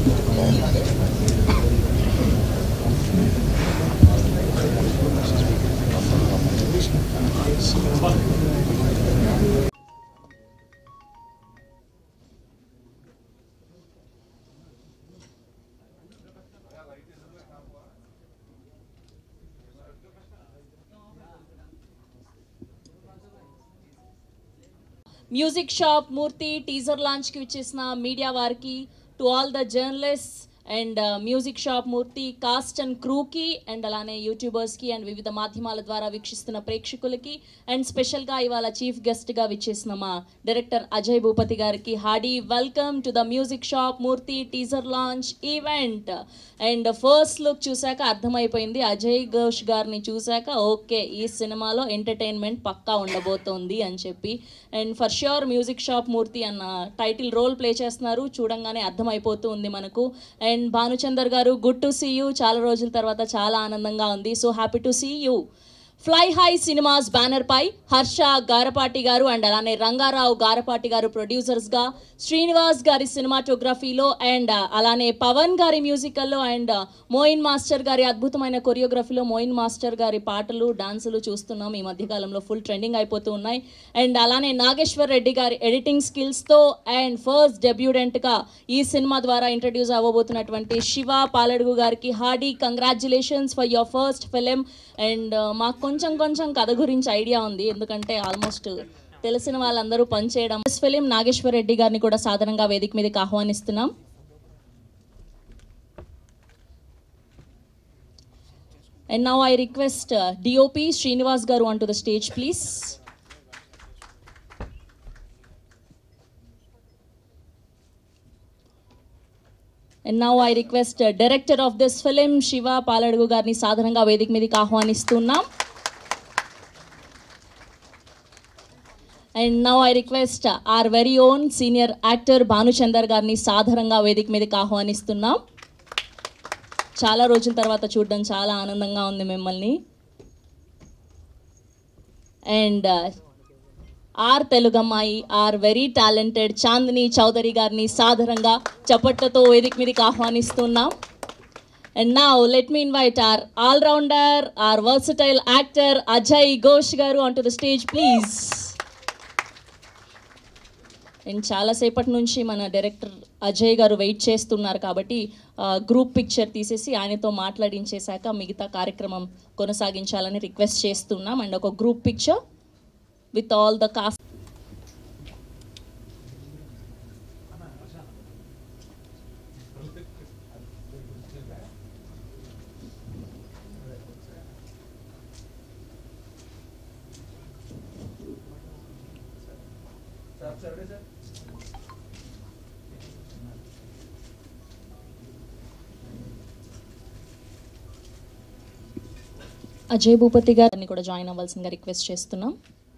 Music shop Murthy teaser లాంచ్కి విచ్చేసిన media వారికి to all the journalist and music shop Murthy cast and క్రూకి and అలానే యూట్యూబర్స్కి అండ్ వివిధ మాధ్యమాల ద్వారా వీక్షిస్తున్న ప్రేక్షకులకి అండ్ స్పెషల్గా ఇవాళ చీఫ్ గెస్ట్గా విచ్చేసిన మా డైరెక్టర్ అజయ్ భూపతి గారికి hearty welcome to the music shop Murthy teaser launch event and first look చూశాక అర్థమైపోయింది అజయ్ ఘోష్ గారిని చూశాక ఓకే ఈ సినిమాలో ఎంటర్టైన్మెంట్ పక్కా ఉండబోతోంది అని చెప్పి and for sure music shop Murthy అన్న టైటిల్ రోల్ ప్లే చేస్తున్నారు చూడంగానే అర్థమైపోతూ ఉంది మనకు అండ్ భానుచందర్ గారు గుడ్ టు సీ యూ చాలా రోజుల తర్వాత చాలా ఆనందంగా ఉంది so happy to see you fly high cinemas banner పై హర్ష గారపాటి గారు అండ్ అలానే రంగారావు గారపాటి గారు ప్రొడ్యూసర్స్ గా శ్రీనివాస్ గారి సినిమాటోగ్రఫీలో అండ్ అలానే పవన్ గారి మ్యూజికల్లో అండ్ మోయిన్ మాస్టర్ గారి అద్భుతమైన కొరియోగ్రఫీలో మోయిన్ మాస్టర్ గారి పాటలు డాన్సులు చూస్తున్నాం ఈ మధ్యకాలంలో ఫుల్ ట్రెండింగ్ అయిపోతూ ఉన్నాయి అండ్ అలానే నాగేశ్వర్ రెడ్డి గారి ఎడిటింగ్ స్కిల్స్తో అండ్ ఫస్ట్ డెబ్యూడెంట్గా ఈ సినిమా ద్వారా ఇంట్రడ్యూస్ అవ్వబోతున్నటువంటి శివ పాలడుగు గారికి hearty congratulations for your first film and మాకు కొంచెం కొంచెం కథ గురించి ఐడియా ఉంది ఎందుకంటే ఆల్మోస్ట్ తెలిసిన వాళ్ళందరూ పనిచేయడం ఫస్ట్ ఫిలిం నాగేశ్వర్ రెడ్డి గారిని కూడా సాధారణంగా వేదిక మీదకి ఆహ్వానిస్తున్నాం and now I request DOP Srinivas garu on to the stage please and now I request director of this film Shiva Paladugu గారిని సాధారణంగా వేదిక మీదకి ఆహ్వానిస్తున్నాం and now I request our very own senior actor Bhanuchander గారిని సాధారణంగా వేదిక మీదకి ఆహ్వానిస్తున్నాం చాలా రోజుల తర్వాత చూడడం చాలా ఆనందంగా ఉంది మిమ్మల్ని అండ్ ఆర్ తెలుగమ్మాయి our very talented Chandini Chowdary గారిని సాధారణంగా చప్పట్లతో వేదిక మీదకి ఆహ్వానిస్తున్నాం అండ్ నా let me invite our all-rounder our versatile actor Ajay Ghosh garu on to the stage please and చాలాసేపటి నుంచి మన డైరెక్టర్ అజయ్ గారు వెయిట్ చేస్తున్నారు కాబట్టి గ్రూప్ పిక్చర్ తీసేసి ఆయనతో మాట్లాడించేశాక మిగతా కార్యక్రమం కొనసాగించాలని రిక్వెస్ట్ చేస్తున్నాం అండ్ ఒక group picture with all the cast Ajay Bhupathi గారిని కూడా జాయిన్ అవ్వాల్సిందిగా రిక్వెస్ట్ చేస్తున్నాం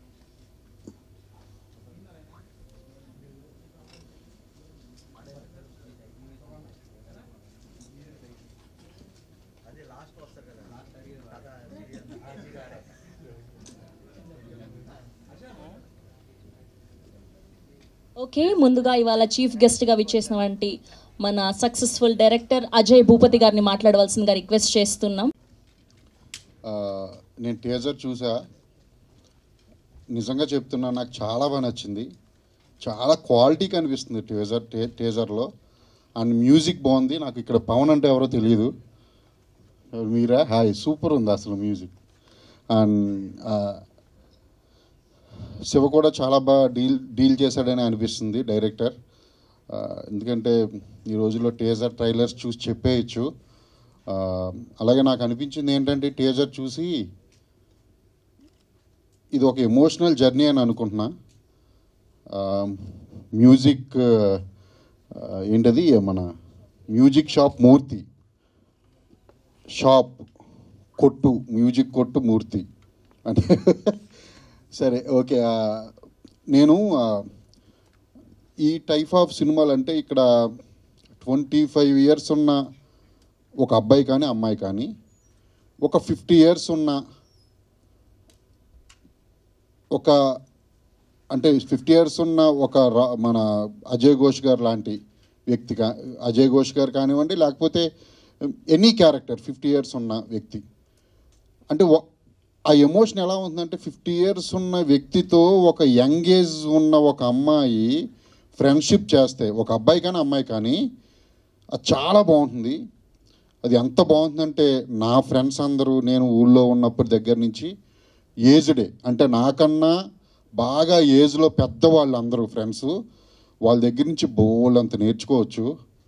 ఓకే ముందుగా ఇవాళ చీఫ్ గెస్ట్గా విచ్చేసినటువంటి మన సక్సెస్ఫుల్ డైరెక్టర్ అజయ్ భూపతి గారిని మాట్లాడవలసిందిగా రిక్వెస్ట్ చేస్తున్నాం ఆ, నేను టీజర్ చూసా నిజంగా చెప్తున్నా నాకు చాలా బాగా నచ్చింది చాలా క్వాలిటీ కనిపిస్తుంది టీజర్ టే టీజర్లో అండ్ మ్యూజిక్ బాగుంది నాకు ఇక్కడ పవన్ అంటే ఎవరో తెలియదు మీరా హాయ్ సూపర్ ఉంది అసలు మ్యూజిక్ అండ్ ఆ, శివ కూడా చాలా బాగా డీల్ డీల్ చేశాడని అనిపిస్తుంది డైరెక్టర్ ఆ, ఎందుకంటే ఈ రోజుల్లో టీజర్ ట్రైలర్స్ చూసి చెప్పేయచ్చు ఆ, అలాగే నాకు అనిపించింది ఏంటంటే టీజర్ చూసి ఇది ఒక ఎమోషనల్ జర్నీ అని అనుకుంటున్నా ఆ, మ్యూజిక్ ఆ, ఏంటది మన మ్యూజిక్ షాప్ మూర్తి షాప్ కొట్టు మ్యూజిక్ కొట్టు మూర్తి అంటే సరే ఓకే ఆ, నేను ఆ, ఈ టైప్ ఆఫ్ సినిమాలు అంటే ఇక్కడ ట్వంటీ ఫైవ్ ఇయర్స్ ఉన్న ఒక అబ్బాయి కానీ అమ్మాయి కానీ ఒక ఫిఫ్టీ ఇయర్స్ ఉన్న ఒక అంటే ఫిఫ్టీ ఇయర్స్ ఉన్న ఒక రా- మన అజయ్ ఘోష్ గారు లాంటి వ్యక్తి కా అజయ్ ఘోష్ గారు కానివ్వండి లేకపోతే ఎనీ క్యారెక్టర్ ఫిఫ్టీ ఇయర్స్ ఉన్న వ్యక్తి అంటే ఒ- ఆ ఎమోషన్ ఎలా ఉందంటే ఫిఫ్టీ ఇయర్స్ ఉన్న వ్యక్తితో ఒక యంగ్ ఏజ్ ఉన్న ఒక అమ్మాయి ఫ్రెండ్షిప్ చేస్తే ఒక అబ్బాయి కానీ అమ్మాయి కానీ అది చాలా బాగుంటుంది అది ఎంత బాగుంటుందంటే నా ఫ్రెండ్స్ అందరూ నేను ఊళ్ళో ఉన్నప్పటి దగ్గర నుంచి ఏజ్డే అంటే నాకన్నా బాగా ఏజ్లో పెద్దవాళ్ళు అందరూ ఫ్రెండ్స్ వాళ్ళ దగ్గర నుంచి బోల్ అంత నేర్చుకోవచ్చు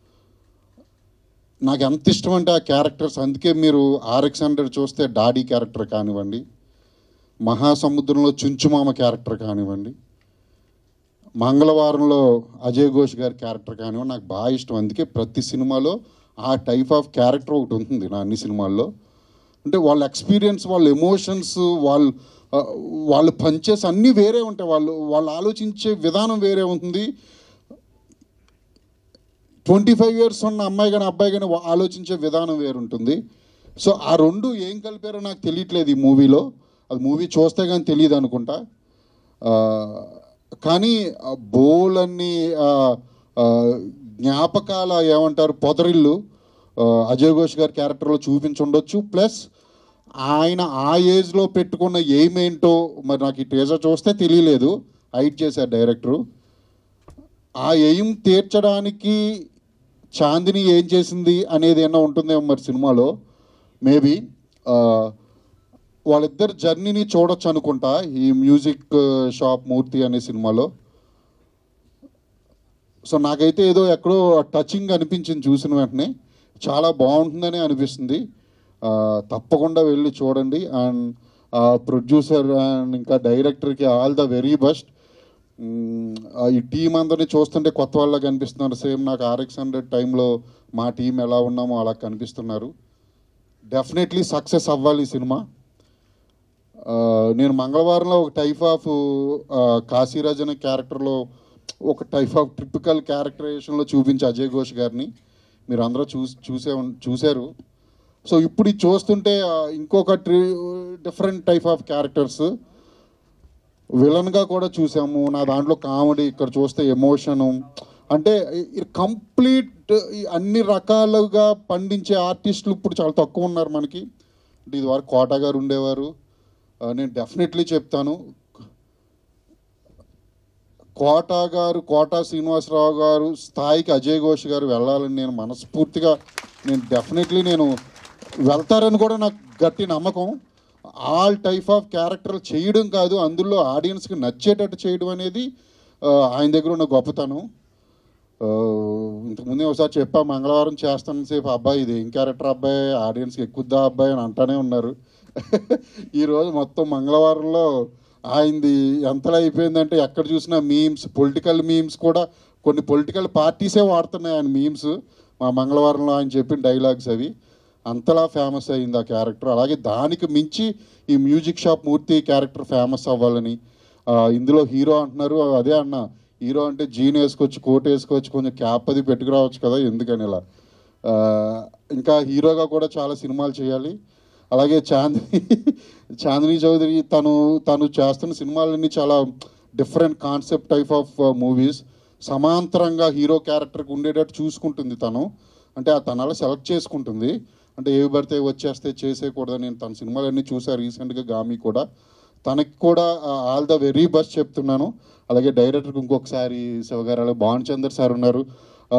నాకు ఎంత ఇష్టం అంటే ఆ క్యారెక్టర్స్ అందుకే మీరు ఆర్ఎక్స్ హండ్రెడ్ చూస్తే డాడీ క్యారెక్టర్ కానివ్వండి మహాసముద్రంలో చుంచుమామ క్యారెక్టర్ కానివ్వండి మంగళవారంలో అజయ్ ఘోష్ గారి క్యారెక్టర్ కానివ్వండి నాకు బాగా ఇష్టం అందుకే ప్రతి సినిమాలో ఆ టైప్ ఆఫ్ క్యారెక్టర్ ఒకటి ఉంటుంది నా అన్ని సినిమాల్లో అంటే వాళ్ళ ఎక్స్పీరియన్స్ వాళ్ళ ఎమోషన్స్ వాళ్ళు ఆ, వాళ్ళు పంచేస్ అన్నీ వేరే ఉంటాయి వాళ్ళు వాళ్ళు ఆలోచించే విధానం వేరే ఉంటుంది ట్వంటీ ఫైవ్ ఇయర్స్ ఉన్న అమ్మాయి కానీ అబ్బాయి కానీ వా- ఆలోచించే విధానం వేరు ఉంటుంది సో ఆ రెండు ఏం కలిపారో నాకు తెలియట్లేదు ఈ మూవీలో అది మూవీ చూస్తే కానీ తెలియదు అనుకుంటా ఆ, కానీ ఆ బోలన్ని ఆ, ఆ, జ్ఞాపకాల ఏమంటారు పొదరిల్లు ఆ, అజయ్ ఘోష్ గారి క్యారెక్టర్లో చూపించుండొచ్చు ప్లస్ ఆయన ఆ ఏజ్లో పెట్టుకున్న ఎయిమ్ ఏంటో మరి నాకు ఈ టేజర్ చూస్తే తెలియలేదు హైట్ చేశారు డైరెక్టరు ఆ ఎయిమ్ తీర్చడానికి చాందిని ఏం చేసింది అనేది ఏమన్నా ఉంటుందేమో మరి సినిమాలో మేబీ వాళ్ళిద్దరు జర్నీని చూడొచ్చు అనుకుంటా ఈ మ్యూజిక్ షాప్ మూర్తి అనే సినిమాలో సో నాకైతే ఏదో ఎక్కడో టచింగ్ అనిపించింది చూసిన వెంటనే చాలా బాగుంటుందని అనిపిస్తుంది ఆ, తప్పకుండా వెళ్ళి చూడండి అండ్ ప్రొడ్యూసర్ అండ్ ఇంకా డైరెక్టర్కి ఆల్ ద వెరీ బెస్ట్ ఈ టీం అందరినీ చూస్తుంటే కొత్త వాళ్ళ కనిపిస్తున్నారు సేమ్ నాకు ఆర్ఎక్స్ హండ్రెడ్ టైంలో మా టీం ఎలా ఉన్నామో అలా కనిపిస్తున్నారు డెఫినెట్లీ సక్సెస్ అవ్వాలి ఈ సినిమా ఆ, నేను మంగళవారంలో ఒక టైప్ ఆఫ్ కాశీరాజ్ అనే క్యారెక్టర్లో ఒక టైప్ ఆఫ్ ట్రిపికల్ క్యారెక్టరైజేషన్లో చూపించి అజయ్ ఘోష్ గారిని మీరు అందరూ చూ చూసే ఉన్- చూశారు సో ఇప్పుడు ఇది చూస్తుంటే ఆ, ఇంకొక ట్రి డిఫరెంట్ టైప్ ఆఫ్ క్యారెక్టర్స్ విలన్గా కూడా చూసాము నా దాంట్లో కామెడీ ఇక్కడ చూస్తే ఎమోషను అంటే కంప్లీట్ అన్ని రకాలుగా పండించే ఆర్టిస్టులు ఇప్పుడు చాలా తక్కువ ఉన్నారు మనకి అంటే ఇది వరకు కోట గారు ఉండేవారు ఆ, నేను డెఫినెట్లీ చెప్తాను కోట గారు కోట శ్రీనివాసరావు గారు స్థాయికి అజయ్ ఘోష్ గారు వెళ్ళాలని నేను మనస్ఫూర్తిగా నేను డెఫినెట్లీ నేను వెళ్తారని కూడా నాకు గట్టి నమ్మకం ఆల్ టైప్ ఆఫ్ క్యారెక్టర్ చేయడం కాదు అందులో ఆడియన్స్కి నచ్చేటట్టు చేయడం అనేది ఆ, ఆయన దగ్గర ఉన్న గొప్పతనం ఆ, ఇంతకుముందే ఒకసారి చెప్పా మంగళవారం చేస్తాను సేపు అబ్బాయి ఇది ఏం క్యారెక్టర్ అబ్బాయి ఆడియన్స్కి ఎక్కుద్దా అబ్బాయి అని అంటానే ఉన్నారు ఈరోజు మొత్తం మంగళవారంలో ఆయనది ఎంతలా అయిపోయిందంటే ఎక్కడ చూసినా మీమ్స్ పొలిటికల్ మీమ్స్ కూడా కొన్ని పొలిటికల్ పార్టీసే వాడుతున్నాయి ఆయన మీమ్స్ మా మంగళవారంలో ఆయన చెప్పిన డైలాగ్స్ అవి అంతలా ఫేమస్ అయింది ఆ క్యారెక్టర్ అలాగే దానికి మించి ఈ music shop Murthy character famous అవ్వాలని ఆ, ఇందులో హీరో అంటున్నారు అదే అన్న హీరో అంటే జీన్ వేసుకోవచ్చు కోట్ వేసుకోవచ్చు కొంచెం క్యాప్ అది పెట్టుకురావచ్చు కదా ఎందుకని ఇలా ఆ, ఇంకా హీరోగా కూడా చాలా సినిమాలు చేయాలి అలాగే చాందిని చాందిని చౌదరి తను తను చేస్తున్న సినిమాలన్నీ చాలా different concept type of movies సమాంతరంగా హీరో క్యారెక్టర్కి ఉండేటట్టు చూసుకుంటుంది తను అంటే ఆ తన అలా సెలెక్ట్ చేసుకుంటుంది అంటే ఏవి పడితే వచ్చేస్తే చేసేయకూడదు నేను తన సినిమాలన్నీ చూసా రీసెంట్గా గామి కూడా తనకి కూడా ఆల్ ద వెరీ బెస్ట్ చెప్తున్నాను అలాగే డైరెక్టర్కి ఇంకొకసారి శివగారు అలాగే భాన్ చందర్ సార్ ఉన్నారు ఆ,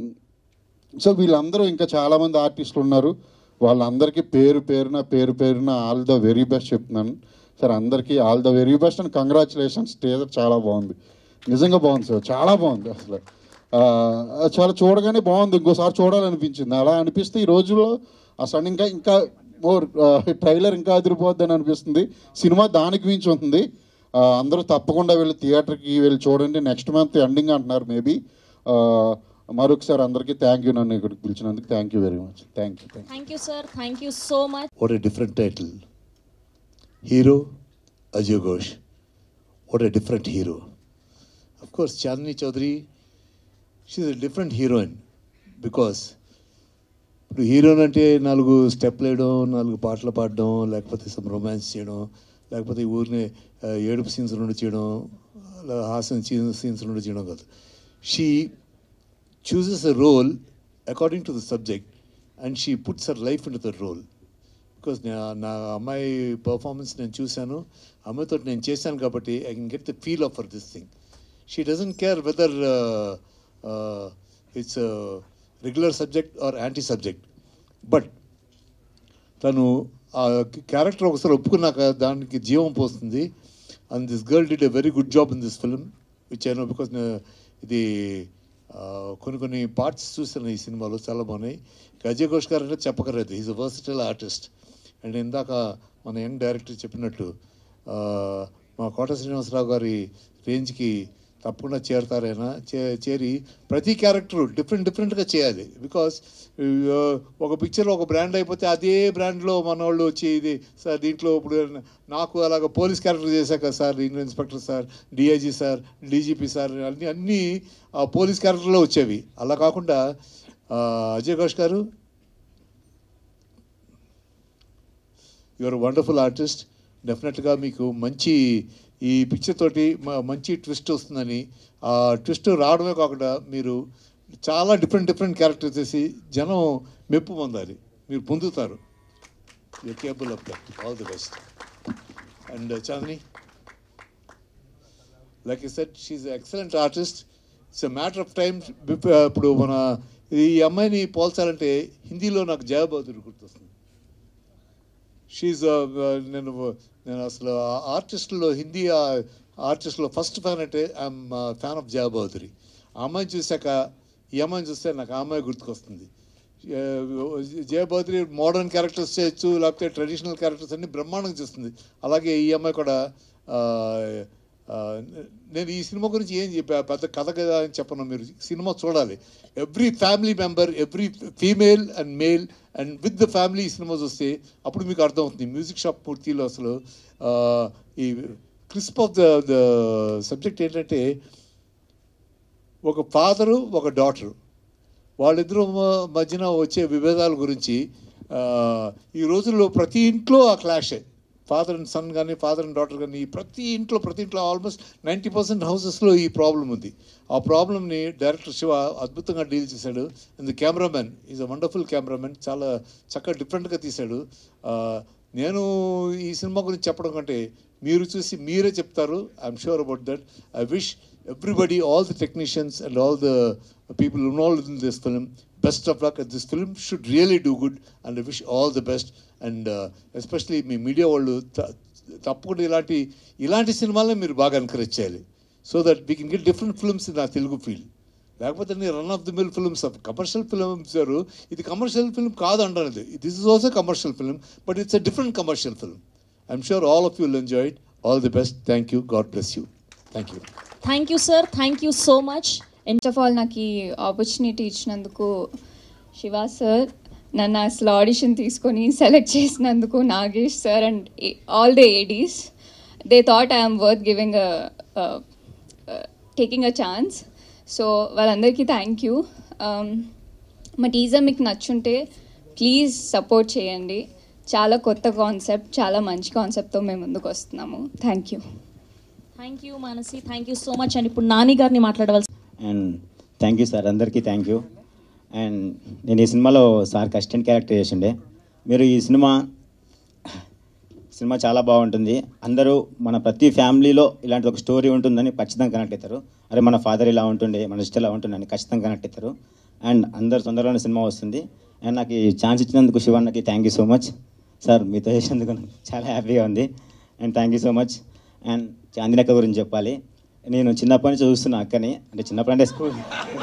సో వీళ్ళందరూ ఇంకా చాలామంది ఆర్టిస్టులు ఉన్నారు వాళ్ళందరికీ పేరు పేరున పేరు పేరున ఆల్ ద వెరీ బెస్ట్ చెప్తున్నాను సార్ అందరికీ all the very best and congratulations teaser చాలా బాగుంది నిజంగా బాగుంది సార్ చాలా బాగుంది అసలు ఆ, చాలా చూడగానే బాగుంది ఇంకోసారి చూడాలనిపించింది అలా అనిపిస్తే ఈ రోజుల్లో అసలు ఇంకా ఇంకా మోర్ ట్రైలర్ ఇంకా అదిరిపోద్దని అనిపిస్తుంది సినిమా దానికి మించి ఉంటుంది ఆ, అందరూ తప్పకుండా వెళ్ళి థియేటర్కి వెళ్ళి చూడండి నెక్స్ట్ మంత్ ఎండింగ్ అంటున్నారు మేబీ మరొకసారి అందరికీ థ్యాంక్ యూ నన్ను ఇక్కడికి పిలిచినందుకు thank you very much thank you thank thank you sir thank you so much What a different title. Hero, Ajay Ghosh. What a different hero. Of course, Chandni Chaudhary, she's a different heroine because ఇప్పుడు heroine అంటే నాలుగు స్టెప్లు వేయడం నాలుగు పాటలు పాడడం లేకపోతే some romance చేయడం లేకపోతే ఈ ఊరిని ఆ, ఏడుపు సీన్స్ నుండి చేయడం అలా హాస్యం సీన్స్ నుండి చేయడం కాదు she chooses a role according to the subject and she puts her life into the role. Because నా అమ్మాయి పర్ఫార్మెన్స్ నేను చూశాను అమ్మాయితో నేను చేశాను కాబట్టి I can get the feel of for this thing she doesn't care whether it's regular subject or anti subject but తను ఆ క్యారెక్టర్ ఒకసారి ఒప్పుకున్నాక దానికి జీవం పోస్తుంది and this girl did a very good job in this film which I know because ఇది ఆ, కొన్ని కొన్ని పార్ట్స్ చూసాను ఈ సినిమాలో చాలా బాగున్నాయి అజయ్ ఘోష్ గారు అంటే చెప్పకలేదు is a versatile artist and ఇందాక మన యంగ్ డైరెక్టర్ చెప్పినట్టు ఆ, మా కోట శ్రీనివాసరావు గారి రేంజ్కి తప్పకుండా చేరతారైనా చే చేరి ప్రతి క్యారెక్టర్ డిఫరెంట్ డిఫరెంట్గా చేయాలి బికాస్ ఒక పిక్చర్ ఒక బ్రాండ్ అయిపోతే అదే బ్రాండ్లో మన వాళ్ళు వచ్చి ఇది సార్ దీంట్లో ఇప్పుడు నాకు అలాగ పోలీస్ క్యారెక్టర్ చేశాక sir inspector sir DIG sir DGP sir అన్నీ అన్నీ ఆ పోలీస్ క్యారెక్టర్లో వచ్చేవి అలా కాకుండా ఆ, అజయ్ ఘోష్ గారు యువర్ వండర్ఫుల్ ఆర్టిస్ట్ డెఫినెట్గా మీకు మంచి ఈ పిక్చర్ తోటి మ- మంచి ట్విస్ట్ వస్తుందని ఆ ట్విస్ట్ రావడమే కాకుండా మీరు చాలా డిఫరెంట్ డిఫరెంట్ క్యారెక్టర్స్ చేసి జనం మెప్పు పొందాలి మీరు పొందుతారు you capable of that all the best and Chandini like ఈ set she excellent artist it's a matter of time ఇప్పుడు మన ఈ అమ్మాయిని పోల్చాలంటే హిందీలో నాకు జయబహదూర్ గుర్తొస్తుంది షీజ్ నేను నేను అసలు ఆర్టిస్ట్లో హిందీ ఆర్టిస్ట్లో ఫస్ట్ ఫ్యాన్ అంటే ఐఎమ్ ఫ్యాన్ ఆఫ్ జయా బౌదరి ఆ అమ్మాయిని చూశాక ఈ అమ్మాయిని చూస్తే నాకు ఆ అమ్మాయి గుర్తుకొస్తుంది జయ బౌదరి మోడర్న్ క్యారెక్టర్స్ చేయొచ్చు లేకపోతే ట్రెడిషనల్ క్యారెక్టర్స్ అన్ని బ్రహ్మాండంగా చేస్తుంది అలాగే ఈ అమ్మాయి కూడా ఆ, ఆ, నేను ఈ సినిమా గురించి ఏం చెప్పా పెద్ద కథ కదా అని చెప్పను మీరు సినిమా చూడాలి every family member every female and male and with the family సినిమా చూస్తే అప్పుడు మీకు అర్థమవుతుంది మ్యూజిక్ షాప్ పూర్తిలో అసలు ఆ, ఈ crisp of the the subject ఏంటంటే ఒక ఫాదరు ఒక డాటరు వాళ్ళిద్దరూ మ- మధ్యన వచ్చే విభేదాల గురించి ఆ, ఈ రోజుల్లో ప్రతి ఇంట్లో ఆ క్లాషే ఫాదర్ అండ్ సన్ కానీ ఫాదర్ అండ్ డాటర్ కానీ ప్రతి ఇంట్లో ప్రతి ఇంట్లో ఆల్మోస్ట్ నైంటీ పర్సెంట్ హౌసెస్లో ఈ ప్రాబ్లం ఉంది ఆ ప్రాబ్లమ్ని డైరెక్టర్ శివ అద్భుతంగా డీల్ చేశాడు and the cameraman is a wonderful cameraman చాలా చక్కగా డిఫరెంట్గా తీశాడు ఆ, నేను ఈ సినిమా గురించి చెప్పడం కంటే మీరు చూసి మీరే చెప్తారు I'm sure about that I wish everybody all the technicians and all the people involved in this film best of luck this film should really do good and I wish all the best and especially మీ media వాళ్ళు త- తప్పకుండా ఇలాంటి ఇలాంటి సినిమాలనే మీరు బాగా encourage చేయాలి so that we can get different films in ఆ తెలుగు ఫీల్డ్ లేకపోతే నీ run of the mill films commercial films ఇది కమర్షియల్ ఫిల్మ్ కాదు అంటారు this is also commercial film but it's a different commercial film I'm sure all of you will enjoy it all the best thank you God bless you thank you thank you sir thank you so much first of all నాకు ఈ opportunity ఇచ్చినందుకు Shiva sir నన్ను అసలు audition తీసుకొని select చేసినందుకు Nagesh sir and all the ADs they thought I'm worth giving taking a chance so వాళ్ళందరికీ thank you మా teaser మీకు నచ్చుంటే ప్లీజ్ సపోర్ట్ చేయండి చాలా కొత్త కాన్సెప్ట్ చాలా మంచి కాన్సెప్ట్తో మేము ముందుకు వస్తున్నాము thank you thank you Manasi thank you so much and ఇప్పుడు నాని గారిని మాట్లాడవలసి అండ్ థ్యాంక్ యూ సార్ అందరికీ థ్యాంక్ యూ అండ్ నేను ఈ సినిమాలో సార్ అసిస్టెంట్ క్యారెక్టర్ చేసిండే మీరు ఈ సినిమా సినిమా చాలా బాగుంటుంది అందరూ మన ప్రతి ఫ్యామిలీలో ఇలాంటి ఒక స్టోరీ ఉంటుందని ఖచ్చితంగా కనెక్ట్ అవుతారు అరే మన ఫాదర్ ఇలా ఉంటుండే మన సిస్టర్ ఇలా ఉంటుందని ఖచ్చితంగా కనెక్ట్ అవుతారు అండ్ అందరు తొందరలోనే సినిమా వస్తుంది అండ్ నాకు ఈ ఛాన్స్ ఇచ్చినందుకు శివన్నకి thank you so much sir మీతో చేసినందుకు నాకు చాలా హ్యాపీగా ఉంది and thank you so much and చాందినక్క గురించి చెప్పాలి నేను చిన్నప్పటి నుంచి చూస్తున్నా అక్కని అంటే చిన్నప్పుడు అంటే స్కూల్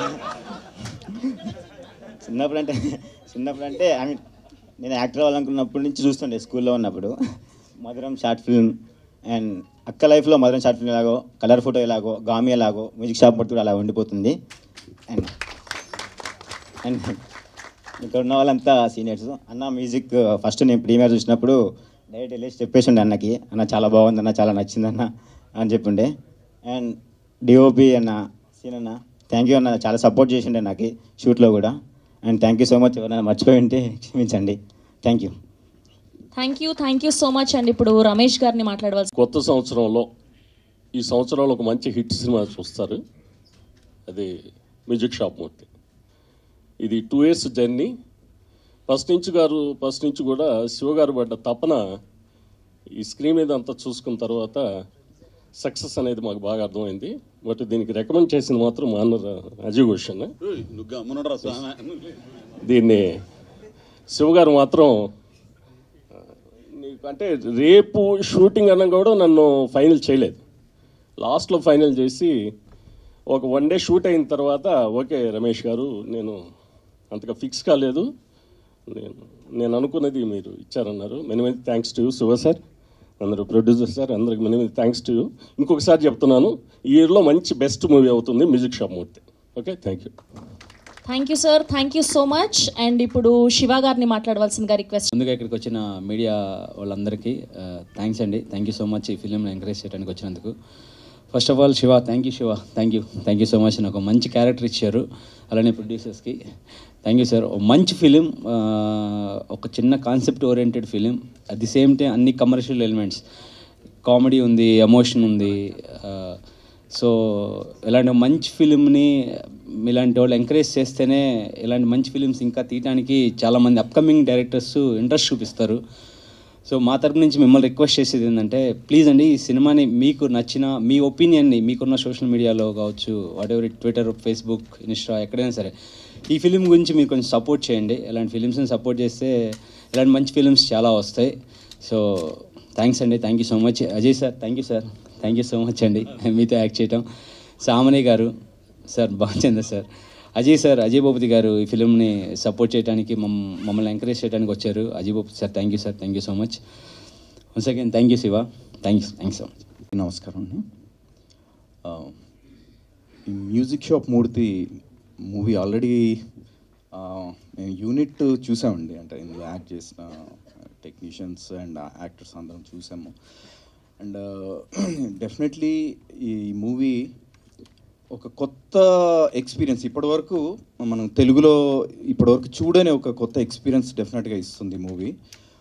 చిన్నప్పుడు అంటే చిన్నప్పుడు అంటే ఐ మీన్ నేను యాక్టర్ అవ్వాలనుకున్నప్పటి నుంచి చూస్తుండే స్కూల్లో ఉన్నప్పుడు మధురం షార్ట్ ఫిల్మ్ అండ్ అక్క లైఫ్లో మధురం షార్ట్ ఫిల్మ్ ఎలాగో కలర్ ఫోటో ఎలాగో గామి ఎలాగో మ్యూజిక్ షాప్ పట్టు కూడా అలా ఉండిపోతుంది అండ్ అండ్ ఇక్కడ ఉన్న వాళ్ళంతా సీనియర్స్ అన్న మ్యూజిక్ ఫస్ట్ నేను ప్రీమియర్ చూసినప్పుడు డైరెక్ట్ వెళ్ళేసి చెప్పేసిండే అన్నకి అన్న చాలా బాగుంది అన్న చాలా నచ్చింది అన్న అని చెప్పిండే అండ్ డిఓపి అన్న సీన్ అన్న థ్యాంక్ యూ అన్న చాలా సపోర్ట్ చేసిండే నాకు షూట్లో కూడా and thank you so much ఎవరైనా మర్చిపోయి ఉంటే క్షమించండి thank you thank you thank you so much and ఇప్పుడు రమేష్ గారిని మాట్లాడవలసి కొత్త సంవత్సరంలో ఈ సంవత్సరంలో ఒక మంచి హిట్ సినిమా చూస్తారు అది మ్యూజిక్ షాప్ మూర్తి ఇది టూ ఇయర్స్ జర్నీ ఫస్ట్ నుంచి గారు ఫస్ట్ నుంచి కూడా శివగారు పడ్డ తపన ఈ స్క్రీన్ మీద అంతా చూసుకున్న తర్వాత సక్సెస్ అనేది మాకు బాగా అర్థమైంది బట్ దీనికి రికమెండ్ చేసింది మాత్రం మా అన్న అజయ్ ఘోషన్ నువ్వు గమ్మునరా స్వామి దీన్ని శివగారు మాత్రం నీకు అంటే రేపు షూటింగ్ అన్న కూడా నన్ను ఫైనల్ చేయలేదు లాస్ట్లో ఫైనల్ చేసి ఒక వన్ డే షూట్ అయిన తర్వాత ఓకే రమేష్ గారు నేను అంతగా ఫిక్స్ కాలేదు నేను నేను అనుకున్నది మీరు ఇచ్చారన్నారు many many thanks to you Shiva sir అందరూ ప్రొడ్యూసర్ సార్ అందరికి many many thanks to you ఇంకొకసారి చెప్తున్నాను ఈ ఇయర్లో మంచి బెస్ట్ మూవీ అవుతుంది music shop Murthy okay thank you thank you sir thank you so much and ఇప్పుడు శివ గారిని మాట్లాడవలసిందిగా రిక్వెస్ట్ ముందుగా ఇక్కడికి వచ్చిన మీడియా వాళ్ళందరికీ థ్యాంక్స్ అండి థ్యాంక్ యూ సో మచ్ ఈ ఫిలింని ఎంకరేజ్ చేయడానికి వచ్చినందుకు first of all Shiva thank you Shiva thank you thank you so much నాకు మంచి క్యారెక్టర్ ఇచ్చారు అలానే ప్రొడ్యూసర్స్కి థ్యాంక్ యూ సార్ మంచి ఫిలిం ఒక చిన్న concept oriented film at the same time అన్ని కమర్షియల్ ఎలిమెంట్స్ కామెడీ ఉంది ఎమోషన్ ఉంది సో ఇలాంటి మంచి ఫిలింని ఇలాంటి వాళ్ళు ఎంకరేజ్ చేస్తేనే ఇలాంటి మంచి ఫిలిమ్స్ ఇంకా తీయడానికి చాలామంది అప్కమింగ్ డైరెక్టర్స్ ఇంట్రెస్ట్ చూపిస్తారు సో మా తరపు నుంచి మిమ్మల్ని రిక్వెస్ట్ చేసేది ఏంటంటే ప్లీజ్ అండి ఈ సినిమాని మీకు నచ్చిన మీ ఒపీనియన్ని మీకున్న సోషల్ మీడియాలో కావచ్చు whatever Twitter Facebook Insta ఎక్కడైనా సరే ఈ ఫిలిం గురించి మీరు కొంచెం సపోర్ట్ చేయండి ఇలాంటి ఫిలిమ్స్ని సపోర్ట్ చేస్తే ఇలాంటి మంచి ఫిలిమ్స్ చాలా వస్తాయి సో థ్యాంక్స్ అండి thank you so much Ajay sir thank you sir thank you so much అండి మీతో యాక్ట్ చేయటం సామని గారు సార్ బాగుంది సార్ అజయ్ సార్ అజయ్ భూపతి గారు ఈ ఫిలింని సపోర్ట్ చేయడానికి మమ్ మమ్మల్ని ఎంకరేజ్ చేయడానికి వచ్చారు Ajay Bhupathi sir thank you sir thank you so much once again thank you Shiva thank you thank so much నమస్కారం అండి ఆ, ఈ music shop Murthy movie already మేము యూనిట్ చూసామండి అంటే ఇందులో యాక్ట్ చేసిన టెక్నీషియన్స్ అండ్ యాక్టర్స్ అందరం చూసాము అండ్ డెఫినెట్లీ ఈ మూవీ ఒక కొత్త ఎక్స్పీరియన్స్ ఇప్పటివరకు మనం తెలుగులో ఇప్పటివరకు చూడని ఒక కొత్త ఎక్స్పీరియన్స్ డెఫినెట్గా ఇస్తుంది మూవీ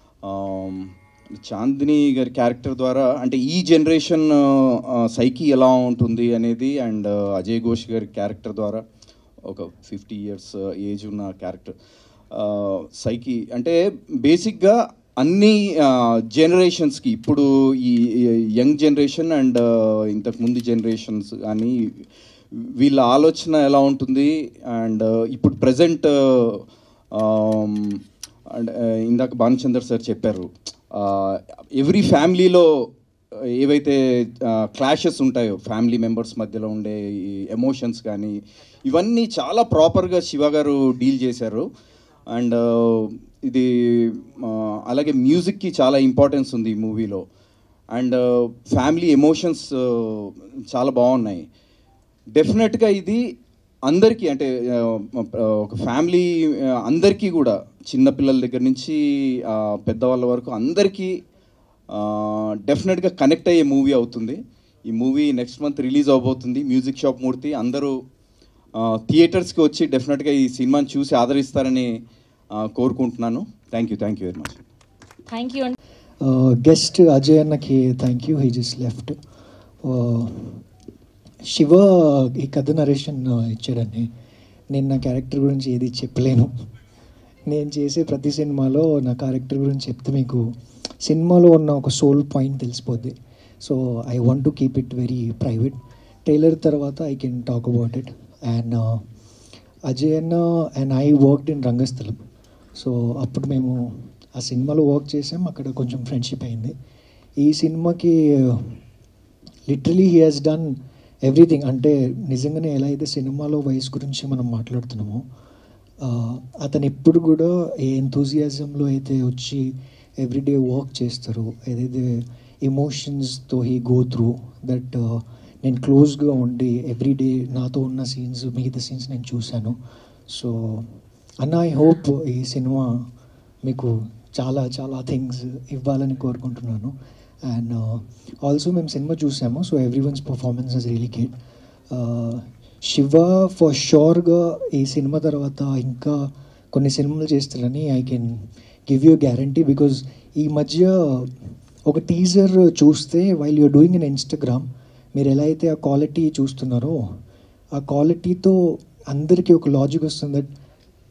చాందిని గారి క్యారెక్టర్ ద్వారా అంటే ఈ జనరేషన్ సైకి ఎలా ఉంటుంది అనేది అండ్ అజయ్ ఘోష్ గారి క్యారెక్టర్ ద్వారా ఒక ఫిఫ్టీ ఇయర్స్ ఏజ్ ఉన్న క్యారెక్టర్ సైకి అంటే బేసిక్గా అన్ని జనరేషన్స్కి ఇప్పుడు ఈ యంగ్ జనరేషన్ అండ్ ఇంతకు ముందు జనరేషన్స్ కానీ వీళ్ళ ఆలోచన ఎలా ఉంటుంది అండ్ ఇప్పుడు ప్రజెంట్ అండ్ ఇందాక భానుచందర్ సార్ చెప్పారు ఎవ్రీ ఫ్యామిలీలో ఏవైతే క్లాషెస్ ఉంటాయో ఫ్యామిలీ మెంబర్స్ మధ్యలో ఉండే ఈ ఎమోషన్స్ కానీ ఇవన్నీ చాలా ప్రాపర్గా శివ గారు డీల్ చేశారు అండ్ ఇది ఆ, అలాగే మ్యూజిక్కి చాలా ఇంపార్టెన్స్ ఉంది ఈ మూవీలో అండ్ ఫ్యామిలీ ఎమోషన్స్ చాలా బాగున్నాయి డెఫినెట్గా ఇది అందరికీ అంటే ఆ, ఒక ఫ్యామిలీ ఆ, అందరికీ కూడా చిన్నపిల్లల దగ్గర నుంచి ఆ, పెద్దవాళ్ళ వరకు అందరికీ డెఫినెట్గా కనెక్ట్ అయ్యే మూవీ అవుతుంది ఈ మూవీ నెక్స్ట్ మంత్ రిలీజ్ అవబోతుంది మ్యూజిక్ షాప్ మూర్తి అందరూ థియేటర్స్కి వచ్చి డెఫినెట్గా ఈ సినిమాని చూసి ఆదరిస్తారని ఆ, కోరుకుంటున్నాను thank you thank you very much thank you అండి గెస్ట్ అజయ్ అన్నకి thank you he just left Shiva ఈ కథ నరేషన్ ఇచ్చాడండి నేను నా క్యారెక్టర్ గురించి ఏది చెప్పలేను నేను చేసే ప్రతి సినిమాలో నా క్యారెక్టర్ గురించి చెప్తే మీకు సినిమాలో ఉన్న ఒక సోల్ పాయింట్ తెలిసిపోద్ది so I want to keep it very private trailer తర్వాత I can talk about it and Ajay అన్న and I worked in Rangasthalam so అప్పుడు మేము ఆ సినిమాలో వర్క్ చేసాం అక్కడ కొంచెం ఫ్రెండ్షిప్ అయింది ఈ సినిమాకి literally he has done everything అంటే నిజంగానే ఎలా అయితే సినిమాలో వయసు గురించి మనం మాట్లాడుతున్నామో ఆ, అతను ఎప్పుడు కూడా ఏ ఎంతూజియాజంలో అయితే వచ్చి ఎవ్రీడే వర్క్ చేస్తారు ఏదైతే ఎమోషన్స్తో హీ గో త్రూ దట్ నేను క్లోజ్గా ఉండి ఎవ్రీడే నాతో ఉన్న సీన్స్ మిగతా సీన్స్ నేను చూశాను సో అన్న ఐ హోప్ ఈ సినిమా మీకు చాలా చాలా థింగ్స్ ఇవ్వాలని కోరుకుంటున్నాను అండ్ ఆల్సో మేము సినిమా చూసాము so everyone's performance is really kid Shiva for షూర్గా ఈ సినిమా తర్వాత ఇంకా కొన్ని సినిమాలు చేస్తారని I can give you guarantee because ఈ మధ్య ఒక టీజర్ చూస్తే while you're doing in Instagram మీరు ఎలా అయితే ఆ క్వాలిటీ చూస్తున్నారో ఆ క్వాలిటీతో అందరికీ ఒక లాజిక్ వస్తుంది that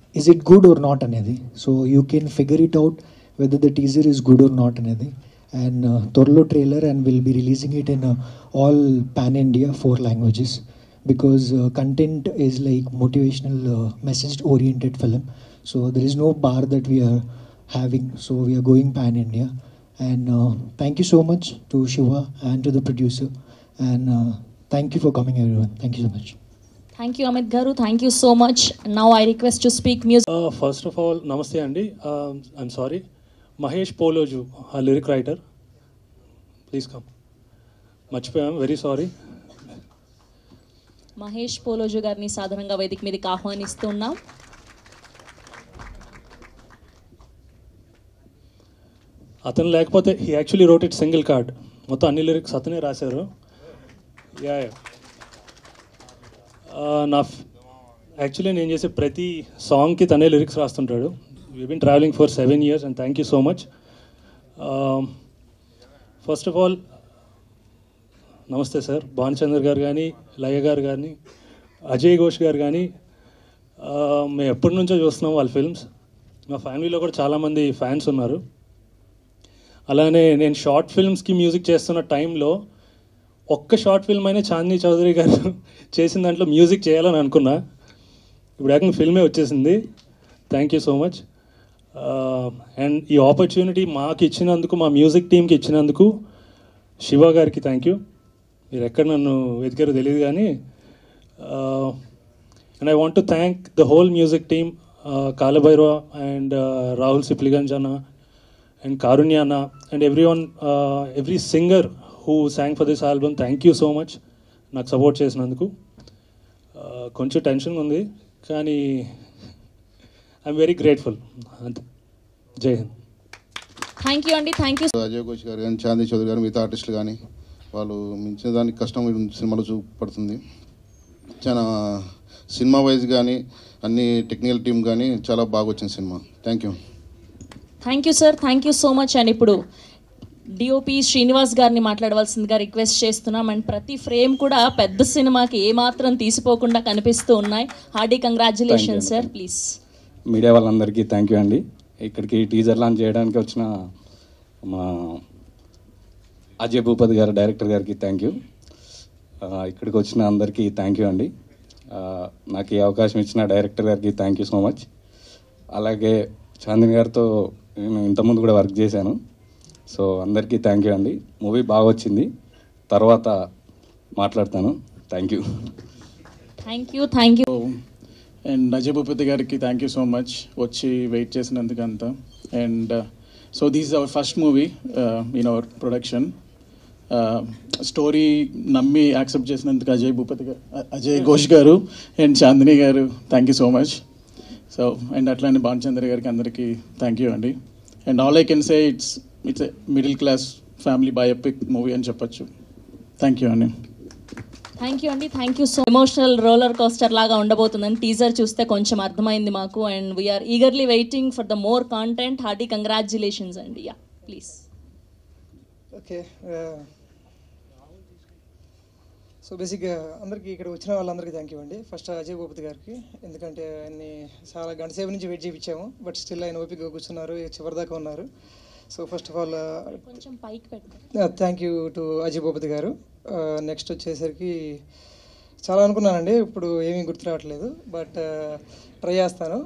is it good or not అనేది so you can figure it out whether the teaser is good or not అనేది అండ్ త్వరలో trailer and will be releasing it in all pan India four languages because uh, content is like motivational uh, message oriented film so there is no bar that we are having so we are going pan india and uh, thank you so much to shiva and to the producer and uh, thank you for coming everyone thank you so much thank you Amit గారు thank you so much now I request to speak music first of all నమస్తే అండి I'm sorry Mahesh Poloju ఆ lyric writer please come మర్చిపోయాం very sorry Mahesh Poloju గారిని సాధారణంగా వేదిక మీదకి ఆహ్వానిస్తున్నాం అతను లేకపోతే he actually wrote it single card మొత్తం అన్ని లిరిక్స్ అతనే రాశారు యా నా యాక్చువల్లీ నేను చేసే ప్రతి సాంగ్కి తనే లిరిక్స్ రాస్తుంటాడు we been traveling for seven years and thank you so much first of all నమస్తే సార్ భానుచందర్ గారు కానీ లయ గారు కానీ అజయ్ ఘోష్ గారు కానీ ఆ, మేము ఎప్పటి నుంచో చూస్తున్నాం వాళ్ళ ఫిల్మ్స్ మా ఫ్యామిలీలో కూడా చాలామంది ఫ్యాన్స్ ఉన్నారు అలానే నేను షార్ట్ ఫిల్మ్స్కి మ్యూజిక్ చేస్తున్న టైంలో ఒక్క షార్ట్ ఫిల్మ్ అయినా చాందనీ చౌదరి గారు చేసిన దాంట్లో మ్యూజిక్ చేయాలని అనుకున్నా ఇప్పుడు ఏకంగా ఫిల్మే వచ్చేసింది thank you so much and ఈ ఆపర్చునిటీ మాకు ఇచ్చినందుకు మా మ్యూజిక్ టీంకి ఇచ్చినందుకు శివ గారికి థ్యాంక్ యూ మీరు ఎక్కడ నన్ను వెతికారో తెలియదు కానీ and I want to thank the whole music team Kaalabhairava and Rahul Sipligunj అన్న అండ్ కారుణ్య అన్న and every one every singer who sang for this album thank you so much నాకు సపోర్ట్ చేసినందుకు Uh, కొంచెం టెన్షన్ ఉంది కానీ ఐఎమ్ వెరీ గ్రేట్ఫుల్ అంతే జై హింద్ థ్యాంక్ యూ అండి థ్యాంక్ యూ అజయ్ ఘోష్ గారు కానీ చాందీ చౌదరి గారు మిగతా ఆర్టిస్టులు కానీ వాళ్ళు మించిన దానికి కష్టం ఈ సినిమాలో చూపడుతుంది చాలా సినిమా వైజ్ కానీ అన్ని టెక్నికల్ టీం కానీ చాలా బాగా వచ్చింది సినిమా thank you thank you sir thank you so much and ఇప్పుడు డిఓపి శ్రీనివాస్ గారిని మాట్లాడవలసిందిగా రిక్వెస్ట్ చేస్తున్నాం అండ్ ప్రతి ఫ్రేమ్ కూడా పెద్ద సినిమాకి ఏమాత్రం తీసిపోకుండా కనిపిస్తూ ఉన్నాయి hearty congratulation sir please media వాళ్ళందరికీ థ్యాంక్ యూ అండి ఇక్కడికి టీజర్ లాంచ్ చేయడానికి వచ్చిన మా అజయ్ భూపతి గారు డైరెక్టర్ గారికి థ్యాంక్ యూ ఇక్కడికి వచ్చిన అందరికీ థ్యాంక్ యూ అండి ఆ, నాకు ఈ అవకాశం ఇచ్చిన డైరెక్టర్ గారికి థ్యాంక్ యూ సో మచ్ అలాగే చాందిని గారితో నేను ఇంతకుముందు కూడా వర్క్ చేశాను సో అందరికీ థ్యాంక్ యూ అండి మూవీ బాగా వచ్చింది తర్వాత మాట్లాడతాను thank you thank you thank you and Ajay Bhupathi గారికి థ్యాంక్ యూ సో మచ్ వచ్చి వెయిట్ చేసినందుకు అంతా and so these our first movie in our production story నమ్మి యాక్సెప్ట్ చేసినందుకు అజయ్ భూపతి గారు అజయ్ ఘోష్ గారు అండ్ చాందిని గారు thank you so much so and అట్లానే భానుచంద్ర గారికి అందరికీ థ్యాంక్ యూ అండి and all I can say it's it's middle class family biopic movie అని చెప్పొచ్చు థ్యాంక్ యూ అండి థ్యాంక్ యూ అండి thank you so emotional roller coaster లాగా ఉండబోతుందని టీజర్ చూస్తే కొంచెం అర్థమైంది మాకు and we are eagerly waiting for the more content hearty congratulations అండి యా ప్లీజ్ ఓకే సో బేసిక్గా అందరికీ ఇక్కడ వచ్చిన వాళ్ళందరికీ థ్యాంక్ యూ అండి ఫస్ట్ అజయ్ భూపతి గారికి ఎందుకంటే ఆయన్ని చాలా గంట సేపు నుంచి వెయిట్ చేయించాము బట్ స్టిల్ ఆయన ఓపికగా కూర్చున్నారు చివరిదాకా ఉన్నారు సో ఫస్ట్ ఆఫ్ ఆల్ కొంచెం పైకి పెట్టు thank you to Ajay Bhupathi గారు నెక్స్ట్ వచ్చేసరికి చాలా అనుకున్నానండి ఇప్పుడు ఏమీ గుర్తు రావట్లేదు బట్ ట్రై చేస్తాను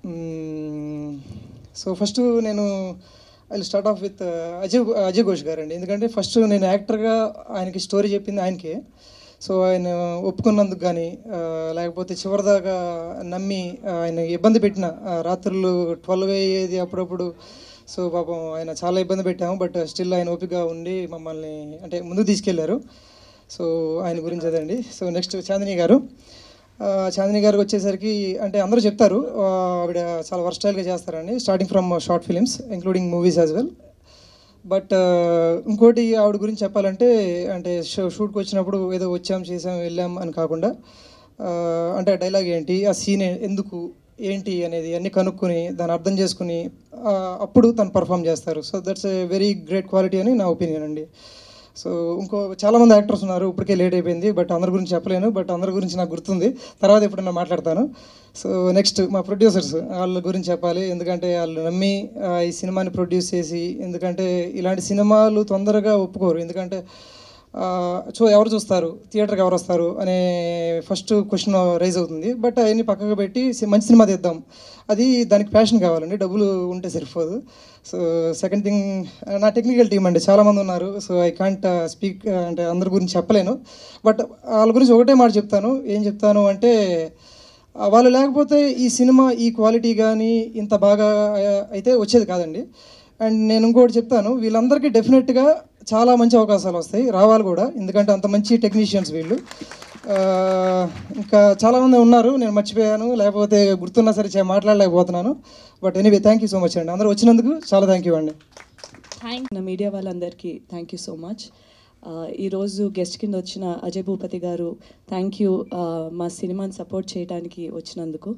సో ఫస్ట్ నేను I start off with Ajay Ajay Ghosh గారు అండి ఎందుకంటే ఫస్ట్ నేను యాక్టర్గా ఆయనకి స్టోరీ చెప్పింది ఆయనకే సో ఆయన ఒప్పుకున్నందుకు కానీ లేకపోతే చివరిదాకా నమ్మి ఆయన ఇబ్బంది పెట్టిన ఆ, రాత్రులు ట్వెల్వ్ అయ్యేది అప్పుడప్పుడు సో పాపం ఆయన చాలా ఇబ్బంది పెట్టాము బట్ స్టిల్ ఆయన ఓపికగా ఉండి మమ్మల్ని అంటే ముందుకు తీసుకెళ్లారు సో ఆయన గురించి అదండి సో నెక్స్ట్ చాందిని గారు ఆ, చాందిని గారికి వచ్చేసరికి అంటే అందరూ చెప్తారు ఆ, ఆవిడ చాలా వర్స్టైల్గా చేస్తారండి starting from short films including movies as well but ఇంకోటి ఆవిడ గురించి చెప్పాలంటే అంటే షూ షూట్కి వచ్చినప్పుడు ఏదో వచ్చాం చేసాం వెళ్ళాం అని కాకుండా ఆ, అంటే డైలాగ్ ఏంటి ఆ సీన్ ఎందుకు ఏంటి అనేది అన్ని కనుక్కొని దాన్ని అర్థం చేసుకుని ఆ, అప్పుడు తను పర్ఫామ్ చేస్తారు so that's a very great quality అని నా ఒపీనియన్ అండి సో ఇంకో చాలామంది యాక్టర్స్ ఉన్నారు ఇప్పటికే లేట్ అయిపోయింది బట్ అందరి గురించి చెప్పలేను బట్ అందరి గురించి నాకు గుర్తుంది తర్వాత ఎప్పుడైనా మాట్లాడతాను సో నెక్స్ట్ మా ప్రొడ్యూసర్స్ వాళ్ళ గురించి చెప్పాలి ఎందుకంటే వాళ్ళు నమ్మి ఆ, ఈ సినిమాని ప్రొడ్యూస్ చేసి ఎందుకంటే ఇలాంటి సినిమాలు తొందరగా ఒప్పుకోరు ఎందుకంటే ఆ, చూ ఎవరు చూస్తారు థియేటర్కి ఎవరు వస్తారు అనే ఫస్ట్ క్వశ్చన్ రైజ్ అవుతుంది బట్ అవన్నీ పక్కకు పెట్టి సి- మంచి సినిమా తీద్దాం అది దానికి ప్యాషన్ కావాలండి డబ్బులు ఉంటే సరిపోదు సో సెకండ్ థింగ్ నా టెక్నికల్ టీం అండి చాలామంది ఉన్నారు సో ఐ కాంట్ స్పీక్ అంటే అందరి గురించి చెప్పలేను బట్ వాళ్ళ గురించి ఒకటే మాట చెప్తాను ఏం చెప్తాను అంటే ఆ, వాళ్ళు లేకపోతే ఈ సినిమా ఈ క్వాలిటీ కానీ ఇంత బాగా ఆ, అయితే వచ్చేది కాదండి అండ్ నేను ఇంకోటి చెప్తాను వీళ్ళందరికీ డెఫినెట్గా చాలా మంచి అవకాశాలు వస్తాయి రావాలి కూడా ఎందుకంటే అంత మంచి టెక్నీషియన్స్ వీళ్ళు ఆ, ఇంకా చాలామంది ఉన్నారు నేను మర్చిపోయాను లేకపోతే గుర్తున్నా సరే చే- మాట్లాడలేకపోతున్నాను but anyway thank you so much అండి అందరూ వచ్చినందుకు చాలా థ్యాంక్ యూ అండి థ్యాంక్ నా మీడియా వాళ్ళందరికీ థ్యాంక్ యూ సో మచ్ ఈరోజు గెస్ట్ కింద వచ్చిన అజయ్ భూపతి గారు థ్యాంక్ యూ మా సినిమాని సపోర్ట్ చేయడానికి వచ్చినందుకు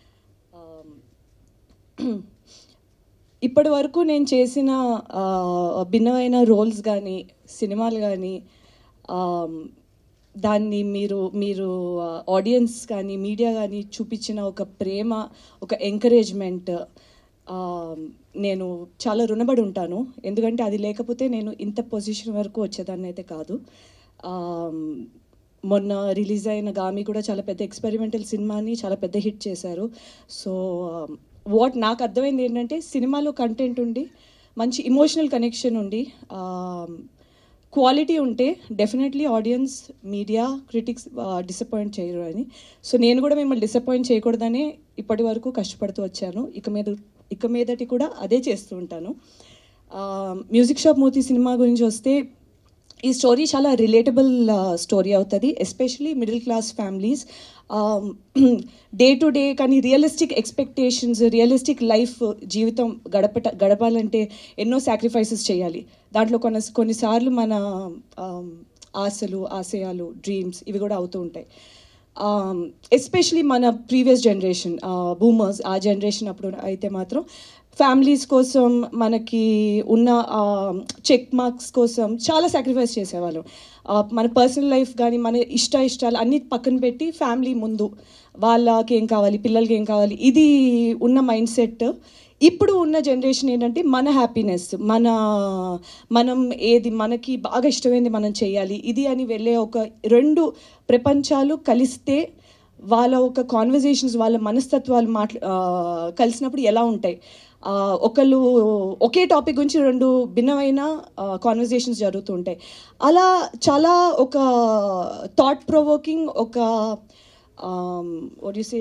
ఇప్పటి వరకు నేను చేసిన ఆ, భిన్నమైన రోల్స్ కానీ సినిమాలు కానీ దాన్ని మీరు మీరు ఆడియన్స్ కానీ మీడియా కానీ చూపించిన ఒక ప్రేమ ఒక ఎంకరేజ్మెంట్ నేను చాలా రుణపడి ఉంటాను ఎందుకంటే అది లేకపోతే నేను ఇంత పొజిషన్ వరకు వచ్చేదాన్ని అయితే కాదు ఆ, మొన్న రిలీజ్ అయిన గామి కూడా చాలా పెద్ద ఎక్స్పెరిమెంటల్ సినిమాని చాలా పెద్ద హిట్ చేశారు సో వాట్ నాకు అర్థమైంది ఏంటంటే సినిమాలో కంటెంట్ ఉండి మంచి ఇమోషనల్ కనెక్షన్ ఉండి క్వాలిటీ ఉంటే definitely audience media critics disappoint చేయరు అని సో నేను కూడా మిమ్మల్ని డిసప్పాయింట్ చేయకూడదని ఇప్పటి వరకు కష్టపడుతూ వచ్చాను ఇక మీద ఇక మీదటి కూడా అదే చేస్తూ ఉంటాను మ్యూజిక్ షాప్ మూతి సినిమా గురించి వస్తే ఈ స్టోరీ చాలా రిలేటబుల్ స్టోరీ అవుతుంది especially middle class families day to day కానీ రియలిస్టిక్ ఎక్స్పెక్టేషన్స్ రియలిస్టిక్ లైఫ్ జీవితం గడపట గడపాలంటే ఎన్నో సాక్రిఫైసెస్ చేయాలి దాంట్లో కొన్ని కొన్నిసార్లు మన um, ఆశలు ఆశయాలు డ్రీమ్స్ ఇవి కూడా అవుతూ ఉంటాయి ఎస్పెషలీ మన ప్రీవియస్ జనరేషన్ బూమర్స్ ఆ జనరేషన్ అప్పుడు అయితే మాత్రం ఫ్యామిలీస్ కోసం మనకి ఉన్న చెక్ మార్క్స్ కోసం చాలా సాక్రిఫైస్ చేసేవాళ్ళం ఆ, మన పర్సనల్ లైఫ్ కానీ మన ఇష్ట ఇష్టాలు అన్ని పక్కన పెట్టి ఫ్యామిలీ ముందు వాళ్ళకి ఏం కావాలి పిల్లలకి ఏం కావాలి ఇది ఉన్న మైండ్ సెట్ ఇప్పుడు ఉన్న జనరేషన్ ఏంటంటే మన హ్యాపీనెస్ మన మనం ఏది మనకి బాగా ఇష్టమైంది మనం చేయాలి ఇది అని వెళ్ళే ఒక రెండు ప్రపంచాలు కలిస్తే వాళ్ళ ఒక కాన్వర్జేషన్స్ వాళ్ళ మనస్తత్వాలు మాట్లా ఆ, కలిసినప్పుడు ఎలా ఉంటాయి ఆ, ఒకళ్ళు ఒకే టాపిక్ గురించి రెండు భిన్నమైన కాన్వర్జేషన్స్ జరుగుతూ ఉంటాయి అలా చాలా ఒక థాట్ ప్రొవోకింగ్ ఒక సే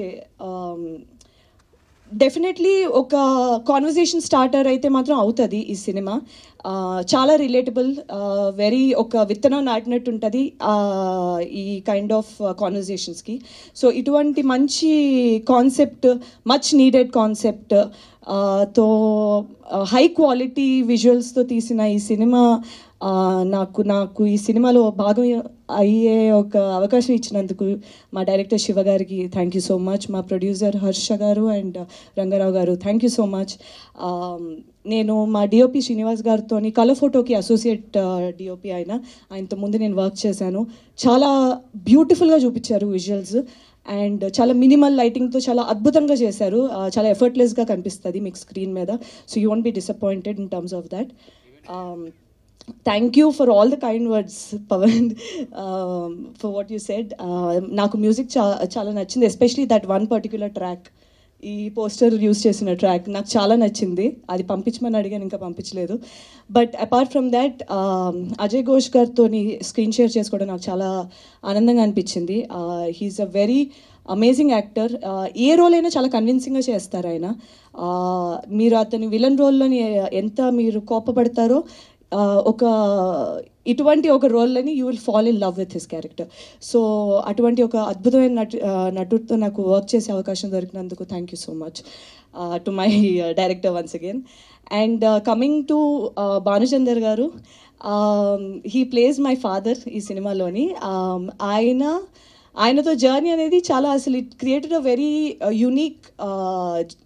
డెఫినెట్లీ ఒక కాన్వర్జేషన్ స్టార్టర్ అయితే మాత్రం అవుతుంది ఈ సినిమా ఆ, చాలా రిలేటబుల్ వెరీ ఒక విత్తనం నాటినట్టు ఉంటుంది ఈ కైండ్ ఆఫ్ కాన్వర్జేషన్స్కి సో ఇటువంటి మంచి కాన్సెప్ట్ మచ్ నీడెడ్ కాన్సెప్ట్ తో హై క్వాలిటీ విజువల్స్తో తీసిన ఈ సినిమా ఆ, నాకు నాకు ఈ సినిమాలో భాగం అయ్యే ఒక అవకాశం ఇచ్చినందుకు మా డైరెక్టర్ శివ గారికి థ్యాంక్ యూ సో మచ్ మా ప్రొడ్యూసర్ హర్ష గారు అండ్ రంగారావు గారు థ్యాంక్ యూ సో మచ్ నేను మా డిఓపి శ్రీనివాస్ గారితో కలర్ ఫోటోకి అసోసియేట్ డిఓపి ఆయన ఆయనతో ముందు నేను వర్క్ చేశాను చాలా బ్యూటిఫుల్గా చూపించారు విజువల్స్ అండ్ చాలా మినిమల్ లైటింగ్తో చాలా అద్భుతంగా చేశారు ఆ, చాలా ఎఫర్ట్లెస్గా కనిపిస్తుంది మీకు స్క్రీన్ మీద so you won't be disappointed in terms of that thank you for all the kind words Pawan for what you said నాకు మ్యూజిక్ చా చాలా నచ్చింది especially that one particular track ఈ పోస్టర్ యూస్ చేసిన ట్రాక్ నాకు చాలా నచ్చింది అది పంపించమని అడిగాను ఇంకా పంపించలేదు but apart from that Ajay Ghosh గారితో స్క్రీన్ షేర్ చేసుకోవడం నాకు చాలా ఆనందంగా అనిపించింది he's a very amazing actor ఏ రోల్ అయినా చాలా కన్విన్సింగ్గా చేస్తారు ఆయన Uh, మీరు అతని విలన్ రోల్లోని ఎంత మీరు కోపపడతారో uh, ఒక ఇటువంటి ఒక రోల్ని you will fall in love with his character so అటువంటి ఒక అద్భుతమైన నటు uh, నటుడితో నాకు వర్క్ చేసే అవకాశం దొరికినందుకు thank you so much to my director once again and coming to Bhanuchander garu he place my father ఈ సినిమాలోని Um, ఆయన ఆయనతో జర్నీ అనేది చాలా అసలు it created a very unique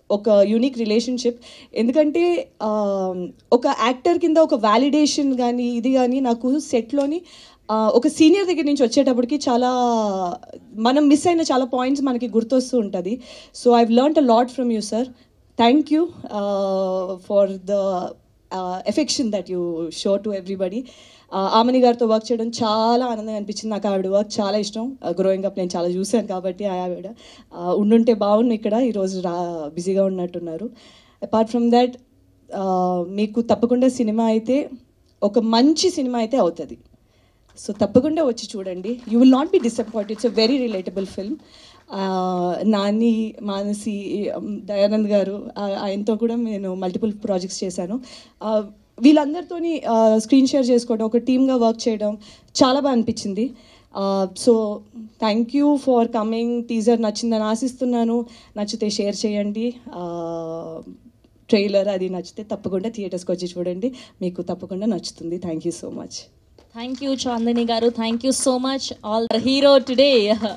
ఒక యూనిక్ రిలేషన్షిప్ ఎందుకంటే ఆ, ఒక యాక్టర్ కింద ఒక వ్యాలిడేషన్ కానీ ఇది కానీ నాకు సెట్లోని ఒక సీనియర్ దగ్గర నుంచి వచ్చేటప్పటికి చాలా మనం మిస్ అయిన చాలా పాయింట్స్ మనకి గుర్తొస్తూ ఉంటుంది so I learn a lot from you sir thank you for the affection that you show to everybody Amani గారితో వర్క్ చేయడం చాలా ఆనందంగా అనిపించింది నాకు ఆవిడ వర్క్ చాలా ఇష్టం గ్రోయింగ్ అప్ నేను చాలా చూశాను కాబట్టి ఆ ఆవిడ ఆ, ఉండుంటే బాగుండు ఇక్కడ ఈరోజు రా బిజీగా ఉన్నట్టున్నారు అపార్ట్ ఫ్రమ్ దాట్ మీకు తప్పకుండా సినిమా అయితే ఒక మంచి సినిమా అయితే అవుతుంది సో తప్పకుండా వచ్చి చూడండి you will not be disappoint it's a very relatable film Nani Manasi um, Dayanand garu ఆ- ఆయనతో కూడా నేను మల్టిపుల్ ప్రాజెక్ట్స్ చేశాను ఆ, వీళ్ళందరితోని స్క్రీన్ షేర్ చేసుకోవడం ఒక టీమ్గా వర్క్ చేయడం చాలా బాగా అనిపించింది so thank you for coming teaser నచ్చిందని ఆశిస్తున్నాను నచ్చితే షేర్ చేయండి ట్రైలర్ అది నచ్చితే తప్పకుండా థియేటర్స్కి వచ్చి చూడండి మీకు తప్పకుండా నచ్చుతుంది thank you so much thank you Chandini గారు thank you so much all hero today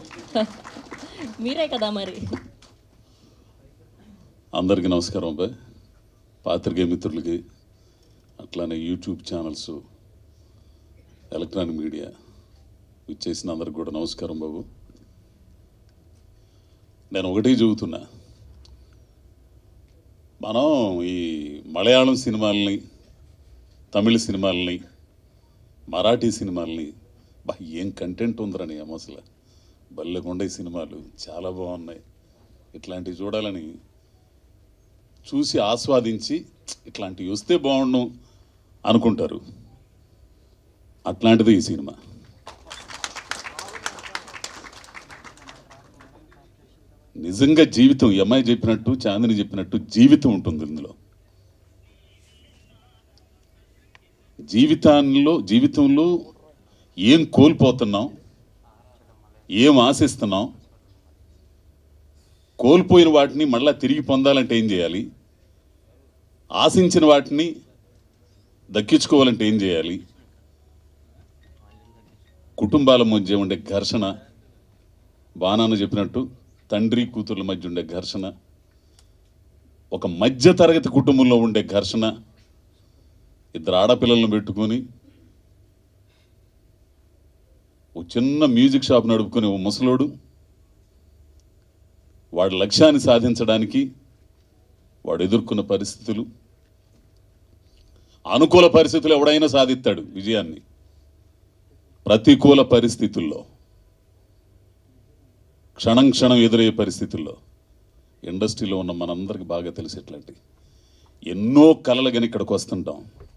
మీరే కదా మరి అందరికీ నమస్కారం అబ్బాయి పాత్రికేయ మిత్రులకి అట్లానే యూట్యూబ్ ఛానల్స్ ఎలక్ట్రానిక్ మీడియా ఇచ్చేసిన అందరికి కూడా నమస్కారం బాబు నేను ఒకటే చెబుతున్నా మనం ఈ మలయాళం సినిమాలని తమిళ సినిమాలని మరాఠీ సినిమాలని బా ఏం కంటెంట్ ఉందిరని అసలు బల్లెకొండ ఈ సినిమాలు చాలా బాగున్నాయి ఇట్లాంటివి చూడాలని చూసి ఆస్వాదించి ఇట్లాంటివి వస్తే బాగుండు అనుకుంటారు అట్లాంటిది ఈ సినిమా నిజంగా జీవితం ఈ అమ్మాయి చెప్పినట్టు చాందిని చెప్పినట్టు జీవితం ఉంటుంది ఇందులో జీవితాల్లో జీవితంలో ఏం కోల్పోతున్నాం ఏం ఆశిస్తున్నాం కోల్పోయిన వాటిని మళ్ళా తిరిగి పొందాలంటే ఏం చేయాలి ఆశించిన వాటిని దక్కించుకోవాలంటే ఏం చేయాలి కుటుంబాల మధ్య ఉండే ఘర్షణ బాణాను చెప్పినట్టు తండ్రి కూతుర్ల మధ్య ఉండే ఘర్షణ ఒక మధ్య తరగతి కుటుంబంలో ఉండే ఘర్షణ ఇద్దరు ఆడపిల్లలను పెట్టుకొని ఒక చిన్న మ్యూజిక్ షాప్ నడుపుకునే ఓ ముసలోడు వాడి లక్ష్యాన్ని సాధించడానికి వాడు ఎదుర్కొన్న పరిస్థితులు అనుకూల పరిస్థితులు ఎవడైనా సాధిస్తాడు విజయాన్ని ప్రతికూల పరిస్థితుల్లో క్షణం క్షణం ఎదురయ్యే పరిస్థితుల్లో ఇండస్ట్రీలో ఉన్న మనందరికి బాగా తెలిసేట్లాంటి ఎన్నో కలలు కానీ ఇక్కడికి వస్తుంటాం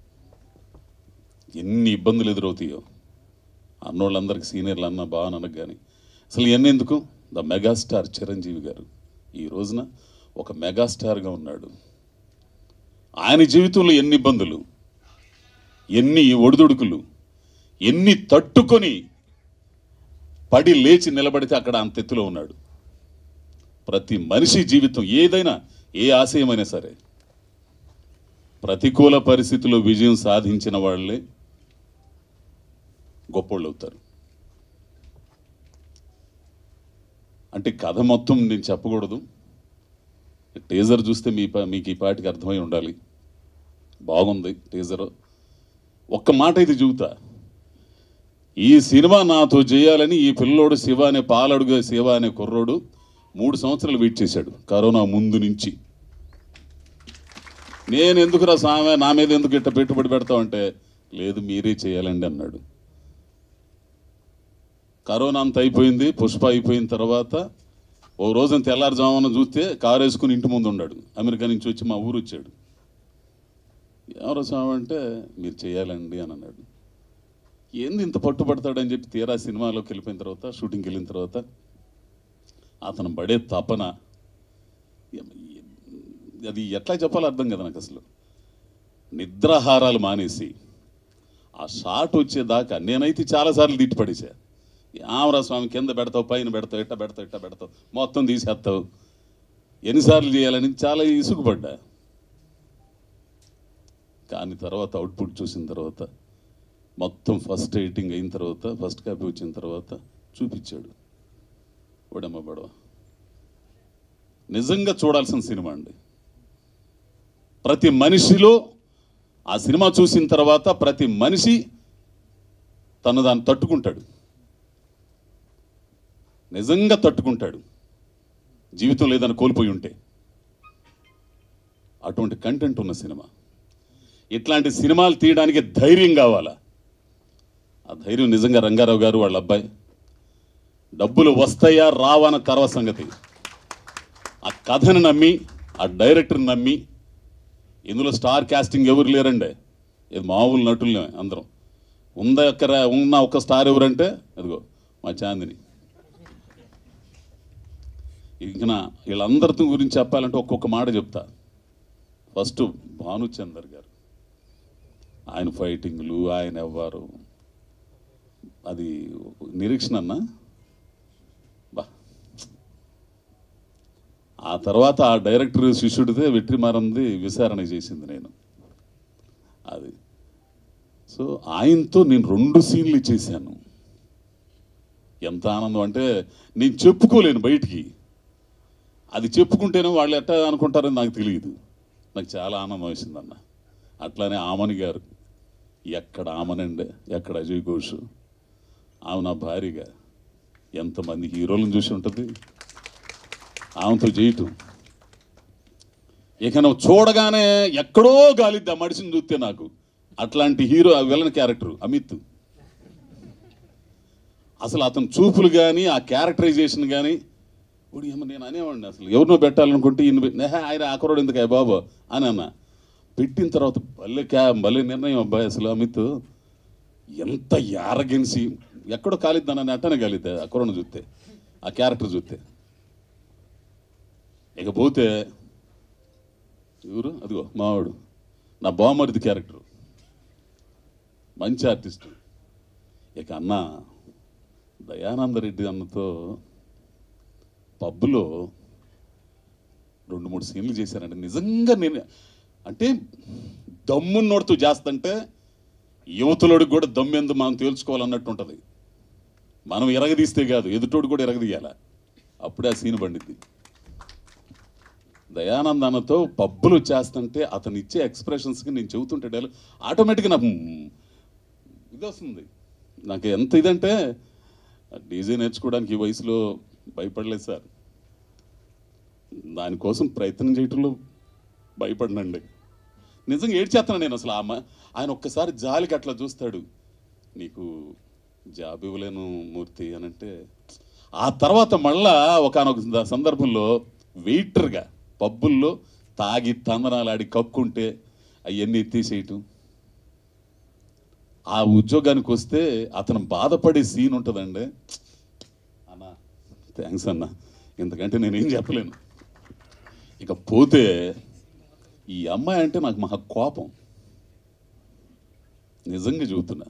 ఎన్ని ఇబ్బందులు ఎదురవుతాయో అన్నోళ్ళందరికీ సీనియర్లు అన్న బావనన్నకు కానీ అసలు ఇవన్నీ ఎందుకు ద మెగాస్టార్ చిరంజీవి గారు ఈ రోజున ఒక మెగాస్టార్గా ఉన్నాడు ఆయన జీవితంలో ఎన్ని ఇబ్బందులు ఎన్ని ఒడిదుడుకులు ఎన్ని తట్టుకొని పడి లేచి నిలబడితే అక్కడ అంత ఎత్తులో ఉన్నాడు ప్రతి మనిషి జీవితం ఏదైనా ఏ ఆశయమైనా సరే ప్రతికూల పరిస్థితుల్లో విజయం సాధించిన వాళ్ళే గొప్పోళ్ళు అవుతారు అంటే కథ మొత్తం నేను చెప్పకూడదు టీజర్ చూస్తే మీ పా- మీకు ఈ పాటికి అర్థమై ఉండాలి బాగుంది టీజర్ ఒక్క మాట ఇది చెబుతా ఈ సినిమా నాతో చేయాలని ఈ పిల్లోడు శివ అనే పాలడుగా శివ అనే కుర్రోడు మూడు సంవత్సరాలు వెయిట్ చేశాడు కరోనా ముందు నుంచి నేను ఎందుకురా సామె నా మీద ఎందుకు ఇట్ట పెట్టుబడి పెడతావంటే లేదు మీరే చేయాలండి అన్నాడు కరోనా అంత అయిపోయింది పుష్ప అయిపోయిన తర్వాత ఓ రోజున తెల్లారుజామున చూస్తే కారు వేసుకుని ఇంటి ముందు ఉన్నాడు అమెరికా నుంచి వచ్చి మా ఊరు వచ్చాడు ఎవరు స్వామి అంటే మీరు చేయాలండి అని అన్నాడు ఏంది ఇంత పట్టుబడతాడని చెప్పి తీరా సినిమాలోకి వెళ్ళిపోయిన తర్వాత షూటింగ్కి వెళ్ళిన తర్వాత అతను పడే తపన అది ఎట్లా చెప్పాలో అర్థం కదా నాకు అసలు నిద్రాహారాలు మానేసి ఆ షాట్ వచ్చేదాకా నేనైతే చాలాసార్లు తిట్టి పడేసా ఆమరా స్వామి కింద పెడతావు పైన పెడతావు ఇట్ట పెడతావు ఇట్ట పెడతావు మొత్తం తీసేస్తావు ఎన్నిసార్లు చేయాలని చాలా ఇసుగుపడ్డా కానీ తర్వాత అవుట్పుట్ చూసిన తర్వాత మొత్తం ఫస్ట్ ఎడిటింగ్ అయిన తర్వాత ఫస్ట్ కాపీ వచ్చిన తర్వాత చూపించాడు ఓడమ్మ బడవ నిజంగా చూడాల్సిన సినిమా అండి ప్రతి మనిషిలో ఆ సినిమా చూసిన తర్వాత ప్రతి మనిషి తను దాన్ని తట్టుకుంటాడు నిజంగా తట్టుకుంటాడు జీవితం లేదని కోల్పోయి ఉంటే అటువంటి కంటెంట్ ఉన్న సినిమా ఇట్లాంటి సినిమాలు తీయడానికి ధైర్యం కావాలా ఆ ధైర్యం నిజంగా రంగారావు గారు వాళ్ళ అబ్బాయి డబ్బులు వస్తాయా రావన్న తర్వాత సంగతి ఆ కథను నమ్మి ఆ డైరెక్టర్ని నమ్మి ఇందులో స్టార్ కాస్టింగ్ ఎవరు లేరండి ఇది మామూలు నటులే అందరం ఉంద ఒక్క ఉన్న ఒక స్టార్ ఎవరంటే అదిగో మా చాందిని ఇంక నా వీళ్ళందరితో గురించి చెప్పాలంటే ఒక్కొక్క మాట చెప్తా ఫస్ట్ భానుచందర్ గారు ఆయన ఫైటింగ్లు ఆయన ఎవ్వరు అది నిరీక్షణ అన్నా బా ఆ తర్వాత ఆ డైరెక్టర్ శిష్యుడితే వెట్రిమారంది విచారణ చేసింది నేను అది సో ఆయనతో నేను రెండు సీన్లు చేశాను ఎంత ఆనందం అంటే నేను చెప్పుకోలేను బయటికి అది చెప్పుకుంటేనే వాళ్ళు ఎట్టా అనుకుంటారని నాకు తెలియదు నాకు చాలా ఆనందం వేసిందన్న అట్లానే ఆమని గారు ఎక్కడ ఆమనండి ఎక్కడ అజయ్ ఘోష్ ఆమె నా భార్యగా ఎంతమంది హీరోలను చూసి ఉంటుంది ఆమెతో చేయటం ఇక నువ్వు చూడగానే ఎక్కడో గాలిద్ది ఆ మనిషిని చూస్తే నాకు అట్లాంటి హీరో ఆ విలన్ క్యారెక్టర్ అమిత్ అసలు అతని చూపులు కానీ ఆ క్యారెక్టరైజేషన్ కానీ ఇప్పుడు ఏమో నేను అనేవాడిని అసలు ఎవరినో పెట్టాలనుకుంటే ఈయన పెట్టి- "నెహ, ఆయన ఆ కుర్రోడు ఎందుకు బాబు అని అన్న పెట్టిన తర్వాత భలే క్యా భలే నిర్ణయం అబ్బాయి అసలు అమిత్ ఎంత యారగెన్సీ ఎక్కడో కాలిద్దానని అట్టనే కాలిద్దా ఆ కుర్రను చూస్తే ఆ క్యారెక్టర్ చూస్తే ఇకపోతే ఎవరు అదిగో మావాడు నా బామరిది క్యారెక్టర్ మంచి ఆర్టిస్ట్ ఇక అన్న దయానందరెడ్డి అన్నతో పబ్లో రెండు మూడు సీన్లు చేశానండి నిజంగా నేను అంటే దమ్మున్నోడుతూ చేస్తుంటే యువతులోడికి కూడా దమ్మెందు మనం తేల్చుకోవాలన్నట్టు ఉంటుంది మనం ఎరగదీస్తే కాదు ఎదుటోడు కూడా ఎరగదీయాల అప్పుడే ఆ సీన్ పండిద్ది దయానంద్ అన్నతో పబ్బులు చేస్తుంటే అతను ఇచ్చే ఎక్స్ప్రెషన్స్కి నేను చెబుతుంటే డైలాగ్ ఆటోమేటిక్గా నాకు ఇది వస్తుంది నాకు ఎంత ఇదంటే డీజే నేర్చుకోవడానికి ఈ వయసులో భయపడలేదు సార్ దానికోసం ప్రయత్నం చేయటంలో భయపడినండి నిజంగా ఏడ్చేస్తాను నేను అసలు ఆమె ఆయన ఒక్కసారి జాలికి అట్లా చూస్తాడు నీకు జాబ్ ఇవ్వలేను మూర్తి అని అంటే ఆ తర్వాత మళ్ళా ఒకనొక సందర్భంలో వెయిటర్గా పబ్బుల్లో తాగి తందనాలాడి కక్కుంటే అవన్నీ ఎత్తేసేయటం ఆ ఉద్యోగానికి వస్తే అతను బాధపడే సీన్ ఉంటుందండి అన్నా థ్యాంక్స్ అన్న ఎందుకంటే నేనేం చెప్పలేను ఇక పోతే ఈ అమ్మాయి అంటే నాకు మహా కోపం నిజంగా చెబుతున్నా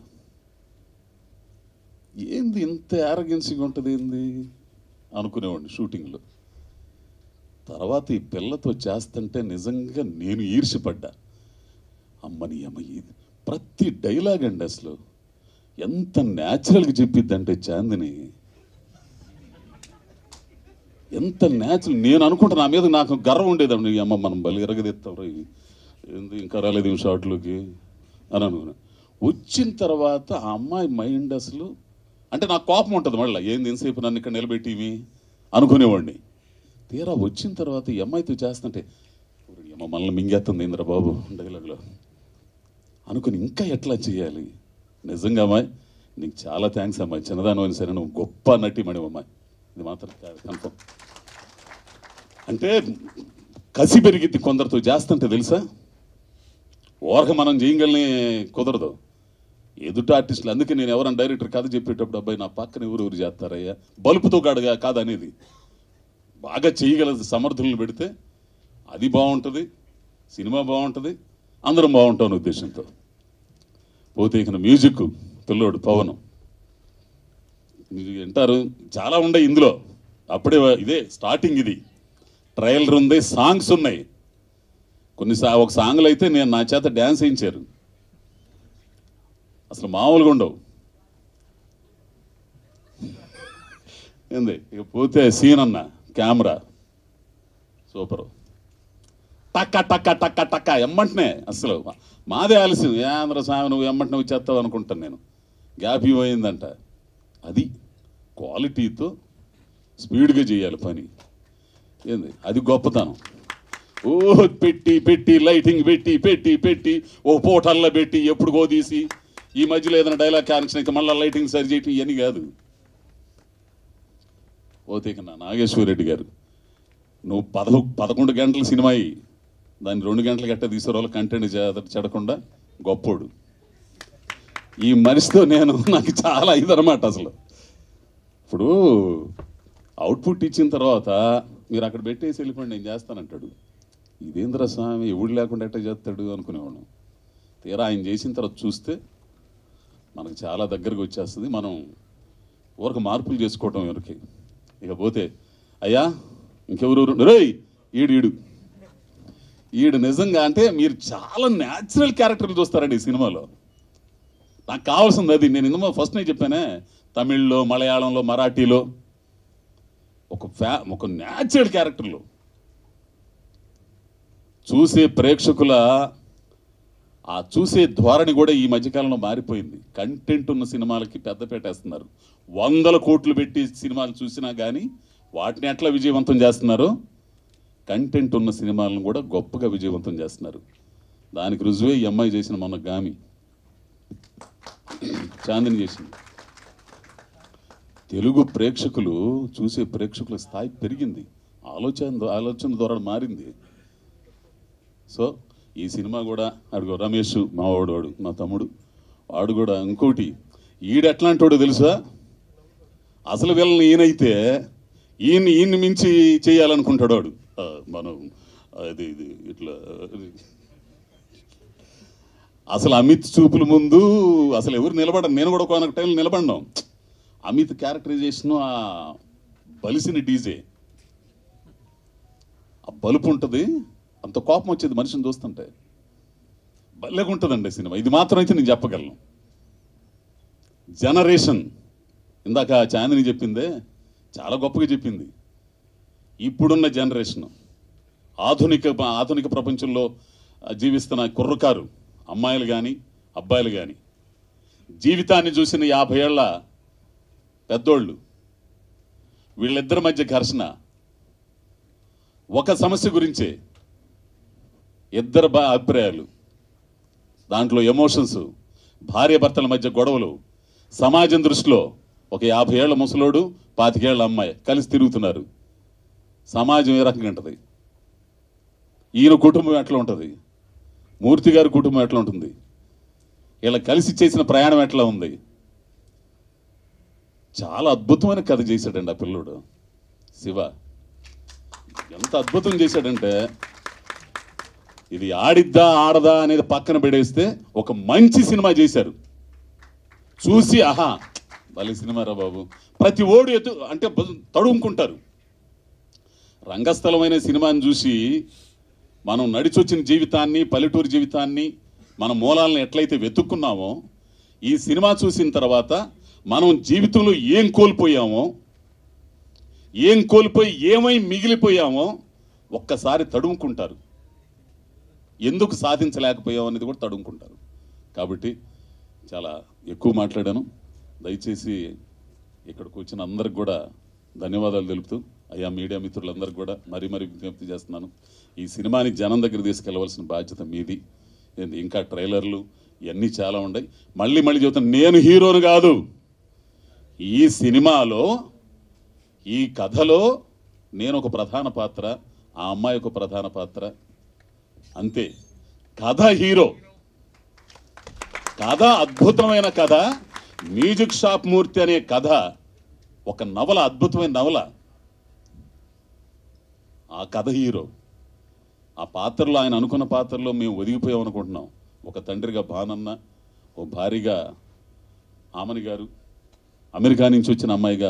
ఏంది ఇంత యారగెన్సీగా ఉంటుంది ఏంది అనుకునేవాడిని షూటింగ్లో తర్వాత ఈ పిల్లతో చేస్తుంటే నిజంగా నేను ఈర్షిపడ్డా అమ్మని అమ్మ ఇది ప్రతి డైలాగ్ అండి అసలు ఎంత న్యాచురల్గా చెప్పిద్దంటే చాందిని ఎంత న్యాచురల్ నేను అనుకుంటా నా మీద నాకు గర్వం ఉండేదండి ఈ అమ్మ మనం బలి ఎరగదెత్తాం ఏంది ఇంకా రాలేదు ఈ షార్ట్లోకి అని అనుకున్నా వచ్చిన తర్వాత ఆ అమ్మాయి మైండ్ అసలు అంటే నాకు కోపం ఉంటుంది మళ్ళీ ఏంది ఎంతసేపు నన్ను ఇక్కడ నిలబెట్టివి అనుకునేవాడిని తీరా వచ్చిన తర్వాత ఈ అమ్మాయితో చేస్తుంటే "ఒరేయ్, ఈ అమ్మ మనల్ని మింగేస్తుంది ఇంద్ర బాబు డైలాగ్లో అనుకుని ఇంకా ఎట్లా చేయాలి నిజంగా అమ్మాయి నీకు చాలా థ్యాంక్స్ అమ్మాయి చిన్నదాని అయినా సరే నువ్వు గొప్ప నటిమణి అమ్మాయి ఇది మాత్రం కన్ఫర్మ్ అంటే కసి పెరిగిద్ది కొందరితో చేస్తుంటే తెలుసా ఓరక మనం చేయగలని కుదరదు ఎదుట ఆర్టిస్టులు అందుకే నేను ఎవరైనా డైరెక్టర్ కథ చెప్పేటప్పుడు అబ్బాయి నా పక్కన ఎవరు ఎవరు చేస్తారయ్యా బలుపుతో కాడుగా కాదు అనేది బాగా చేయగల సమర్థులను పెడితే అది బాగుంటుంది సినిమా బాగుంటుంది అందరం బాగుంటాం అనే ఉద్దేశంతో పోతే ఇక మ్యూజిక్ పిల్లోడు పవనం మీరు వింటారు చాలా ఉన్నాయి ఇందులో అప్పుడే ఇదే స్టార్టింగ్ ఇది ట్రయలర్ ఉంది సాంగ్స్ ఉన్నాయి కొన్ని సా ఒక సాంగ్లు అయితే నేను నా చేత డ్యాన్స్ వేయించారు అసలు మామూలుగా ఉండవు ఏంది ఇక పోతే సీన్ అన్న కెమెరా సూపర్ టక్క టక్క టక్క టక్క ఎమ్మంటనే అసలు మాదే ఆలస్యం ఏ ఆంధ్ర స్వామి నువ్వు ఎమ్మంటనే వచ్చేస్తావు అనుకుంటాను నేను గ్యాప్ ఇవ్వయిందంట అది క్వాలిటీతో స్పీడ్గా చేయాలి పని ఏంది అది గొప్పతనం ఓ పెట్టి పెట్టి లైటింగ్ పెట్టి పెట్టి పెట్టి ఓ పోటల్లో పెట్టి ఎప్పుడుగో తీసి ఈ మధ్యలో ఏదైనా డైలాగ్ కనెక్షన్ అయితే మళ్ళీ లైటింగ్ సరి చేయటం ఇవన్నీ కాదు పోతే ఇక నా నాగేశ్వర రెడ్డి గారు నువ్వు పద పదకొండు గంటల సినిమా అయ్యి దాన్ని రెండు గంటల గట్ట తీసేవాళ్ళు కంటెంట్ చెడకుండా గొప్పోడు ఈ మనిషితో నేను నాకు చాలా ఇదనమాట అసలు ఇప్పుడు అవుట్పుట్ ఇచ్చిన తర్వాత మీరు అక్కడ పెట్టేసి వెళ్ళిపోండి నేను చేస్తానంటాడు ఇదేంద్ర స్వామి ఎవడు లేకుండా ఎట్ట చేస్తాడు అనుకునేవాళ్ళం తీరా ఆయన చేసిన తర్వాత చూస్తే మనకు చాలా దగ్గరకు వచ్చేస్తుంది మనం ఊరకు మార్పులు చేసుకోవటం ఎవరికి ఇకపోతే అయ్యా ఇంకెవరు రేయ్ ఈడు ఈడు ఈడు నిజంగా అంటే మీరు చాలా న్యాచురల్ క్యారెక్టర్లు చూస్తారండి ఈ సినిమాలో నాకు కావాల్సింది అది నేను ఇందులో ఫస్ట్ నేను చెప్పానే తమిళ్లో మలయాళంలో మరాఠీలో ఒక ఫ్యా ఒక న్యాచురల్ క్యారెక్టర్లు చూసే ప్రేక్షకుల ఆ చూసే ధోరణి కూడా ఈ మధ్యకాలంలో మారిపోయింది కంటెంట్ ఉన్న సినిమాలకి పెద్ద పెట్టేస్తున్నారు వందల కోట్లు పెట్టి సినిమాలు చూసినా కానీ వాటిని ఎట్లా విజయవంతం చేస్తున్నారో కంటెంట్ ఉన్న సినిమాలను కూడా గొప్పగా విజయవంతం చేస్తున్నారు దానికి రుజువే ఈ అమ్మాయి చేసిన మొన్న గామి చాందిని చేసింది తెలుగు ప్రేక్షకులు చూసే ప్రేక్షకుల స్థాయి పెరిగింది ఆలోచన ఆలోచన ద్వారా మారింది సో ఈ సినిమా కూడా అడుగు రమేష్ మా వాడు వాడు మా తమ్ముడు వాడు కూడా ఇంకోటి ఈడు ఎట్లాంటి వాడు తెలుసా అసలు వీళ్ళని ఈయనైతే ఈయన్ని ఈయన్ని మించి చేయాలనుకుంటాడు వాడు ఆ, మనం అది ఇది ఇట్లా అసలు అమిత్ చూపుల ముందు అసలు ఎవరు నిలబడరు నేను కూడా ఒక టైం నిలబడినాం అమిత్ క్యారెక్టరైజేషన్ ఆ బలిసిన డీజే ఆ బలుపు ఉంటుంది అంత కోపం వచ్చేది మనిషిని చూస్తుంటే భలేగా ఉంటుందండి సినిమా ఇది మాత్రం అయితే నేను చెప్పగలను జనరేషన్ ఇందాక చాందిని చెప్పిందే చాలా గొప్పగా చెప్పింది ఇప్పుడున్న జనరేషన్ ఆధునిక ఆధునిక ప్రపంచంలో జీవిస్తున్న కుర్రకారు అమ్మాయిలు కానీ అబ్బాయిలు కానీ జీవితాన్ని చూసిన యాభై ఏళ్ళ పెద్దోళ్ళు వీళ్ళిద్దరి మధ్య ఘర్షణ ఒక సమస్య గురించే ఇద్దరు బా అభిప్రాయాలు దాంట్లో ఎమోషన్స్ భార్య భర్తల మధ్య గొడవలు సమాజం దృష్టిలో ఒక యాభై ఏళ్ల ముసలోడు పాతికేళ్ల అమ్మాయి కలిసి తిరుగుతున్నారు సమాజం ఏ రకంగా ఉంటుంది ఈయన కుటుంబం ఎట్లా ఉంటుంది మూర్తి గారి కుటుంబం ఎట్లా ఉంటుంది ఇలా కలిసి చేసిన ప్రయాణం ఎట్లా ఉంది చాలా అద్భుతమైన కథ చేశాడండి ఆ పిల్లోడు శివ ఎంత అద్భుతం చేశాడంటే ఇది ఆడిద్దా ఆడదా అనేది పక్కన పెడేస్తే ఒక మంచి సినిమా చేశారు చూసి ఆహా భలే సినిమా రా బాబు ప్రతి ఓడు ఎత్తు అంటే బ- తడుముకుంటారు రంగస్థలమైన సినిమాని చూసి మనం నడిచొచ్చిన జీవితాన్ని పల్లెటూరు జీవితాన్ని మన మూలాలను ఎట్లయితే వెతుక్కున్నామో ఈ సినిమా చూసిన తర్వాత మనం జీవితంలో ఏం కోల్పోయామో ఏం కోల్పోయి ఏమై మిగిలిపోయామో ఒక్కసారి తడుముకుంటారు ఎందుకు సాధించలేకపోయాం అనేది కూడా తడుముకుంటారు కాబట్టి చాలా ఎక్కువ మాట్లాడాను దయచేసి ఇక్కడికి వచ్చిన అందరికి కూడా ధన్యవాదాలు తెలుపుతూ అయ్యా మీడియా మిత్రులందరికీ కూడా మరీ మరీ విజ్ఞప్తి చేస్తున్నాను ఈ సినిమాని జనం దగ్గర తీసుకెళ్లవలసిన బాధ్యత మీది ఏంది ఇంకా ట్రైలర్లు ఇవన్నీ చాలా ఉన్నాయి మళ్ళీ మళ్ళీ చెబుతాను నేను హీరోను కాదు ఈ సినిమాలో ఈ కథలో నేను ఒక ప్రధాన పాత్ర ఆ అమ్మాయి ఒక ప్రధాన పాత్ర అంతే కథ హీరో కథ అద్భుతమైన కథ మ్యూజిక్ షాప్ మూర్తి అనే కథ ఒక నవల అద్భుతమైన నవల ఆ కథ హీరో ఆ పాత్రలో ఆయన అనుకున్న పాత్రలో మేము ఒదిగిపోయాం అనుకుంటున్నాం ఒక తండ్రిగా బానన్న ఓ భార్యగా ఆమని గారు అమెరికా నుంచి వచ్చిన అమ్మాయిగా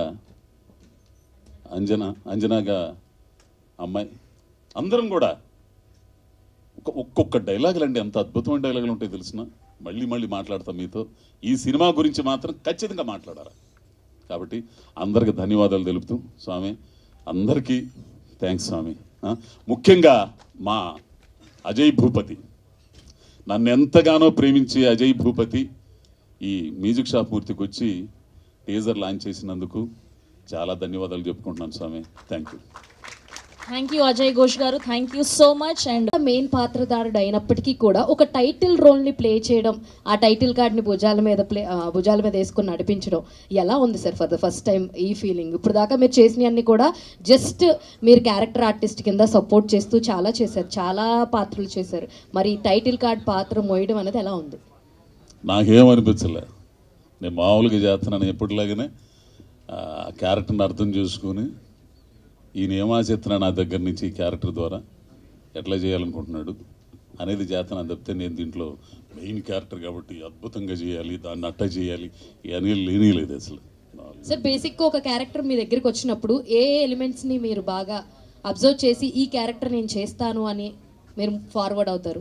అంజనా అంజనాగా అమ్మాయి అందరం కూడా ఒక ఒక్కొక్క డైలాగులు అండి ఎంత అద్భుతమైన డైలాగులు ఉంటాయి తెలిసిన మళ్ళీ మళ్ళీ మాట్లాడతాం మీతో ఈ సినిమా గురించి మాత్రం ఖచ్చితంగా మాట్లాడాలి కాబట్టి అందరికి ధన్యవాదాలు తెలుపుతూ స్వామి అందరికీ థ్యాంక్స్ స్వామి ఆ, ముఖ్యంగా మా అజయ్ భూపతి నన్ను ఎంతగానో ప్రేమించే అజయ్ భూపతి ఈ మ్యూజిక్ షాప్ మూర్తికి వచ్చి టీజర్ లాంచ్ చేసినందుకు చాలా ధన్యవాదాలు చెప్పుకుంటున్నాను Swami thank you thank you Ajay Ghosh garu thank you so much and main పాత్రధారుడు అయినప్పటికీ కూడా ఒక టైటిల్ రోల్ని ప్లే చేయడం ఆ టైటిల్ కార్డ్ని భుజాల మీద ప్లే ఆ, భుజాల మీద వేసుకుని నడిపించడం ఎలా ఉంది sir for the first time ఈ ఫీలింగ్ ఇప్పుడు దాకా మీరు చేసినవన్నీ కూడా జస్ట్ మీరు క్యారెక్టర్ ఆర్టిస్ట్ కింద సపోర్ట్ చేస్తూ చాలా చేశారు చాలా పాత్రలు చేశారు మరి టైటిల్ కార్డ్ పాత్ర మోయడం అనేది ఎలా ఉంది నాకేమనిపించలే నేను మామూలుగా చేస్తున్నాను ఎప్పటిలాగానే ఆ క్యారెక్టర్ని అర్థం చేసుకుని ఈయన ఏమాచేస్తున్నా నా దగ్గర నుంచి ఈ క్యారెక్టర్ ద్వారా ఎట్లా చేయాలనుకుంటున్నాడు అనేది చేస్తున్నాను తప్పితే నేను దీంట్లో మెయిన్ క్యారెక్టర్ కాబట్టి అద్భుతంగా చేయాలి దాన్ని అట్ట చేయాలి ఇవన్నీ లేనే లేదు అసలు సార్ బేసిక్గా ఒక క్యారెక్టర్ మీ దగ్గరికి వచ్చినప్పుడు ఏ ఎలిమెంట్స్ని మీరు బాగా అబ్జర్వ్ చేసి ఈ క్యారెక్టర్ నేను చేస్తాను అని మీరు ఫార్వర్డ్ అవుతారు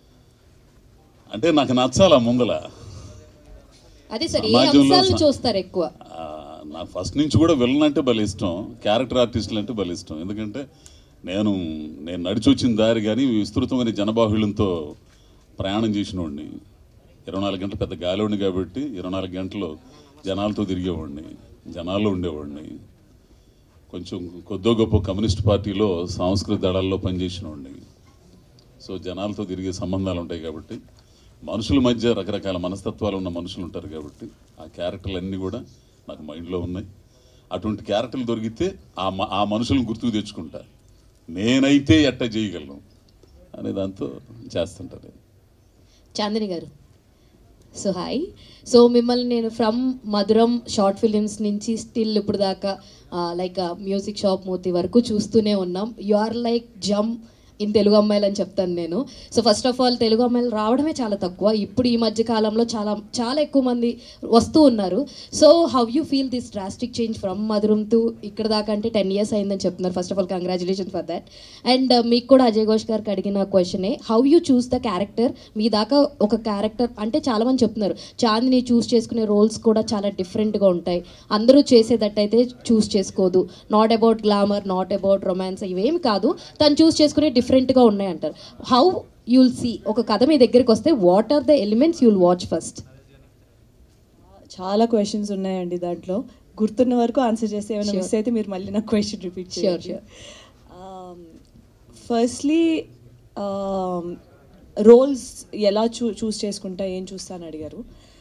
అంటే నాకు నచ్చాలా ముందల అదే సార్ ఏ సమాజంలో అంశాలను స- చూస్తారు ఎక్కువ ఆ, నాకు ఫస్ట్ నుంచి కూడా విలన్ అంటే భలే ఇష్టం క్యారెక్టర్ ఆర్టిస్టులు అంటే భలే ఇష్టం ఎందుకంటే నేను నేను నడిచి వచ్చిన దారి కానీ విస్తృతమైన జనబాహుళ్యంతో ప్రయాణం చేసినవాడిని ఇరవై నాలుగు గంటలు పెద్ద గాలివాడిని కాబట్టి ఇరవై నాలుగు గంటలు జనాలతో తిరిగేవాడిని జనాల్లో ఉండేవాడిని కొంచెం కొద్దో గొప్ప కమ్యూనిస్ట్ పార్టీలో సాంస్కృతిక దళాల్లో పనిచేసినవాడిని సో జనాలతో తిరిగే సంబంధాలు ఉంటాయి కాబట్టి మనుషుల మధ్య రకరకాల మనస్తత్వాలు ఉన్న మనుషులు ఉంటారు కాబట్టి ఆ క్యారెక్టర్లు అన్నీ కూడా నాకు మైండ్లో ఉన్నాయి అటువంటి క్యారెక్టర్లు దొరికితే ఆ మ- ఆ మనుషులను గుర్తుకు తెచ్చుకుంటా నేనైతే ఎట్ట చేయగలను అనే దాంతో చేస్తుంటాను చాందిని గారు సో హాయ్ సో మిమ్మల్ని నేను ఫ్రమ్ మధురం షార్ట్ ఫిలిమ్స్ నుంచి స్టిల్ ఇప్పుడు దాకా లైక్ మ్యూజిక్ షాప్ మూర్తి వరకు చూస్తూనే ఉన్నాం you are like gem in Telugu అమ్మాయిలు అని చెప్తాను నేను so first of all Telugu అమ్మాయిలు రావడమే చాలా తక్కువ ఇప్పుడు ఈ మధ్య కాలంలో చాలా చాలా ఎక్కువ మంది వస్తూ ఉన్నారు so how you feel this drastic change from Madhuram to ఇక్కడ దాకా అంటే టెన్ ఇయర్స్ అయిందని చెప్తున్నారు first of all congratulation for that and మీకు కూడా అజయ్ ఘోష్ గారికి అడిగిన క్వశ్చనే how you choose the character మీ దాకా ఒక క్యారెక్టర్ అంటే చాలా మంది చెప్తున్నారు చాందిని చూస్ చేసుకునే రోల్స్ కూడా చాలా డిఫరెంట్గా ఉంటాయి అందరూ చేసేటట్టయితే చూస్ చేసుకోదు not about glamour not about romance ఇవేమి కాదు తను చూస్ చేసుకునే డిఫరెంట్గా ఉన్నాయి అంటారు హౌ యుల్ సీ ఒక కథ మీ దగ్గరికి వస్తే what are the elements you'll watch first చాలా క్వశ్చన్స్ ఉన్నాయండి దాంట్లో గుర్తున్న వరకు ఆన్సర్ చేస్తే ఏమైనా Sure. మిస్ అయితే మీరు మళ్ళీ నా క్వశ్చన్ రిపీట్ Sure, చేయండి sure. ఫస్ట్లీ రోల్స్ ఎలా చూ చూస్ చేసుకుంటా ఏం చూస్తా అని అడిగారు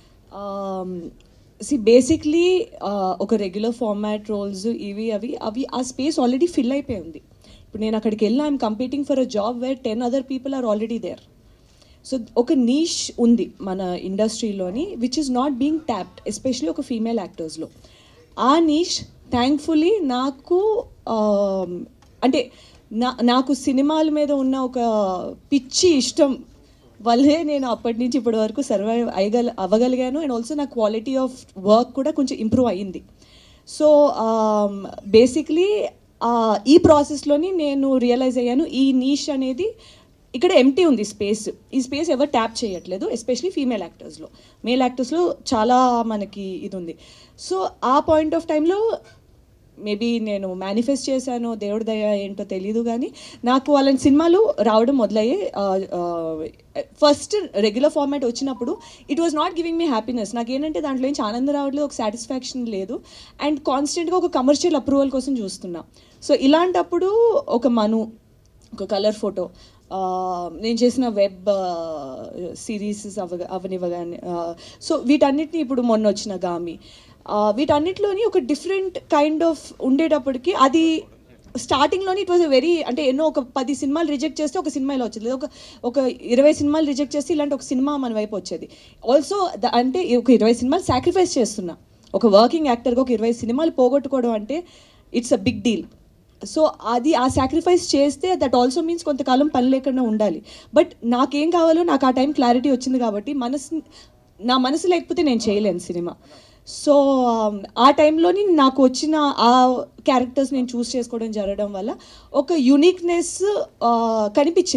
సి బేసిక్లీ ఒక రెగ్యులర్ ఫార్మాట్ రోల్స్ ఇవి అవి అవి ఆ స్పేస్ ఆల్రెడీ ఫిల్ అయిపోయి ఉంది ఇప్పుడు నేను అక్కడికి వెళ్ళి I'm competing for a job where ten other people are already there so ఒక నీష్ ఉంది మన ఇండస్ట్రీలోని which is not being tapped especially ఒక ఫీమేల్ యాక్టర్స్లో ఆ నీష్ థ్యాంక్ఫుల్లీ నాకు um, అంటే నా నాకు సినిమాల మీద ఉన్న ఒక పిచ్చి ఇష్టం వల్లే నేను అప్పటి నుంచి ఇప్పటి వరకు సర్వైవ్ అయ్యగల అవ్వగలిగాను అండ్ ఆల్సో నా క్వాలిటీ ఆఫ్ వర్క్ కూడా కొంచెం ఇంప్రూవ్ అయ్యింది సో బేసిక్లీ ఈ ప్రాసెస్లోని నేను రియలైజ్ అయ్యాను ఈ నీష్ అనేది ఇక్కడ ఎంటీ ఉంది స్పేస్ ఈ స్పేస్ ఎవరు ట్యాప్ చేయట్లేదు ఎస్పెషలీ ఫీమేల్ యాక్టర్స్లో మేల్ యాక్టర్స్లో చాలా మనకి ఇది ఉంది సో ఆ పాయింట్ ఆఫ్ టైంలో మేబీ నేను మేనిఫెస్ట్ చేశాను దేవుడి దయ ఏంటో తెలీదు కానీ నాకు వాళ్ళని సినిమాలు రావడం మొదలయ్యే ఫస్ట్ రెగ్యులర్ ఫార్మాట్ వచ్చినప్పుడు it was not giving me happiness నాకు ఏంటంటే దాంట్లో నుంచి ఆనందం రావట్లేదు ఒక సాటిస్ఫాక్షన్ లేదు అండ్ కాన్స్టెంట్గా ఒక కమర్షియల్ అప్రూవల్ కోసం చూస్తున్నా సో ఇలాంటప్పుడు ఒక మను ఒక కలర్ ఫోటో నేను చేసిన వెబ్ సిరీస్ అవ అవనివ్వగానే సో వీటన్నిటిని ఇప్పుడు మొన్న వచ్చిన గామి ఆ, వీటన్నిటిలోని ఒక డిఫరెంట్ కైండ్ ఆఫ్ ఉండేటప్పటికి అది స్టార్టింగ్లోని ఇట్ వాజ్ వెరీ అంటే ఎన్నో ఒక పది సినిమాలు రిజెక్ట్ చేస్తే ఒక సినిమా ఇలా వచ్చేది లేదా ఒక ఒక ఇరవై సినిమాలు రిజెక్ట్ చేస్తే ఇలాంటి ఒక సినిమా మన వైపు వచ్చేది ఆల్సో అంటే ఒక ఇరవై సినిమాలు సాక్రిఫైస్ చేస్తున్నా ఒక వర్కింగ్ యాక్టర్గా ఒక ఇరవై సినిమాలు పోగొట్టుకోవడం అంటే it's a big deal so అది ఆ సాక్రిఫైస్ చేస్తే దట్ ఆల్సో మీన్స్ కొంతకాలం పని లేకుండా ఉండాలి బట్ నాకేం కావాలో నాకు ఆ టైం క్లారిటీ వచ్చింది కాబట్టి మనసు నా మనసు లేకపోతే నేను చేయలేను సినిమా సో ఆ టైంలోని నాకు వచ్చిన ఆ క్యారెక్టర్స్ నేను చూస్ చేసుకోవడం జరగడం వల్ల ఒక యునిక్నెస్ కనిపించింది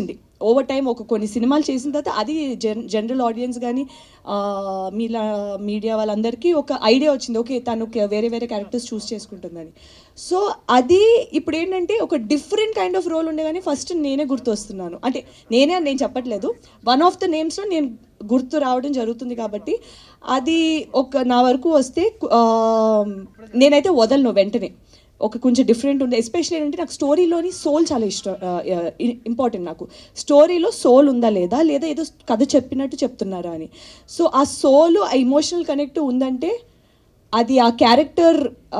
ఓవర్ టైం ఒక కొన్ని సినిమాలు చేసిన తర్వాత అది జన్ జనరల్ ఆడియన్స్ కానీ మీలా మీడియా వాళ్ళందరికీ ఒక ఐడియా వచ్చింది ఓకే తను ఒక వేరే వేరే క్యారెక్టర్స్ చూస్ చేసుకుంటుందని సో అది ఇప్పుడు ఏంటంటే ఒక డిఫరెంట్ కైండ్ ఆఫ్ రోల్ ఉండే కానీ ఫస్ట్ నేనే గుర్తు వస్తున్నాను అంటే నేనే అని నేను చెప్పట్లేదు వన్ ఆఫ్ ద నేమ్స్లో నేను గుర్తు రావడం జరుగుతుంది కాబట్టి అది ఒక నా వరకు వస్తే ఆ, నేనైతే వదలను వెంటనే ఒక కొంచెం డిఫరెంట్ ఉంది ఎస్పెషల్లీ ఏంటంటే నాకు స్టోరీలోని సోల్ చాలా ఇష్టం ఇంపార్టెంట్ నాకు స్టోరీలో సోల్ ఉందా లేదా లేదా ఏదో కథ చెప్పినట్టు చెప్తున్నారా అని సో ఆ సోల్ ఆ ఇమోషనల్ కనెక్ట్ ఉందంటే అది ఆ క్యారెక్టర్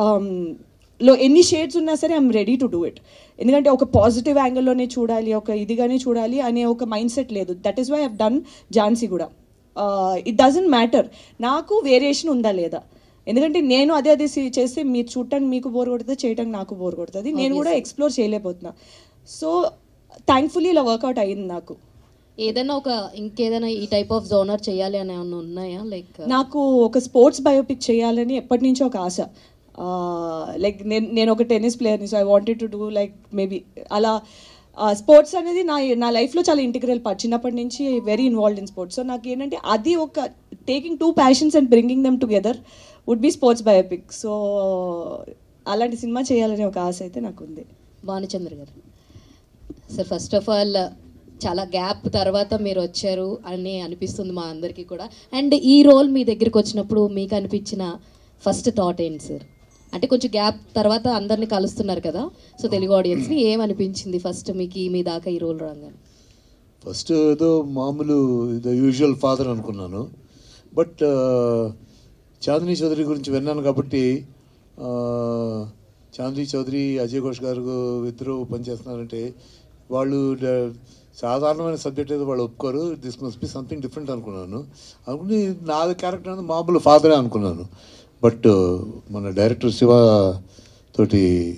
లో ఎన్ని షేడ్స్ ఉన్నా సరే I'm ready to do it ఎందుకంటే ఒక పాజిటివ్ యాంగిల్లోనే చూడాలి ఒక ఇదిగానే చూడాలి అనే ఒక మైండ్ సెట్ లేదు that is why have done Jhansi కూడా ఇట్ డజంట్ మ్యాటర్ నాకు వేరియేషన్ ఉందా లేదా ఎందుకంటే నేను అదే అదే సి- చేస్తే మీరు చూడటానికి మీకు బోర్ కొడుతుంది చేయటానికి నాకు బోర్ కొడుతుంది నేను కూడా Obviously. ఎక్స్ప్లోర్ చేయలేకపోతున్నా సో థ్యాంక్ఫుల్లీ ఇలా వర్కౌట్ అయింది నాకు ఏదైనా ఒక ఇంకేదైనా ఈ టైప్ ఆఫ్ జోనర్ చేయాలి అని ఏమన్నా ఉన్నాయా లైక్ నాకు ఒక స్పోర్ట్స్ బయోపిక్ చేయాలని ఎప్పటి నుంచో ఒక ఆశ లైక్ నేను నేను ఒక టెన్నిస్ ప్లేయర్ని so I wanted to do like maybe అలా స్పోర్ట్స్ అనేది నా నా లైఫ్లో చాలా ఇంటిగ్రల్ పార్ట్ చిన్నప్పటి నుంచి very involved in sports so నాకు ఏంటంటే అది ఒక taking two passions and bringing them together would be sports biopic so అలాంటి సినిమా చేయాలనే ఒక ఆశ అయితే నాకు ఉంది Bhanuchandra garu sir first of all చాలా గ్యాప్ తర్వాత మీరు వచ్చారు అని అనిపిస్తుంది మా అందరికీ కూడా అండ్ ఈ రోల్ మీ దగ్గరికి వచ్చినప్పుడు మీకు అనిపించిన ఫస్ట్ థాట్ ఏంటి సార్ అంటే కొంచెం గ్యాప్ తర్వాత అందరిని కలుస్తున్నారు కదా సో తెలుగు ఆడియన్స్ని ఏమనిపించింది ఫస్ట్ మీకు ఈ మీ దాకా ఈ రోల్ రాగానే ఫస్ట్ ఏదో మామూలు ద యూజువల్ ఫాదర్ అనుకున్నాను బట్ చాందిని చౌదరి గురించి విన్నాను కాబట్టి ఆ, చాందిని చౌదరి అజయ్ ఘోష్ గారు ఇద్దరు పనిచేస్తున్నారంటే వాళ్ళు డ- సాధారణమైన సబ్జెక్ట్ ఏదో వాళ్ళు ఒప్పుకోరు this must be something different అనుకున్నాను అనుకుని నాది క్యారెక్టర్ అనేది మామూలు ఫాదరే అనుకున్నాను బట్ మన డైరెక్టర్ శివ తోటి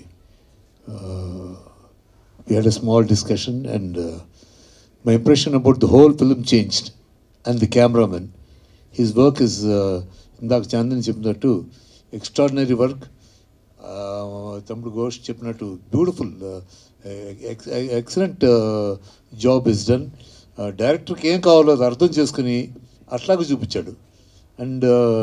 we had a small discussion and uh, my impression about the whole film changed and the cameraman his work is uh, ఇందాక చాందని చెప్పినట్టు ఎక్స్ట్రాడినరీ వర్క్ తమ్ముడు ఘోష్ చెప్పినట్టు beautiful excellent job is done డైరెక్టర్కి ఏం కావాలో అది అర్థం చేసుకుని అట్లాగే చూపించాడు and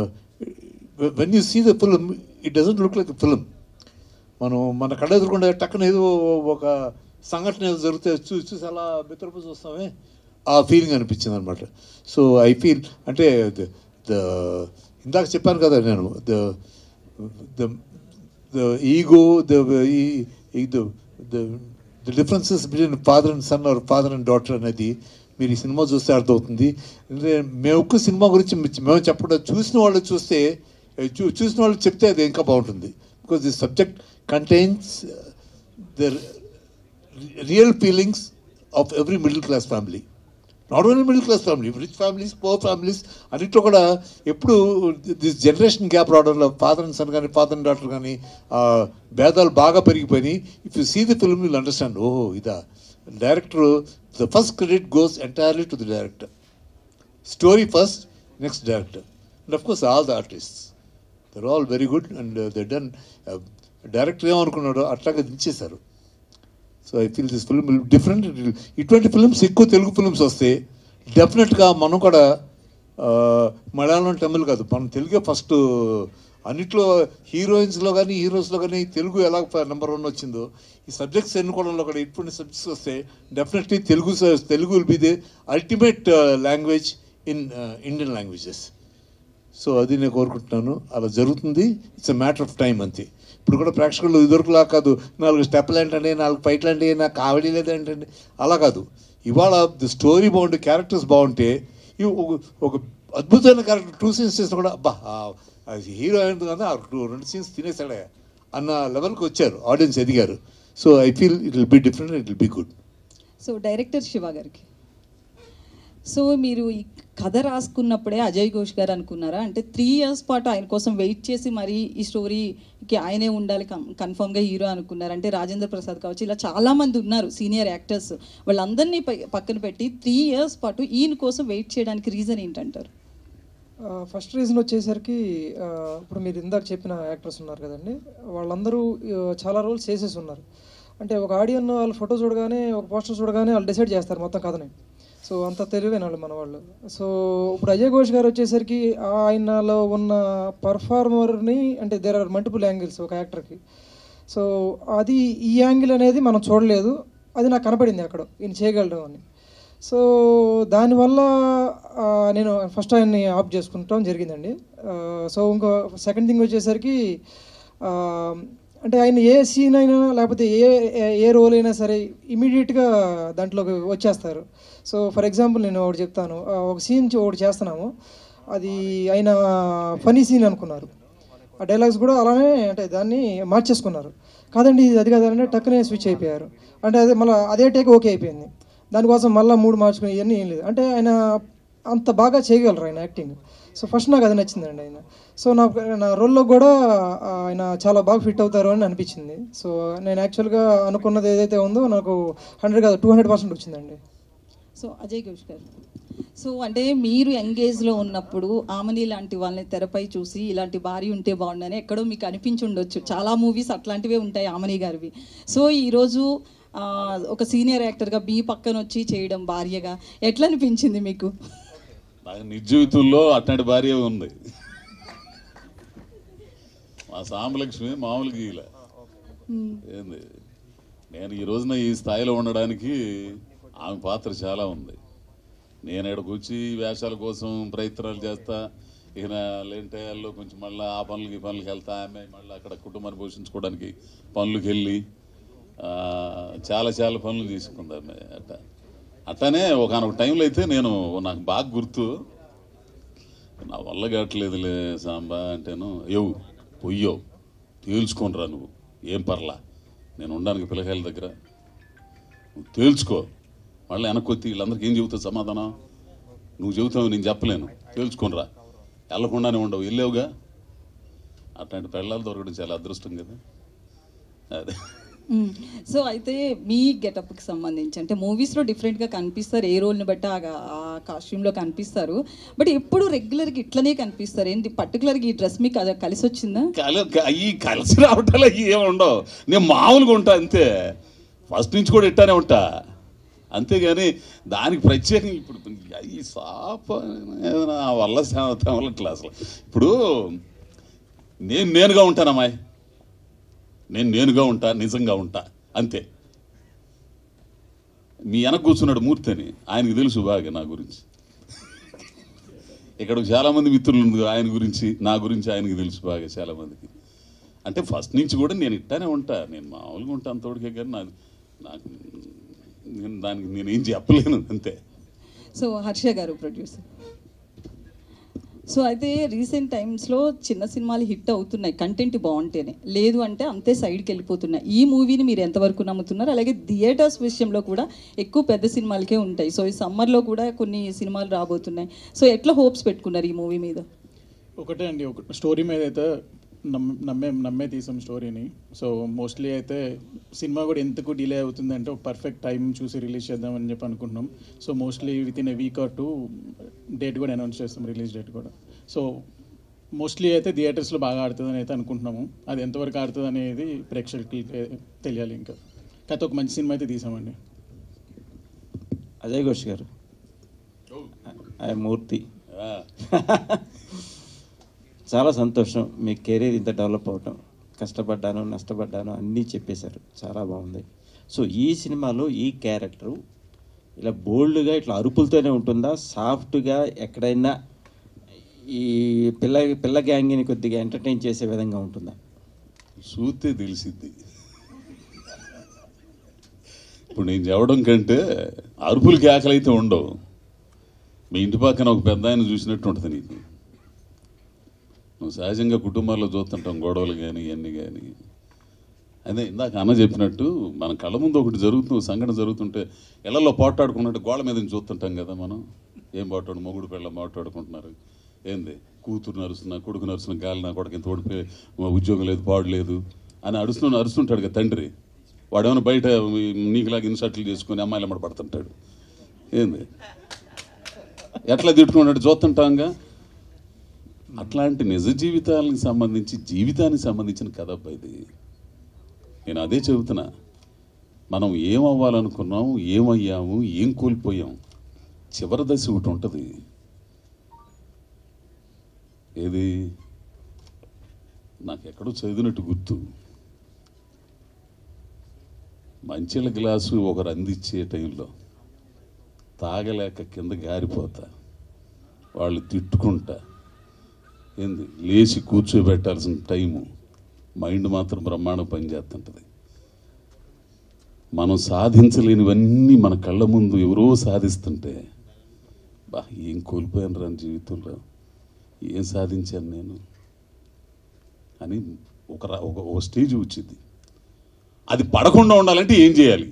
when you see the film it doesn't look like film మనం మన కళ్ళ ఎదురుకుండా టక్కున ఏదో ఒక సంఘటన ఏదో జరిగితే చూసి చూసి అలా మిత్రపు చూస్తామే ఆ ఫీలింగ్ అనిపించింది అనమాట సో ఐ ఫీల్ అంటే ద ఇందాక చెప్పాను కదా నేను the the the ego the the the differences between father and son or father and daughter అనేది మీరు ఈ సినిమా చూస్తే అర్థమవుతుంది అంటే మేము ఒక్క సినిమా గురించి మేము చెప్పడం చూసిన వాళ్ళు చూస్తే చూ చూసిన వాళ్ళు చెప్తే అది ఇంకా బాగుంటుంది because the subject contains the real feelings of every middle class family not only middle class family rich families poor families అన్నిట్లో కూడా ఎప్పుడు దిస్ జనరేషన్ గ్యాప్ రావడంలో ఫాదర్ అండ్ సన్ కానీ ఫాదర్ అండ్ డాటర్ కానీ ఆ, భేదాలు బాగా పెరిగిపోయినాయి if you see the film will understand ఓ ఇదా director the first credit goes entirely to the director story first next director and of course all the artist they're all very good and they done director ఏమనుకున్నాడో అట్లాగే దించేశారు so I feel this film different ఇటువంటి films ఎక్కువ Telugu films వస్తే డెఫినెట్గా మనం కూడా ఆ, మలయాళం తమిళ్ కాదు మనం తెలుగే ఫస్ట్ అన్నిట్లో హీరోయిన్స్లో కానీ హీరోస్లో కానీ తెలుగు ఎలా నెంబర్ వన్ వచ్చిందో ఈ సబ్జెక్ట్స్ ఎన్నుకోవడంలో కూడా ఇటువంటి సబ్జెక్ట్స్ వస్తే డెఫినెట్లీ తెలుగు స- Telugu will be the ultimate language in Indian languages so అది నేను కోరుకుంటున్నాను అలా జరుగుతుంది it's a matter of time అంతే ఇప్పుడు కూడా ప్రేక్షకులు ఇదివరకులా కాదు నాలుగు స్టెప్లు ఏంటండి నాలుగు ఫైట్లు అంటే నాకు కామెడీ లేదంటండి అలా కాదు ఇవాళ ది స్టోరీ బాగుంటే క్యారెక్టర్స్ బాగుంటే ఇవి ఒక ఒక అద్భుతమైన క్యారెక్టర్ టూ సీన్స్ చేసినా కూడా అబ్బా హీరో అయింది కదా ఆ two- రెండు సీన్స్ తినేసాడే అన్న లెవెల్కి వచ్చారు ఆడియన్స్ ఎదిగారు so I feel it will be different it will be good so director Shiva గారికి సో మీరు ఈ కథ రాసుకున్నప్పుడే అజయ్ ఘోష్ గారు అనుకున్నారా అంటే త్రీ ఇయర్స్ పాటు ఆయన కోసం వెయిట్ చేసి మరీ ఈ స్టోరీకి ఆయనే ఉండాలి కన్ఫర్మ్గా హీరో అనుకున్నారు అంటే రాజేంద్ర ప్రసాద్ కావచ్చు ఇలా చాలామంది ఉన్నారు సీనియర్ యాక్టర్స్ వాళ్ళందరినీ పై- పక్కన పెట్టి త్రీ ఇయర్స్ పాటు ఈయన కోసం వెయిట్ చేయడానికి రీజన్ ఏంటంటారు ఫస్ట్ రీజన్ వచ్చేసరికి ఆ, ఇప్పుడు మీరు ఇందాక చెప్పిన యాక్టర్స్ ఉన్నారు కదండి వాళ్ళందరూ ఆ, చాలా రోల్స్ చేసేసి ఉన్నారు అంటే ఒక ఆడియన్ వాళ్ళు ఫోటో చూడగానే ఒక పోస్టర్ చూడగానే వాళ్ళు డిసైడ్ చేస్తారు మొత్తం కథని సో అంత తెలివైన వాళ్ళు మన వాళ్ళు సో ఇప్పుడు అజయ్ ఘోష్ గారు వచ్చేసరికి ఆయనలో ఉన్న పర్ఫార్మర్ని అంటే దేర్ ఆర్ మల్టిపుల్ యాంగిల్స్ ఒక యాక్టర్కి సో అది ఈ యాంగిల్ అనేది మనం చూడలేదు అది నాకు కనపడింది అక్కడ ఈయన చేయగలడు అని సో దానివల్ల ఆ, నేను ఫస్ట్ ఆయన్ని ఆప్ చేసుకుంటాం జరిగిందండి ఆ, సో ఇంకో సెకండ్ థింగ్ వచ్చేసరికి ఆ, అంటే ఆయన ఏ సీన్ అయినా లేకపోతే ఏ ఏ- ఏ రోల్ అయినా సరే ఇమీడియట్గా దాంట్లోకి వచ్చేస్తారు సో ఫర్ ఎగ్జాంపుల్ నేను ఒకటి చెప్తాను ఆ, ఒక సీన్ ఒకటి చేస్తున్నాము అది ఆయన ఫనీ సీన్ అనుకున్నారు ఆ డైలాగ్స్ కూడా అలానే అంటే దాన్ని మార్చేసుకున్నారు కాదండి ఇది అది కాదంటే టక్కునే స్విచ్ అయిపోయారు అంటే అదే మళ్ళీ అదే టేక్ ఓకే అయిపోయింది దానికోసం మళ్ళీ మూడు మార్చుకుని ఇవన్నీ ఏం లేదు అంటే ఆయన అంత బాగా చేయగలరు ఆయన యాక్టింగ్ సో ఫస్ట్ నాకు అది నచ్చిందండి ఆయన సో నా నా రోల్లో కూడా ఆయన చాలా బాగా ఫిట్ అవుతారు అని అనిపించింది సో నేను యాక్చువల్గా అనుకున్నది ఏదైతే ఉందో నాకు హండ్రెడ్ కాదు టూ హండ్రెడ్ పర్సెంట్ వచ్చిందండి సో అజయ్ ఘోష్ గారు సో అంటే మీరు ఎంగేజ్లో ఉన్నప్పుడు ఆమని లాంటి వాళ్ళని తెరపై చూసి ఇలాంటి భార్య ఉంటే బాగుండని ఎక్కడో మీకు అనిపించి ఉండొచ్చు చాలా మూవీస్ అట్లాంటివే ఉంటాయి ఆమని గారివి సో ఈరోజు ఆ, ఒక సీనియర్ యాక్టర్గా మీ పక్కన వచ్చి చేయడం భార్యగా ఎట్లా అనిపించింది మీకు నాకు నిజ జీవితంలో అట్లాంటి భార్య ఉంది మా సాంబలక్ష్మి మామూలుగా గీల ఏంది నేను ఈ రోజున ఈ స్థాయిలో ఉండడానికి ఆమె పాత్ర చాలా ఉంది నేను ఇక్కడికి వచ్చి వేషాల కోసం ప్రయత్నాలు చేస్తా ఇక లేంటయాల్లో కొంచెం మళ్ళీ ఆ పనులకి ఈ పనులకి వెళ్తా ఆమె మళ్ళీ అక్కడ కుటుంబాన్ని పోషించుకోవడానికి పనులకు వెళ్ళి ఆ, చాలా చాలా పనులు తీసుకుంది ఆమె అట్ట అట్టనే ఒకనొక టైంలో అయితే నేను నాకు బాగా గుర్తు నా వల్ల కావట్లేదులే సాంబా అంటేను ఎవు పొయ్యో తేల్చుకోనరా నువ్వు ఏం పర్లా నేను ఉండడానికి పిల్లకాయల దగ్గర నువ్వు తేల్చుకో మళ్ళీ వెనక్కి వచ్చి వీళ్ళందరికీ ఏం చెబుతావు సమాధానం నువ్వు చెబుతావు నేను చెప్పలేను తేల్చుకోనరా వెళ్ళకుండానే ఉండవు వెళ్ళావుగా అట్లాంటి పెళ్ళాలు దొరకడం చాలా అదృష్టం కదా అదే మ్మ్. సో అయితే మీ గెటప్కి సంబంధించి అంటే మూవీస్లో డిఫరెంట్గా కనిపిస్తారు ఏ రోల్ని బట్టి ఆ ఆ కాస్ట్యూమ్లో కనిపిస్తారు బట్ ఎప్పుడు రెగ్యులర్గా ఇట్లనే కనిపిస్తారు ఏంటి పర్టికులర్గా ఈ డ్రెస్ మీకు అది కలిసి వచ్చిందా కల ఈ కలిసి రావటాలు అవి ఏమి ఉండవు నేను మామూలుగా ఉంటా అంతే ఫస్ట్ నుంచి కూడా ఇట్టానే ఉంటా అంతేగాని దానికి ప్రత్యేకంగా ఇప్పుడు ఈ సాప ఏదైనా ఆ వల్ల తమలట్లే అసలు ఇప్పుడు నేను నేనుగా ఉంటానమ్మాయి నేను నేనుగా ఉంటా నిజంగా ఉంటా అంతే మీ వెనక కూర్చున్నాడు మూర్తి అని ఆయనకు తెలుసు బాగా నా గురించి ఇక్కడ చాలా మంది మిత్రులు ఉన్నారు ఆయన గురించి నా గురించి ఆయనకి తెలుసు బాగా చాలా మందికి అంటే ఫస్ట్ నుంచి కూడా నేను ఇట్టానే ఉంటా నేను మామూలుగా ఉంటా అంతవరకే కానీ నాకు నాకు నేను దానికి నేనేం చెప్పలేను అంతే సో హర్ష గారు ప్రొడ్యూసర్ సో అయితే రీసెంట్ టైమ్స్లో చిన్న సినిమాలు హిట్ అవుతున్నాయి కంటెంట్ బాగుంటేనే లేదు అంటే అంతే సైడ్కి వెళ్ళిపోతున్నాయి ఈ మూవీని మీరు ఎంతవరకు నమ్ముతున్నారు అలాగే థియేటర్స్ విషయంలో కూడా ఎక్కువ పెద్ద సినిమాలకే ఉంటాయి సో ఈ సమ్మర్లో కూడా కొన్ని సినిమాలు రాబోతున్నాయి సో ఎట్లా హోప్స్ పెట్టుకున్నారు ఈ మూవీ మీద ఒకటే అండి ఒక స్టోరీ మీద అయితే నమ్ నమ్మే నమ్మే తీసాం స్టోరీని సో మోస్ట్లీ అయితే సినిమా కూడా ఎందుకు డిలే అవుతుంది అంటే ఒక పర్ఫెక్ట్ టైం చూసి రిలీజ్ చేద్దామని చెప్పి అనుకుంటున్నాం so mostly within a week or two date కూడా అనౌన్స్ చేస్తాం రిలీజ్ డేట్ కూడా సో మోస్ట్లీ అయితే థియేటర్స్లో బాగా ఆడుతుందని అయితే అనుకుంటున్నాము అది ఎంతవరకు ఆడుతుంది అనేది ప్రేక్షకులకి తె- తెలియాలి ఇంకా కాకపోతే ఒక మంచి సినిమా అయితే తీసామండి అజయ్ ఘోష్ గారు ఆయన మూర్తి చాలా సంతోషం మీ కెరీర్ ఇంత డెవలప్ అవటం కష్టపడ్డాను నష్టపడ్డాను అన్నీ చెప్పేశారు చాలా బాగుంది సో ఈ సినిమాలో ఈ క్యారెక్టరు ఇలా బోల్డ్గా ఇట్లా అరుపులతోనే ఉంటుందా సాఫ్ట్గా ఎక్కడైనా ఈ పిల్ల పిల్ల గ్యాంగ్ని కొద్దిగా ఎంటర్టైన్ చేసే విధంగా ఉంటుందా చూస్తే తెలిసిద్ది ఇప్పుడు నేను చెప్పడం కంటే అరుపులకి ఆకలి అయితే ఉండవు మీ ఇంటి పక్కన ఒక పెద్ద ఆయన చూసినట్టు ఉంటుంది నీకు నువ్వు సహజంగా కుటుంబాల్లో చూస్తుంటాం గొడవలు కానీ ఇవన్నీ కానీ అదే ఇందాక అన్న చెప్పినట్టు మన కళ్ళ ముందు ఒకటి జరుగుతూ సంఘటన జరుగుతుంటే ఇళ్లలో పోటాడుకున్నట్టు గోడ మీద నుంచి చూస్తుంటాం కదా మనం ఏం పోటాడు మొగుడు పిల్ల పోటాడుకుంటున్నారు ఏంది కూతురు నరుస్తున్నా కొడుకు నరుస్తున్నా గాలి నా కొడుకు ఇంత ఓడిపోయి మా ఉద్యోగం లేదు పాడు లేదు అని అరుస్తూ అరుస్తుంటాడు కదా తండ్రి వాడేమైనా బయట నీకులాగా ఇన్సర్ట్లు చేసుకుని అమ్మాయిలు అమ్మడి పడుతుంటాడు ఏంది ఎట్లా తిట్టుకున్నాడు చూస్తుంటాంగా అట్లాంటి నిజ జీవితాలకు సంబంధించి జీవితానికి సంబంధించిన కథ అబ్బా ఇది నేను అదే చెబుతున్నా మనం ఏం అవ్వాలనుకున్నాం ఏమయ్యాము ఏం కోల్పోయాం చివరి దశ ఒకటి ఉంటుంది ఏది నాకు ఎక్కడో చదివినట్టు గుర్తు మంచిల గ్లాసు ఒకరు అందించే టైంలో తాగలేక కింద గారిపోతా వాళ్ళు తిట్టుకుంటా ఏంది లేచి కూర్చోబెట్టాల్సిన టైము మైండ్ మాత్రం బ్రహ్మాండం పనిచేస్తుంటుంది మనం సాధించలేనివన్నీ మన కళ్ళ ముందు ఎవరో సాధిస్తుంటే బా ఏం కోల్పోయాను రా జీవితంలో ఏం సాధించాను నేను అని ఒక రా- ఒక ఒక స్టేజ్ వచ్చింది అది పడకుండా ఉండాలంటే ఏం చేయాలి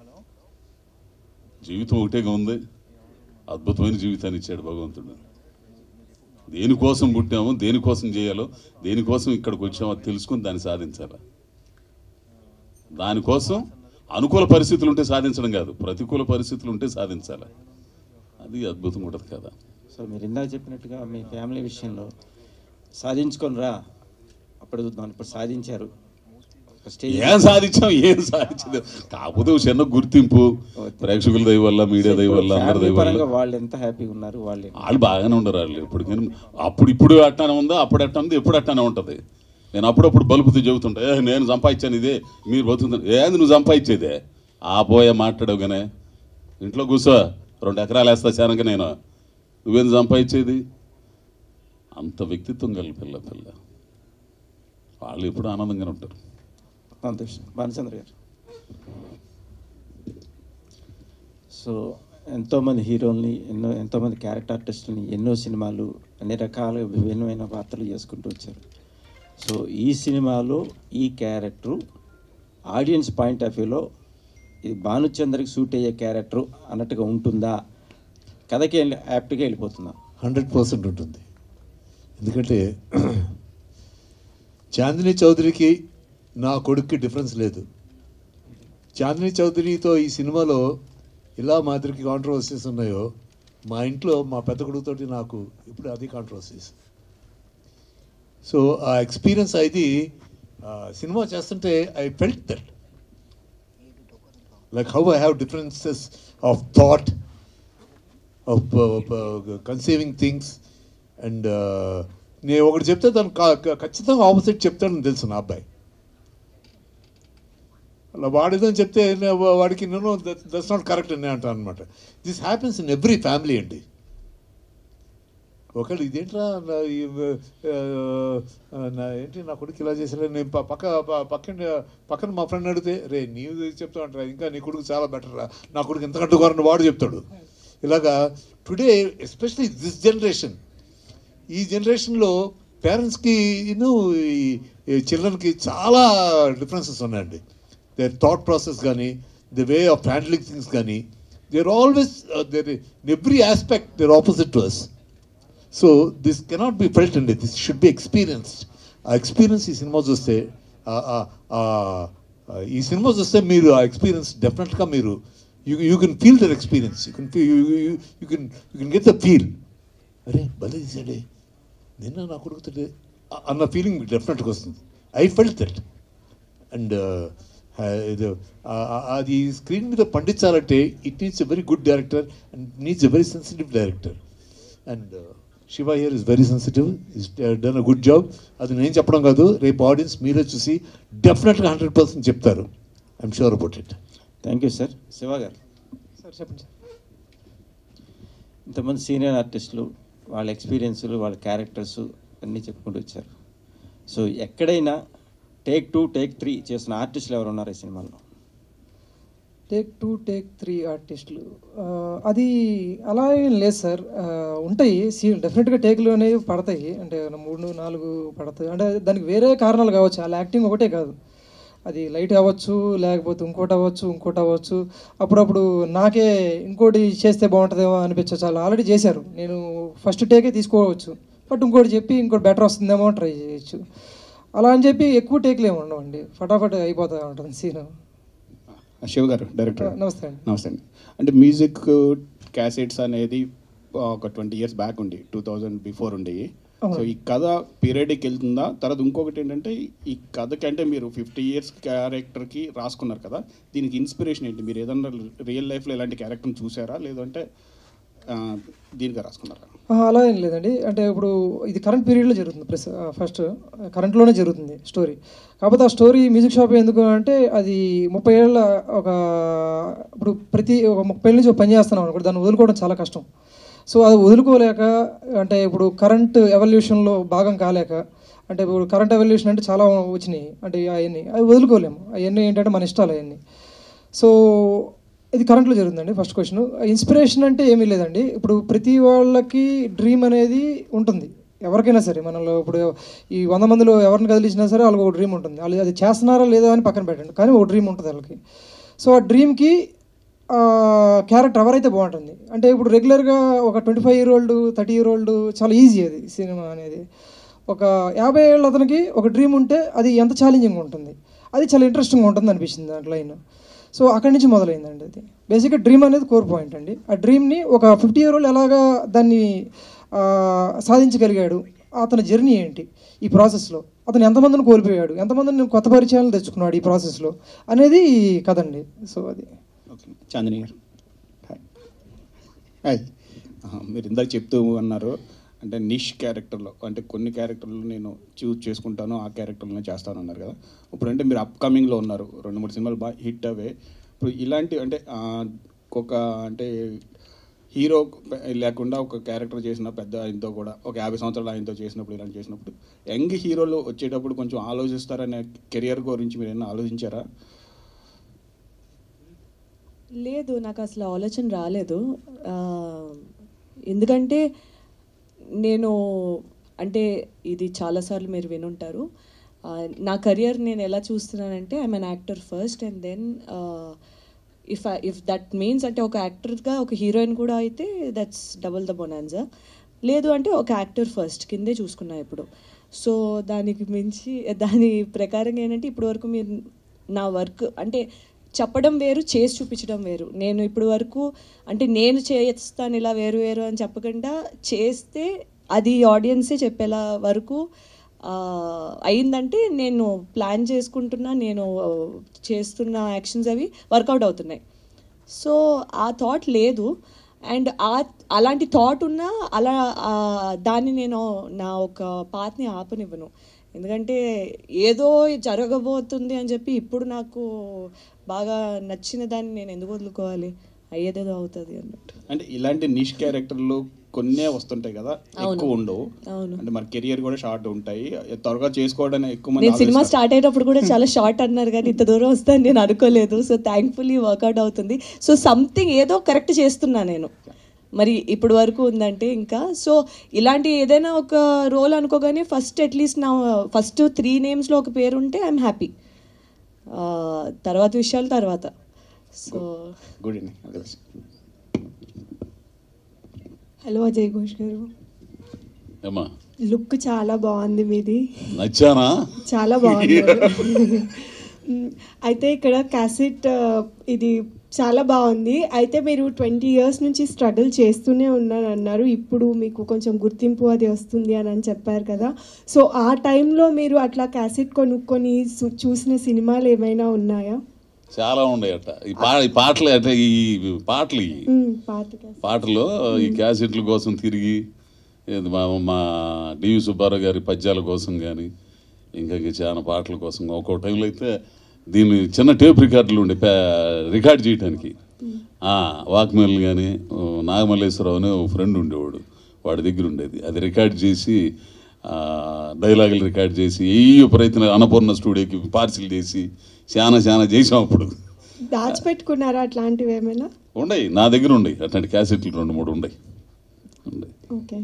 జీవితం ఒకటేగా ఉంది అద్భుతమైన జీవితాన్ని ఇచ్చాడు భగవంతుడు దేనికోసం పుట్టామో దేనికోసం చేయాలో దేనికోసం ఇక్కడికి వచ్చామో అది తెలుసుకుని దాన్ని సాధించాలి దానికోసం అనుకూల పరిస్థితులు ఉంటే సాధించడం కాదు ప్రతికూల పరిస్థితులు ఉంటే సాధించాలి అది అద్భుతం ఉంటుంది కదా సో మీరు ఇందాక చెప్పినట్టుగా మీ ఫ్యామిలీ విషయంలో సాధించుకొని రా అప్పుడు దాన్ని ఇప్పుడు సాధించారు ఒక స్టేజ్ ఏం సాధించాం ఏం సాధించదు కాకపోతే ఒక చిన్న గుర్తింపు ప్రేక్షకుల దయ వల్ల మీడియా దయ వల్ల అందరి ఫ్యామిలీ దయ వల్ల పరంగా వాళ్ళు ఎంత హ్యాపీగా ఉన్నారు వాళ్ళు వాళ్ళు బాగానే ఉండరు వాళ్ళు ఎప్పటికైనా అప్పుడు ఇప్పుడు అట్టానే ఉందా అప్పుడు అట్టా ఉంది ఎప్పుడు అట్టానే ఉంటుంది నేను అప్పుడప్పుడు బలుపుతూ చెబుతుంటా ఏ నేను సంపాదించాను ఇదే మీరు బతుకుతుంది ఏంది నువ్వు సంపాదించేదే ఆ పోయే మాట్లాడవుగానే ఇంట్లో కూర్చో రెండు ఎకరాలు వేస్తా చానక నేను నువ్వేం సంపాదించేది అంత వ్యక్తిత్వం కలిగి పిల్ల పిల్ల వాళ్ళు ఎప్పుడు ఆనందంగానే ఉంటారు సంతోషం భానుచంద్ర గారు సో ఎంతోమంది హీరోల్ని ఎన్నో ఎంతోమంది క్యారెక్టర్ ఆర్టిస్టులని ఎన్నో సినిమాలు అన్ని రకాల విభిన్నమైన పాత్రలు చేసుకుంటూ వచ్చారు సో ఈ సినిమాలో ఈ క్యారెక్టరు ఆడియన్స్ పాయింట్ ఆఫ్ వ్యూలో ఇది భానుచంద్రకి సూట్ అయ్యే క్యారెక్టర్ అన్నట్టుగా ఉంటుందా కథకి వెళ్ళి యాప్ట్గా వెళ్ళిపోతుందా హండ్రెడ్ పర్సెంట్ ఉంటుంది ఎందుకంటే చాందిని చౌదరికి నా కొడుక్కి డిఫరెన్స్ లేదు చాందిని చౌదరితో ఈ సినిమాలో ఇలా మాదిరికి కాంట్రవర్సీస్ ఉన్నాయో మా ఇంట్లో మా పెద్ద కొడుకుతోటి నాకు ఇప్పుడు అది కాంట్రవర్సీస్ సో ఆ ఎక్స్పీరియన్స్ అది ఆ, సినిమా చేస్తుంటే I felt that like how I have differences of thought of conceiving things and నేను ఒకటి చెప్తే దాన్ని కా- కా- ఖచ్చితంగా ఆపోజిట్ చెప్తాడని తెలుసు నా అబ్బాయి అలా వాడేదని చెప్తే నే- వా- వాడికి నేను దట్స్ నాట్ కరెక్ట్ అని అంటాను అనమాట this happens in every family అండి ఒకళ్ళు ఇదేంట్రా నా ఈ, ఆ, ఆ, నా ఏంటి నా కొడుకు ఇలా చేసారా నేను ప- పక్క ప- పక్కన పక్కన మా ఫ్రెండ్ అడిగితే రే నీవు చెప్తా అంటారా ఇంకా నీ కొడుకు చాలా బెటర్ రా నా కొడుకు ఎంతకంటే ఘోరని వాడు చెప్తాడు ఇలాగా టుడే ఎస్పెషలీ దిస్ జనరేషన్ ఈ జనరేషన్లో పేరెంట్స్కి ఇನ್ನು ఈ చిల్డ్రన్కి చాలా డిఫరెన్సెస్ ఉన్నాయండి దేర్ థాట్ ప్రాసెస్ కానీ the way of handling things కానీ they're always there in every aspect they're opposite to us so this cannot be felt అండి దిస్ షుడ్ బి ఎక్స్పీరియన్స్డ్ ఆ ఎక్స్పీరియన్స్ ఈ సినిమా చూస్తే ఆ- ఆ- ఆ- ఆ ఈ సినిమా చూస్తే మీరు ఆ ఎక్స్పీరియన్స్ డెఫినెట్గా మీరు you you can feel their experience you can you can you can get the feel అరే భలే తీసాడే నిన్న నా కొడుకుతుండే అన్న ఫీలింగ్ డెఫినెట్గా వస్తుంది ఐ ఫెల్ట్ దట్ అండ్ ఇది ఆ- ఆ- అది స్క్రీన్ మీద పండించాలంటే it needs a very good director and needs a very sensitive director and Shiva here is very sensitive is done a good job అది నేను చెప్పడం కాదు రేపు ఆడియన్స్ మీరే చూసి డెఫినెట్గా హండ్రెడ్ పర్సెంట్ చెప్తారు I'm sure about it thank you sir Shiva garu sir చెప్పండి సార్ ఇంతమంది సీనియర్ ఆర్టిస్టులు వాళ్ళ ఎక్స్పీరియన్స్లు వాళ్ళ క్యారెక్టర్స్ అన్నీ చెప్పుకుంటూ వచ్చారు సో ఎక్కడైనా టేక్ టూ టేక్ త్రీ చేసిన ఆర్టిస్టులు ఎవరు ఉన్నారు ఈ సినిమాలో టేక్ టూ టేక్ త్రీ ఆర్టిస్టులు ఆ, అది అలా ఏం లేదు సార్ ఆ, ఉంటాయి సీ డెఫినెట్గా టేక్లు అనేవి పడతాయి అంటే మూడు నాలుగు పడతాయి అంటే దానికి వేరే కారణాలు కావచ్చు వాళ్ళ యాక్టింగ్ ఒకటే కాదు అది లైట్ అవ్వచ్చు లేకపోతే ఇంకోటి అవ్వచ్చు ఇంకోటి అవ్వచ్చు అప్పుడప్పుడు నాకే ఇంకోటి చేస్తే బాగుంటుందేమో అనిపించవచ్చు వాళ్ళు ఆల్రెడీ చేశారు నేను ఫస్ట్ టేకే తీసుకోవచ్చు బట్ ఇంకోటి చెప్పి ఇంకోటి బెటర్ వస్తుందేమో ట్రై చేయొచ్చు అలా అని చెప్పి ఎక్కువ టేక్లు ఏమి ఉండవండి ఫటాఫట్ అయిపోతూ ఉంటుంది సీన్ శివ గారు డైరెక్టర్ నమస్తే అండి. నమస్తే అండి అంటే మ్యూజిక్ క్యాసెట్స్ అనేది ఒక ట్వంటీ ఇయర్స్ బ్యాక్ ఉండి టూ థౌజండ్ బిఫోర్ ఉండేవి సో ఈ కథ పీరియడ్కి వెళ్తుందా తర్వాత ఇంకొకటి ఏంటంటే ఈ కథకి అంటే మీరు ఫిఫ్టీ ఇయర్స్ క్యారెక్టర్కి రాసుకున్నారు కదా దీనికి ఇన్స్పిరేషన్ ఏంటి మీరు ఏదన్నా రియల్ లైఫ్లో ఇలాంటి క్యారెక్టర్ని చూసారా లేదంటే ఆ, దీనిగా రాసుకున్నారా ఆ, అలా ఏం లేదండి అంటే ఇప్పుడు ఇది కరెంట్ పీరియడ్లో జరుగుతుంది ప్లస్ ఫస్ట్ కరెంట్లోనే జరుగుతుంది స్టోరీ కాకపోతే ఆ స్టోరీ మ్యూజిక్ షాప్ ఎందుకు అంటే అది ముప్పై ఏళ్ళ ఒక ఇప్పుడు ప్రతి ఒక ముప్పై ఏళ్ళ నుంచి ఒక పని చేస్తున్నాం అనుకోండి దాన్ని వదులుకోవడం చాలా కష్టం సో అది వదులుకోలేక అంటే ఇప్పుడు కరెంట్ ఎవల్యూషన్లో భాగం కాలేక అంటే ఇప్పుడు కరెంట్ ఎవల్యూషన్ అంటే చాలా వచ్చినాయి అంటే అవన్నీ అవి వదులుకోలేము అవన్నీ ఏంటంటే మన ఇష్టాలు అవన్నీ సో ఇది కరెంట్లో జరుగుతుందండి ఫస్ట్ క్వశ్చన్ ఇన్స్పిరేషన్ అంటే ఏమీ లేదండి ఇప్పుడు ప్రతి వాళ్ళకి డ్రీమ్ అనేది ఉంటుంది ఎవరికైనా సరే మనలో ఇప్పుడు ఈ వంద మందిలో ఎవరిని కదిలించినా సరే వాళ్ళకి ఒక డ్రీమ్ ఉంటుంది వాళ్ళు అది చేస్తున్నారా లేదా అని పక్కన పెట్టండి కానీ ఒక డ్రీమ్ ఉంటుంది వాళ్ళకి సో ఆ డ్రీమ్కి క్యారెక్టర్ ఎవరైతే బాగుంటుంది అంటే ఇప్పుడు రెగ్యులర్గా ఒక twenty five year old thirty year old చాలా ఈజీ అది సినిమా అనేది ఒక యాభై ఏళ్ళ అతనికి ఒక డ్రీమ్ ఉంటే అది ఎంత ఛాలెంజింగ్ ఉంటుంది అది చాలా ఇంట్రెస్టింగ్ ఉంటుంది అనిపించింది దాంట్లో లైన్ సో అక్కడి నుంచి మొదలైందండి అది బేసిక్గా డ్రీమ్ అనేది కోర్ పాయింట్ అండి ఆ డ్రీమ్ని ఒక ఫిఫ్టీ ఇయర్ ఓల్డ్ ఎలాగా దాన్ని ఆ, సాధించగలిగాడు అతని జర్నీ ఏంటి ఈ ప్రాసెస్లో అతను ఎంతమందిని కోల్పోయాడు ఎంతమందిని కొత్త పరిచయాలు తెచ్చుకున్నాడు ఈ ప్రాసెస్లో అనేది కథ అండి సో అది చాందిని గారు హాయ్ ఆహా, మీరు ఇందాక చెప్తూ అన్నారు అంటే నిష్ క్యారెక్టర్లో అంటే కొన్ని క్యారెక్టర్లు నేను చూస్ చేసుకుంటాను ఆ క్యారెక్టర్లోనే చేస్తాను అన్నారు కదా ఇప్పుడు అంటే మీరు అప్కమింగ్లో ఉన్నారు రెండు మూడు సినిమాలు బాగా హిట్ అవే ఇప్పుడు ఇలాంటి అంటే ఆ, ఒక అంటే హీరో లేకుండా ఒక క్యారెక్టర్ చేసిన పెద్ద ఆయనతో కూడా ఒక యాభై సంవత్సరాలు ఆయనతో చేసినప్పుడు ఇలాంటి చేసినప్పుడు యంగ్ హీరోలు వచ్చేటప్పుడు కొంచెం ఆలోచిస్తారనే కెరియర్ గురించి మీరు ఏమైనా ఆలోచించారా లేదు నాకు అసలు ఆలోచన రాలేదు ఆ, ఎందుకంటే నేను అంటే ఇది చాలాసార్లు మీరు వినుంటారు ఆ, నా కెరియర్ నేను ఎలా చూస్తున్నానంటే I'm an actor first and then if if that means అంటే ఒక యాక్టర్గా ఒక హీరోయిన్ కూడా అయితే దట్స్ డబుల్ ద బొనాన్జా లేదు అంటే ఒక యాక్టర్ ఫస్ట్ కిందే చూసుకున్నా ఇప్పుడు సో దానికి మించి దాని ప్రకారంగా ఏంటంటే ఇప్పటి వరకు మీరు నా వర్క్ అంటే చెప్పడం వేరు చేసి చూపించడం వేరు నేను ఇప్పుడు వరకు అంటే నేను చేస్తాను ఇలా వేరు వేరు అని చెప్పకుండా చేస్తే అది ఆడియన్సే చెప్పేలా వరకు ఆ, అయిందంటే నేను ప్లాన్ చేసుకుంటున్నా నేను ఆ, చేస్తున్న యాక్షన్స్ అవి వర్కౌట్ అవుతున్నాయి సో ఆ థాట్ లేదు అండ్ ఆ అలాంటి థాట్ ఉన్నా అలా ఆ, దాన్ని నేను నా ఒక పాత్ని ఆపనివ్వను ఎందుకంటే ఏదో జరగబోతుంది అని చెప్పి ఇప్పుడు నాకు బాగా నచ్చిన దాన్ని నేను ఎందుకు వదులుకోవాలి అయ్యేదేదో అవుతుంది అన్నట్టు అంటే ఇలాంటి నిష్ క్యారెక్టర్లు కొన్నే వస్తుంటాయి కదా అవును. ఎక్కువ ఉండవు అవును. అంటే మన కెరియర్ కూడా షార్ట్ ఉంటాయి త్వరగా చేసుకోవడానికి ఎక్కువ మంది నేను సినిమా ఆలోచిస్తారు. స్టార్ట్ అయ్యేటప్పుడు కూడా చాలా షార్ట్ అన్నారు కానీ ఇంత దూరం వస్తాను నేను అనుకోలేదు సో థ్యాంక్ఫుల్లీ వర్కౌట్ అవుతుంది సో సంథింగ్ ఏదో కరెక్ట్ చేస్తున్నా నేను మరి ఇప్పుడు వరకు ఉందంటే ఇంకా సో ఇలాంటి ఏదైనా ఒక రోల్ అనుకోగానే ఫస్ట్ అట్లీస్ట్ నా ఫస్ట్ త్రీ నేమ్స్లో ఒక పేరు ఉంటే ఐఎమ్ హ్యాపీ తర్వాత విషయాలు తర్వాత so good evening all the best. Hello Ajay Ghosh garu ఏమా లుక్ చాలా బాగుంది మీది నచ్చానా చాలా బాగుంది మ్, అయితే ఇక్కడ క్యాసెట్ ఆ, ఇది చాలా బాగుంది అయితే మీరు ట్వంటీ ఇయర్స్ నుంచి స్ట్రగుల్ చేస్తూనే ఉన్నాను అన్నారు ఇప్పుడు మీకు కొంచెం గుర్తింపు అది వస్తుంది అని అని చెప్పారు కదా సో ఆ టైంలో మీరు అట్లా క్యాసెట్ కొనుక్కొని సు- చూసిన సినిమాలు ఏమైనా ఉన్నాయా చాలా ఉన్నాయట ఈ పా ఈ పాటలు అంటే ఈ పాటలు ఇవి మ్, పాత cassette. పాటలు ఈ క్యాసెట్ల కోసం తిరిగి ఏది మా మా డివి సుబ్బారావు గారి పద్యాల కోసం కానీ ఇంకా ఇంకా చాలా పాటల కోసం ఒక్కో టైంలో అయితే దీన్ని చిన్న టేప్ రికార్డులు ఉండే రికార్డ్ చేయడానికి వాక్మెల్ కానీ నాగమల్లేశ్వరరావు అనే ఒక ఫ్రెండ్ ఉండేవాడు వాడి దగ్గర ఉండేది అది రికార్డ్ చేసి ఆ, డైలాగులు రికార్డ్ చేసి ఏ ప్రయత్నం అన్నపూర్ణ స్టూడియోకి పార్సిల్ చేసి చాలా చాలా చేసాం అప్పుడు దాచిపెట్టుకున్నారా అట్లాంటివి ఏమైనా ఉండయి నా దగ్గర ఉండయి అట్లాంటి క్యాసెట్లు రెండు మూడు ఉండయి ఉండయి ఓకే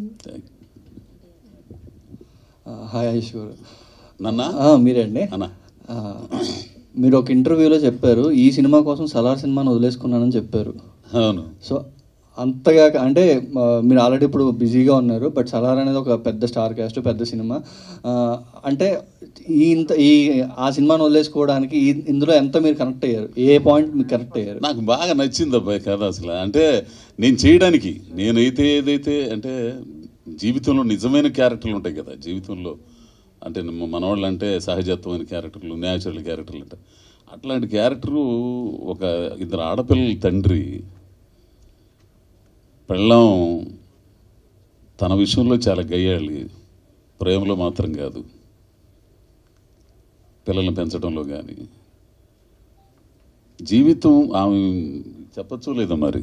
హాయ్ ఐశ్వర్ నన్నా మీరే అండి అన్న మీరు ఒక ఇంటర్వ్యూలో చెప్పారు ఈ సినిమా కోసం సలార్ సినిమాని వదిలేసుకున్నానని చెప్పారు అవును సో అంతగా అంటే ఆ, మీరు ఆల్రెడీ ఇప్పుడు బిజీగా ఉన్నారు బట్ సలార్ అనేది ఒక పెద్ద స్టార్ క్యాస్ట్ పెద్ద సినిమా ఆ, అంటే ఈ ఇంత ఈ ఆ సినిమాని వదిలేసుకోవడానికి ఈ- ఇందులో ఎంత మీరు కనెక్ట్ అయ్యారు ఏ పాయింట్ మీరు కనెక్ట్ అయ్యారు నాకు బాగా నచ్చింది అబ్బాయి కథ అసలు అంటే నేను చేయడానికి నేనైతే ఏదైతే అంటే జీవితంలో నిజమైన క్యారెక్టర్లు ఉంటాయి కదా జీవితంలో అంటే మన- మనవాళ్ళు అంటే సహజత్వమైన క్యారెక్టర్లు న్యాచురల్ క్యారెక్టర్లు అంటే అట్లాంటి క్యారెక్టరు ఒక ఇద్దరు ఆడపిల్లల తండ్రి పెళ్ళం తన విషయంలో చాలా గయ్యాళి ప్రేమలో మాత్రం కాదు పిల్లల్ని పెంచడంలో కానీ జీవితం ఆమె చెప్పచ్చో లేదా మరి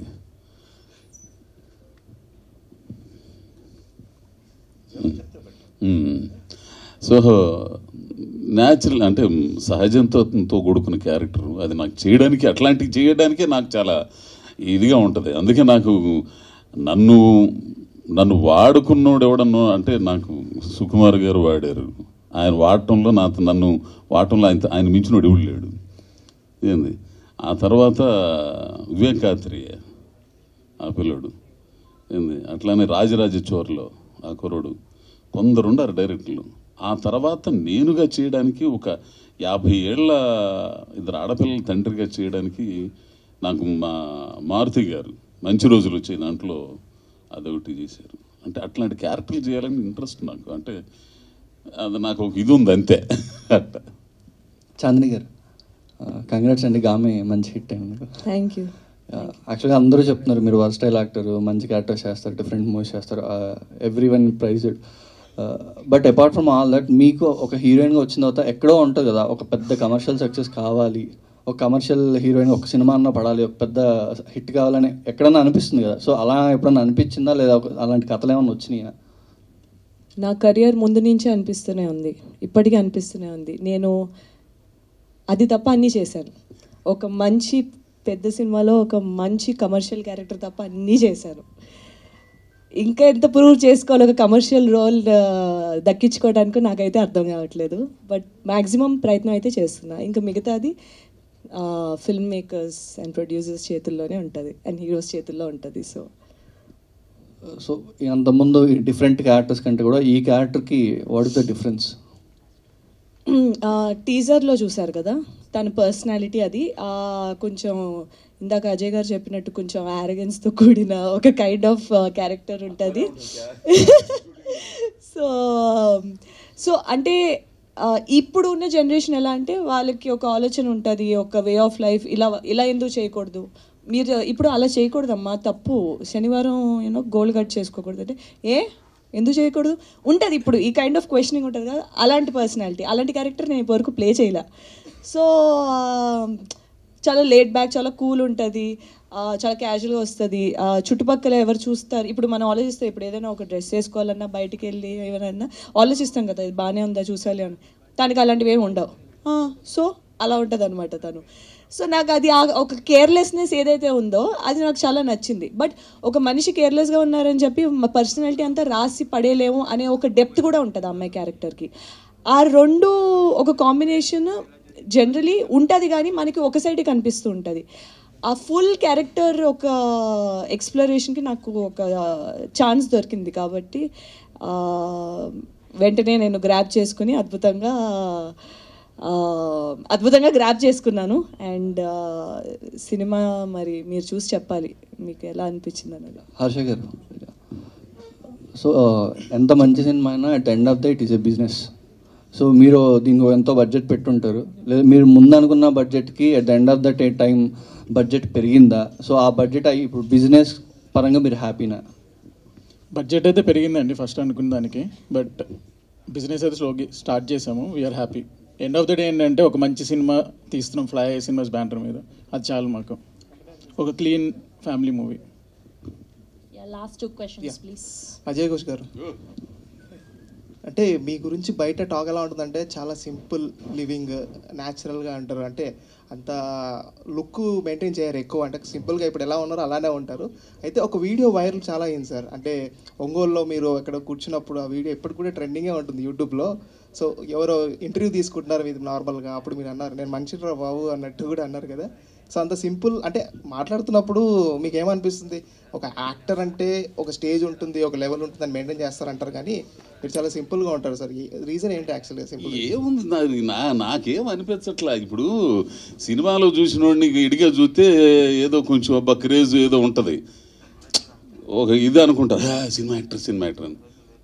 మ్మ్. సో న్యాచురల్ అంటే సహజంతో కూడుకున్న క్యారెక్టర్ అది నాకు చేయడానికి అట్లాంటివి చేయడానికే నాకు చాలా ఇదిగా ఉంటుంది అందుకే నాకు నన్ను నన్ను వాడుకున్నోడు ఎవడన్నో అంటే నాకు సుకుమార్ గారు వాడారు ఆయన వాడటంలో నా నన్ను వాడటంలో ఆయన ఆయన మించినోడు ఎవడు లేడు ఏంది ఆ తర్వాత వివేకాత్రేయ ఆ పిల్లడు ఏంది అట్లానే రాజరాజ చోర్లో ఆ కుర్రోడు కొందరు ఉన్నారు డైరెక్టర్లు ఆ తర్వాత నేనుగా చేయడానికి ఒక యాభై ఏళ్ళ ఇద్దరు ఆడపిల్లల తండ్రిగా చేయడానికి నాకు మా మారుతి గారు మంచి రోజులు వచ్చాయి దాంట్లో అదొకటి చేశారు అంటే అట్లాంటి క్యారెక్టర్లు చేయాలని ఇంట్రెస్ట్ నాకు అంటే అది నాకు ఒక ఇది ఉంది అంతే అట్ట చాందిని గారు కంగ్రాట్స్ అండి గామే మంచి హిట్ అయింది థ్యాంక్ యూ యాక్చువల్గా అందరూ చెప్తున్నారు మీరు వర్స్టైల్ యాక్టర్ మంచి క్యారెక్టర్స్ చేస్తారు డిఫరెంట్ మూవీస్ చేస్తారు every one praised but apart from all that మీకు ఒక హీరోయిన్గా వచ్చిన తర్వాత ఎక్కడో ఉంటుంది కదా ఒక పెద్ద కమర్షియల్ సక్సెస్ కావాలి ఒక కమర్షియల్ హీరోయిన్ ఒక సినిమా అన్న పడాలి ఒక పెద్ద హిట్ కావాలని ఎక్కడన్నా అనిపిస్తుంది కదా సో అలా ఎప్పుడన్నా అనిపించిందా లేదా ఒక- అలాంటి కథలు ఏమైనా వచ్చినాయా నా కెరియర్ ముందు నుంచే అనిపిస్తూనే ఉంది ఇప్పటికీ అనిపిస్తూనే ఉంది నేను అది తప్ప అన్నీ చేశాను ఒక మంచి పెద్ద సినిమాలో ఒక మంచి కమర్షియల్ క్యారెక్టర్ తప్ప అన్నీ చేశాను ఇంకా ఎంత ప్రూవ్ చేసుకోవాలి ఒక కమర్షియల్ రోల్ దక్కించుకోవడానికి నాకైతే అర్థం కావట్లేదు బట్ మ్యాక్సిమం ప్రయత్నం అయితే చేస్తున్నా ఇంకా మిగతాది ఫిల్మ్ మేకర్స్ అండ్ ప్రొడ్యూసర్స్ చేతుల్లోనే ఉంటుంది అండ్ హీరోస్ చేతుల్లో ఉంటుంది సో సో అంతకుముందు ఈ డిఫరెంట్ క్యారెక్టర్స్ కంటే కూడా ఈ క్యారెక్టర్కి వాట్ ఇస్ ద డిఫరెన్స్ టీజర్లో చూసారు కదా తన పర్సనాలిటీ అది ఆ, కొంచెం ఇందాక అజయ్ గారు చెప్పినట్టు కొంచెం ఆరగెన్స్తో కూడిన ఒక కైండ్ ఆఫ్ క్యారెక్టర్ ఉంటుంది సో సో అంటే ఆ, ఇప్పుడు ఉన్న జనరేషన్ ఎలా అంటే వాళ్ళకి ఒక ఆలోచన ఉంటుంది ఒక వే ఆఫ్ లైఫ్ ఇలా ఇలా ఎందుకు చేయకూడదు మీరు ఇప్పుడు అలా చేయకూడదమ్మా తప్పు శనివారం యూనో గోల్డ్ కట్ చేసుకోకూడదు అంటే ఏ ఎందుకు చేయకూడదు ఉంటుంది ఇప్పుడు ఈ కైండ్ ఆఫ్ క్వశ్చనింగ్ ఉంటుంది కదా అలాంటి పర్సనాలిటీ అలాంటి క్యారెక్టర్ నేను ఇప్పటివరకు ప్లే చేయలే సో చాలా లేట్ బ్యాక్ చాలా కూల్ ఉంటుంది చాలా క్యాజువల్గా వస్తుంది చుట్టుపక్కల ఎవరు చూస్తారు ఇప్పుడు మనం ఆలోచిస్తాం ఇప్పుడు ఏదైనా ఒక డ్రెస్ వేసుకోవాలన్నా బయటికి వెళ్ళి ఏమైనా ఆలోచిస్తాం కదా ఇది బాగానే ఉందా చూసాలి అని దానికి అలాంటివి ఏమి ఉండవు సో అలా ఉంటుంది అనమాట తను సో నాకు అది ఆ ఒక కేర్లెస్నెస్ ఏదైతే ఉందో అది నాకు చాలా నచ్చింది బట్ ఒక మనిషి కేర్లెస్గా ఉన్నారని చెప్పి పర్సనాలిటీ అంతా రాసి పడేయలేము అనే ఒక డెప్త్ కూడా ఉంటుంది ఆ అమ్మాయి క్యారెక్టర్కి ఆ రెండు ఒక కాంబినేషన్ జనరలీ ఉంటుంది కానీ మనకి ఒక సైడే కనిపిస్తూ ఉంటుంది ఆ ఫుల్ క్యారెక్టర్ ఒక ఎక్స్ప్లోరేషన్కి నాకు ఒక ఛాన్స్ దొరికింది కాబట్టి ఆ, వెంటనే నేను గ్రాప్ చేసుకుని అద్భుతంగా ఆ, అద్భుతంగా గ్రాప్ చేసుకున్నాను అండ్ సినిమా మరి మీరు చూసి చెప్పాలి మీకు ఎలా అనిపించింది అనేది హర్ష గారు సో ఎంత మంచి సినిమా అయినా at end of the it is a business so మీరు దీనికి ఎంతో బడ్జెట్ పెట్టుంటారు లేదా మీరు ముందు అనుకున్న బడ్జెట్కి at the end of the day time budget పెరిగిందా సో ఆ బడ్జెట్ అయ్యి ఇప్పుడు బిజినెస్ పరంగా మీరు హ్యాపీనా బడ్జెట్ అయితే పెరిగిందండి ఫస్ట్ అనుకున్న దానికి బట్ బిజినెస్ అయితే స్లోగా స్టార్ట్ చేసాము we're happy end of the day ఏంటంటే ఒక మంచి సినిమా తీస్తున్నాం ఫ్లై సినిమాస్ బ్యానర్ మీద అది చాలు మాకు ఒక clean family movie last two questions please Ajay Ghosh గారు అంటే మీ గురించి బయట టాక్ ఎలా ఉంటుందంటే చాలా సింపుల్ లివింగ్ న్యాచురల్గా అంటారు అంటే అంత లుక్ మెయింటైన్ చేయరు ఎక్కువ అంటే సింపుల్గా ఇప్పుడు ఎలా ఉన్నారో అలానే ఉంటారు అయితే ఒక వీడియో వైరల్ చాలా అయింది సార్ అంటే ఒంగోలులో మీరు అక్కడ కూర్చున్నప్పుడు ఆ వీడియో ఎప్పటికి కూడా ట్రెండింగే ఉంటుంది యూట్యూబ్లో సో ఎవరో ఇంటర్వ్యూ తీసుకుంటున్నారు మీరు నార్మల్గా అప్పుడు మీరు అన్నారు నేను మనిషిరా బాబు అన్నట్టు కూడా అన్నారు కదా సో అంత సింపుల్ అంటే మాట్లాడుతున్నప్పుడు మీకు ఏమనిపిస్తుంది ఒక యాక్టర్ అంటే ఒక స్టేజ్ ఉంటుంది ఒక లెవెల్ ఉంటుంది అని మెయింటైన్ చేస్తారంటారు కానీ మీరు చాలా సింపుల్గా ఉంటారు సార్ రీజన్ ఏంటి యాక్చువల్గా సింపుల్ ఏముంది నా నా నాకేం అనిపించట్లా ఇప్పుడు సినిమాలో చూసిన వాడిని ఇడిగా చూస్తే ఏదో కొంచెం అబ్బా క్రేజ్ ఏదో ఉంటుంది ఒక ఇది అనుకుంటా "ఆ, సినిమా యాక్టర్ సినిమా యాక్టర్ అని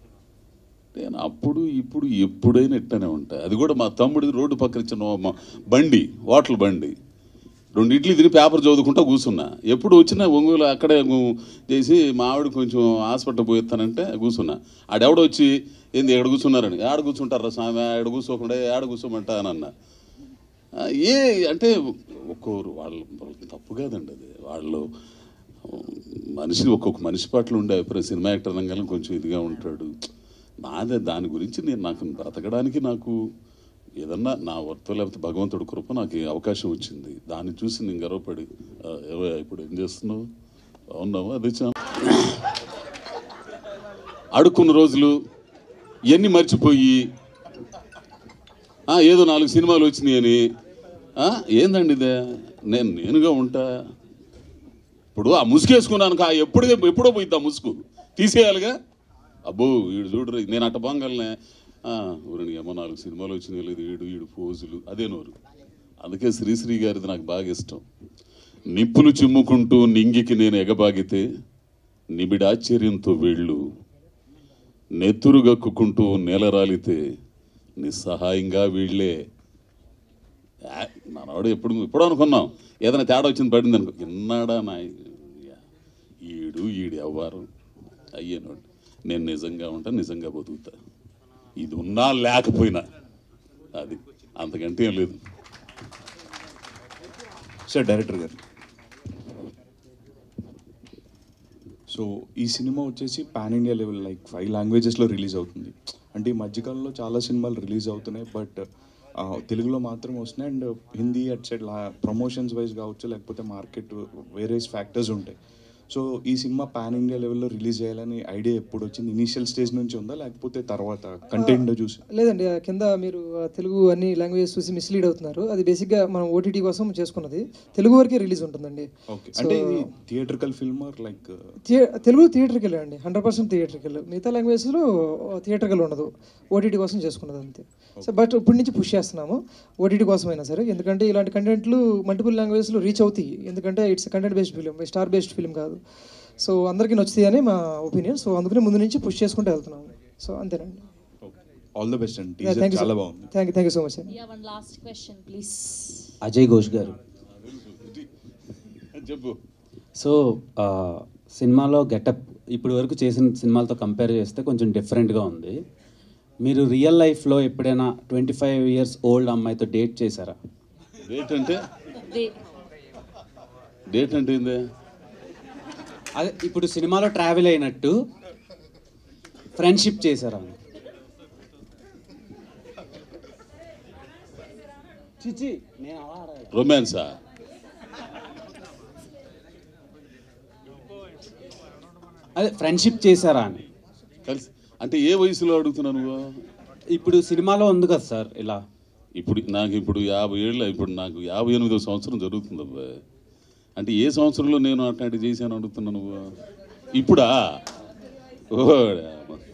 నేను అప్పుడు ఇప్పుడు ఎప్పుడైనా ఇట్టనే ఉంటా అది కూడా మా తమ్ముడిది రోడ్డు పక్కన ఇచ్చిన మా- బండి హోటల్ బండి రెండు ఇడ్లీ తిని పేపర్ చదువుకుంటా కూర్చున్నా ఎప్పుడు వచ్చినా ఒంగోలు అక్కడే గు- చేసి మా ఆవిడ కొంచెం హాస్పిటల్ పోయిస్తానంటే కూర్చున్నా ఆడెవడో వచ్చి ఏంది ఎక్కడ కూర్చున్నారని ఆడ కూర్చుంటారా స్వామి ఆడ కూర్చోకుండా ఆడ కూర్చోమంటా అని అన్న ఆ, ఏ అంటే ఒక్కోరు వాళ్ళు వాళ్ళకి తప్పు కాదండి అది వాళ్ళు మనిషి ఒక్కొక్క మనిషి పట్ల ఉండే అభిప్రాయం సినిమా యాక్టర్ అనగానే కొంచెం ఇదిగా ఉంటాడు నాదే దాని గురించి నేను నాకు బ్రతకడానికి నాకు ఏదన్నా నా వర్త లేకపోతే భగవంతుడి కృప నాకు ఈ అవకాశం వచ్చింది దాన్ని చూసి నేను గర్వపడి "ఆ, ఏవయ్యా, ఇప్పుడు ఏం చేస్తున్నావు అవునావా అదే చాలా అడుక్కున్న రోజులు ఇవన్నీ మర్చిపోయి "ఆ, ఏదో నాలుగు సినిమాలు వచ్చినాయి అని "ఆ, ఏందండి ఇదే నేను నేనుగా ఉంటా ఇప్పుడు ఆ ముసుగేసుకున్నాను కా ఎప్పుడు ఎప్పుడో పోయిద్ది ఆ ముసుగు తీసేయాలిగా అబ్బో వీడు చూడరు నేను అట్ట బాగలనే ఊరిని ఏమో నాలుగు సినిమాలు వచ్చినాయి లేదు వీడు వీడు పోజులు అదే నోరు అందుకే శ్రీశ్రీ గారిది నాకు బాగా ఇష్టం నిప్పులు చిమ్ముకుంటూ నింగికి నేను ఎగబాగితే నిబిడాశ్చర్యంతో వెళ్ళు నెత్తురు గక్కుకుంటూ నేలరాలితే నిస్సహాయంగా వీళ్ళే ఆ, మనవాడు ఎప్పుడు ఎప్పుడు అనుకున్నాం ఏదైనా తేడా వచ్చింది పడింది అనుకో ఇన్నాడా నా ఈడు ఈడు ఎవ్వరు అయ్యేనోడు నేను నిజంగా ఉంటా నిజంగా బతుకుతా ఇది ఉన్నా లేకపోయినా అది అంతకంటే ఏం లేదు సార్ డైరెక్టర్ గారు సో ఈ సినిమా వచ్చేసి pan India level like five లాంగ్వేజెస్లో రిలీజ్ అవుతుంది అంటే ఈ మధ్యకాలంలో చాలా సినిమాలు రిలీజ్ అవుతున్నాయి బట్ తెలుగులో మాత్రం వస్తున్నాయి and Hindi at side promotions wise కావచ్చు లేకపోతే మార్కెట్ వేరియస్ ఫ్యాక్టర్స్ ఉంటాయి సో ఈ సినిమా పాన్ ఇండియా లెవెల్లో రిలీజ్ చేయాలని ఐడియా ఎప్పుడు వచ్చింది ఇనీషియల్ స్టేజ్ నుంచి ఉందా లేకపోతే తర్వాత కంటెంట్ చూసి లేదండి ఆ కింద మీరు ఆ తెలుగు అన్ని లాంగ్వేజెస్ చూసి మిస్లీడ్ అవుతున్నారు అది బేసిక్గా మనం ఓటీటీ కోసం చేసుకున్నది తెలుగు వరకే రిలీజ్ ఉంటుందండి ఓకే So, అంటే ఇది థియేట్రికల్ ఫిల్మ్ లైక్ థియే- తెలుగు థియేటర్కి అండి హండ్రెడ్ పర్సెంట్ థియేటర్కి మిగతా లాంగ్వేజ్లో థియేటర్కి ఉండదు ఓటీటీ కోసం చేసుకున్నది అంతే సో బట్ ఇప్పటి నుంచి పుష్ చేస్తున్నాము ఓటీటీ కోసమైనా సరే ఎందుకంటే ఇలాంటి కంటెంట్లు మల్టిపుల్ లాంగ్వేజ్లో రీచ్ అవుతాయి ఎందుకంటే it's content based film star based film కాదు సో అందరికీ నచ్చుతాయి అని మా ఒపీనియన్ సో అందుకనే ముందు నుంచి పుష్ చేసుకుంటూ వెళ్తున్నాము సో అంతేనండి ఆల్ ద బెస్ట్ అండి థ్యాంక్ టీజర్ యూ చాలా బాగుంది thank you thank you so much అండి one last question please Ajay Ghosh garu చెప్పు సో ఆ, సినిమాలో గెటప్ ఇప్పటి వరకు చేసిన సినిమాలతో కంపేర్ చేస్తే కొంచెం డిఫరెంట్గా ఉంది మీరు రియల్ లైఫ్లో ఎప్పుడైనా ట్వంటీ ఫైవ్ ఇయర్స్ ఓల్డ్ అమ్మాయితో డేట్ చేశారా డేట్ అంటే డేట్ అంటే ఏంది అదే ఇప్పుడు సినిమాలో ట్రావెల్ అయినట్టు ఫ్రెండ్షిప్ చేశారా చిచి నేను అలా అడగలేదు. రొమాన్సా అదే ఫ్రెండ్షిప్ చేశారా అని కలిసి అంటే ఏ వయసులో అడుగుతున్నావు నువ్వు ఇప్పుడు సినిమాలో ఉంది కదా సార్ ఇలా ఇప్పుడు నాకు ఇప్పుడు యాభై ఏళ్ళు ఇప్పుడు నాకు యాభై ఎనిమిదో సంవత్సరం జరుగుతుంది అబ్బా అంటే ఏ సంవత్సరంలో నేను అట్లాంటి చేశాను అడుగుతున్నా నువ్వు ఇప్పుడా ఓడామ.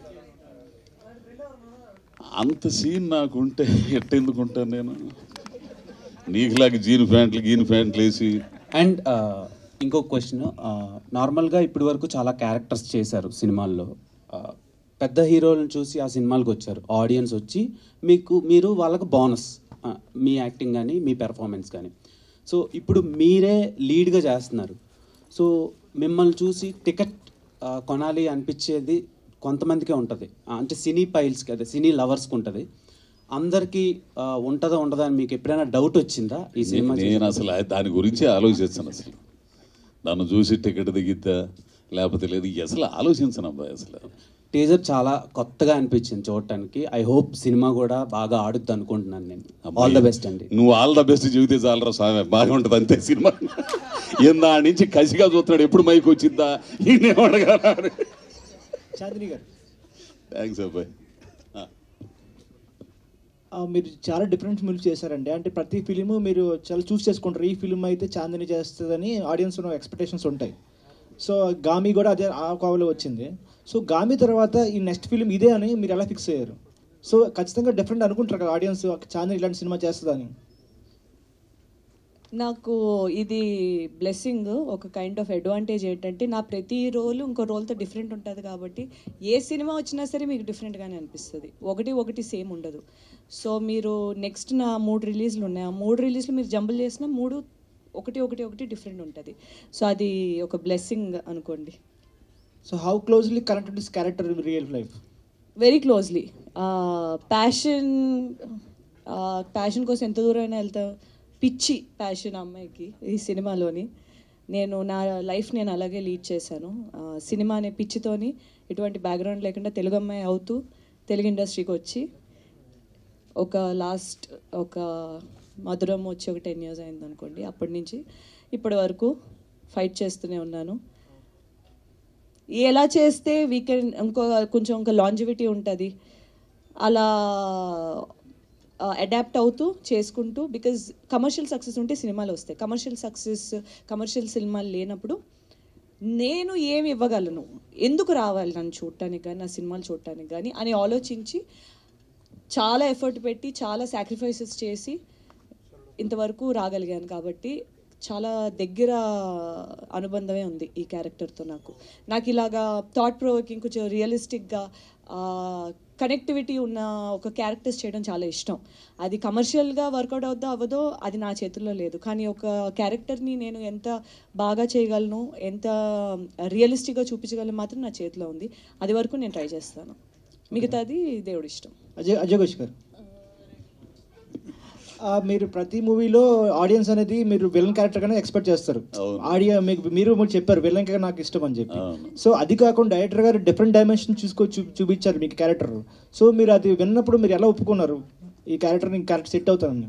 అంత సీన్ నాకు ఉంటే ఎట్టెందుకు ఉంటాను నేను నీకులాగా జీన్ ప్యాంట్లు గీన్ ప్యాంట్లు వేసి అండ్ ఇంకొక క్వశ్చన్ నార్మల్గా ఇప్పటి వరకు చాలా క్యారెక్టర్స్ చేశారు సినిమాల్లో ఆ, పెద్ద హీరోలను చూసి ఆ సినిమాలకు వచ్చారు ఆడియన్స్ వచ్చి మీకు మీరు వాళ్ళకు బోనస్ మీ యాక్టింగ్ కానీ మీ పెర్ఫార్మెన్స్ కానీ సో ఇప్పుడు మీరే లీడ్గా చేస్తున్నారు సో మిమ్మల్ని చూసి టికెట్ కొనాలి అనిపించేది కొంతమందికే ఉంటుంది అంటే సినీ పైల్స్కి అదే సినీ లవర్స్కి ఉంటుంది అందరికీ ఆ, ఉంటుందా ఉండదా అని మీకు ఎప్పుడైనా డౌట్ వచ్చిందా ఈ సినిమా నేను చేసిన- అసలు దాని గురించి ఆలోచించను అసలు నన్ను చూసి టికెట్ దిగిద్దా లేకపోతే లేదు అసలు ఆలోచించను అబ్బాయి అసలు టీజర్ చాలా కొత్తగా అనిపించింది చూడటానికి ఐ హోప్ సినిమా కూడా బాగా ఆడుద్ది అనుకుంటున్నాను నేను ఆల్ ద బెస్ట్ అండి నువ్వు ఆల్ ద బెస్ట్ చెబితే చాలరా స్వామి బాగా ఉంటుంది అంతే సినిమా ఇందా నుంచి కసిగా చూస్తున్నాడు ఎప్పుడు మైక్ వచ్చిద్దా ఈయనేమడగా చాందిని గారు థ్యాంక్స్ అబ్బాయి ఆ, మీరు చాలా డిఫరెంట్ మూవీస్ చేశారండి అంటే ప్రతి ఫిలిం మీరు చాలా చూస్ చేసుకుంటారు ఈ ఫిలిం అయితే చాందిని చేస్తుందని ఆడియన్స్ ఎక్స్పెక్టేషన్స్ ఉంటాయి సో గామి కూడా అదే ఆ కోవలో వచ్చింది సో గామి తర్వాత ఈ నెక్స్ట్ ఫిలిం ఇదే అని మీరు ఎలా ఫిక్స్ అయ్యారు సో ఖచ్చితంగా డిఫరెంట్ అనుకుంటారు కదా ఆడియన్స్ చాందిని ఇలాంటి సినిమా చేస్తుందని నాకు ఇది బ్లెస్సింగ్ ఒక కైండ్ ఆఫ్ అడ్వాంటేజ్ ఏంటంటే నా ప్రతి రోల్ ఇంకో రోల్తో డిఫరెంట్ ఉంటుంది కాబట్టి ఏ సినిమా వచ్చినా సరే మీకు డిఫరెంట్గానే అనిపిస్తుంది ఒకటి ఒకటి సేమ్ ఉండదు సో మీరు నెక్స్ట్ నా మూడు రిలీజ్లు ఉన్నాయి ఆ మూడు రిలీజ్లు మీరు జంబుల్ చేసిన మూడు ఒకటి ఒకటి ఒకటి డిఫరెంట్ ఉంటుంది సో అది ఒక బ్లెస్సింగ్ అనుకోండి so how closely connected this character in real life very closely passion passion కోసం ఎంత దూరం అయినా వెళ్తా పిచ్చి ప్యాషన్ అమ్మాయికి ఈ సినిమాలోని నేను నా లైఫ్ నేను అలాగే లీడ్ చేశాను ఆ, సినిమా అనే పిచ్చితోని ఎటువంటి బ్యాక్గ్రౌండ్ లేకుండా తెలుగు అమ్మాయి అవుతూ తెలుగు ఇండస్ట్రీకి వచ్చి ఒక లాస్ట్ ఒక మధురం వచ్చి ఒక టెన్ ఇయర్స్ అయింది అనుకోండి అప్పటి నుంచి ఇప్పటి వరకు ఫైట్ చేస్తూనే ఉన్నాను ఎలా చేస్తే వీకెండ్ ఇంకో కొంచెం ఇంకా లాంజివిటీ ఉంటుంది అలా అడాప్ట్ అవుతూ చేసుకుంటూ బికాజ్ కమర్షియల్ సక్సెస్ ఉంటే సినిమాలు వస్తాయి కమర్షియల్ సక్సెస్ కమర్షియల్ సినిమాలు లేనప్పుడు నేను ఏమి ఇవ్వగలను ఎందుకు రావాలి నన్ను చూడటానికి కానీ నా సినిమాలు చూడటానికి కానీ అని ఆలోచించి చాలా ఎఫర్ట్ పెట్టి చాలా సాక్రిఫైసెస్ చేసి ఇంతవరకు రాగలిగాను కాబట్టి చాలా దగ్గర అనుబంధమే ఉంది ఈ క్యారెక్టర్తో నాకు నాకు ఇలాగా థాట్ ప్రొవోకింగ్ కొంచెం రియలిస్టిక్గా కనెక్టివిటీ ఉన్న ఒక క్యారెక్టర్స్ చేయడం చాలా ఇష్టం అది కమర్షియల్గా వర్కౌట్ అవుద్దో అవ్వదో అది నా చేతుల్లో లేదు కానీ ఒక క్యారెక్టర్ని నేను ఎంత బాగా చేయగలను ఎంత రియలిస్టిక్గా చూపించగలను మాత్రం నా చేతిలో ఉంది అది వరకు నేను ట్రై చేస్తాను మిగతాది దేవుడి ఇష్టం అజయ్ అజయ్ ఘోష్ గారు ఆ, మీరు ప్రతి మూవీలో ఆడియన్స్ అనేది మీరు విలన్ క్యారెక్టర్ గానే ఎక్స్పెక్ట్ చేస్తారు ఆడియో మీకు మీరు కూడా చెప్పారు విలన్ క్యారెక్టర్ నాకు ఇష్టం అని చెప్పి సో అది కాకుండా డైరెక్టర్ గారు డిఫరెంట్ డైమెన్షన్ చూసుకొని చూ చూపించారు మీకు క్యారెక్టర్ సో మీరు అది విన్నప్పుడు మీరు ఎలా ఒప్పుకున్నారు ఈ క్యారెక్టర్ క్యారెక్టర్ సెట్ అవుతాను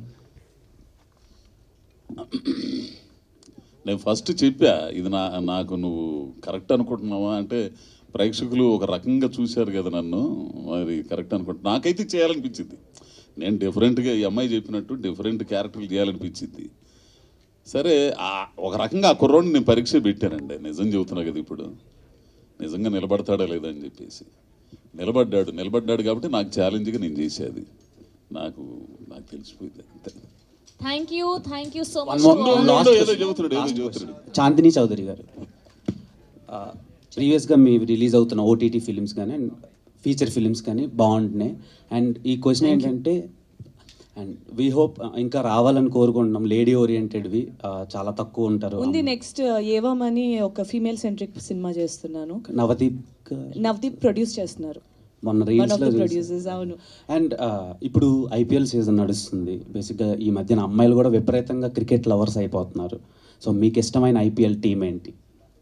నేను ఫస్ట్ చెప్పా ఇది నా నాకు నువ్వు కరెక్ట్ అనుకుంటున్నావా అంటే ప్రేక్షకులు ఒక రకంగా చూశారు కదా నన్ను మరి కరెక్ట్ అనుకుంటా నాకైతే చేయాలనిపించింది నేను డిఫరెంట్గా ఈ అమ్మాయి చెప్పినట్టు డిఫరెంట్ క్యారెక్టర్లు చేయాలనిపించింది సరే ఆ- ఒక రకంగా ఆ కుర్రోడిని నేను పరీక్ష పెట్టానండి నిజం చెబుతున్నా కదా ఇప్పుడు నిజంగా నిలబడతాడా లేదా అని చెప్పేసి నిలబడ్డాడు నిలబడ్డాడు కాబట్టి నాకు ఛాలెంజ్గా నేను చేసేది నాకు నాకు తెలిసిపోయింది అంతే thank you thank you so One much more- ఉండు, ఉండు, last ఉండు, ఏదో question. చెబుతున్నాడు ఏదో Last చెబుతున్నాడు question. చాందిని చౌదరి గారు ప్రీవియస్గా మీ రిలీజ్ అవుతున్న ఓటీటీ ఫిలిమ్స్ కానీ అండ్ ఫీచర్ ఫిలిమ్స్ కానీ బాగుంటున్నాయి అండ్ ఈ క్వశ్చన్ Thank you. ఏంటంటే అండ్ వీ హోప్ ఇంకా రావాలని కోరుకుంటున్నాం లేడీ ఓరియంటెడ్వి చాలా తక్కువ ఉంటారు ఉంది నెక్స్ట్ ఏవం అని ఒక ఫీమేల్ సెంట్రిక్ సినిమా చేస్తున్నాను నవదీప్ నవదీప్ ప్రొడ్యూస్ చేస్తున్నారు మొన్న One of రీల్స్లో the producers, అవును అండ్ ఇప్పుడు ఐపీఎల్ సీజన్ నడుస్తుంది బేసిక్గా ఈ మధ్యన అమ్మాయిలు కూడా విపరీతంగా క్రికెట్ లవర్స్ అయిపోతున్నారు సో మీకు ఇష్టమైన ఐపీఎల్ టీం ఏంటి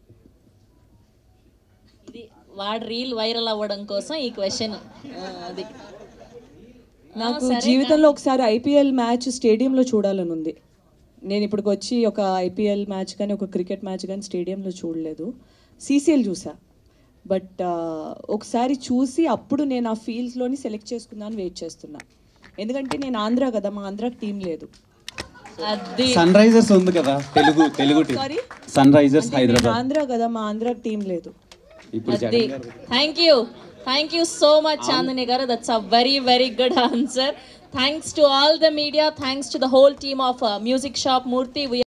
వాడు రీల్ వైరల్ అవ్వడం కోసం ఈ క్వశ్చన్ అది నాకు సరే జీవితంలో ఒకసారి ఐపీఎల్ మ్యాచ్ స్టేడియంలో చూడాలని ఉంది నేను ఇప్పటికి వచ్చి ఒక ఐపీఎల్ మ్యాచ్ కానీ ఒక క్రికెట్ మ్యాచ్ కానీ స్టేడియంలో చూడలేదు సీసీఎల్ చూసా బట్ ఒకసారి చూసి అప్పుడు నేను ఆ ఫీల్డ్స్లోని సెలెక్ట్ చేసుకుందామని వెయిట్ చేస్తున్నా ఎందుకంటే నేను ఆంధ్ర కదా మా ఆంధ్రాకి టీం లేదు అది సన్ రైజర్స్ ఉంది కదా Telugu Telugu team Sorry? Sunrisers అంటే నేను హైదరాబాద్ ఆంధ్ర కదా మా ఆంధ్రాకి టీం లేదు ఇప్పుడు అది Jagan garu thank you thank you so much Chandini garu that's a very very good answer thanks to all the media thanks to the whole team of music shop Murthy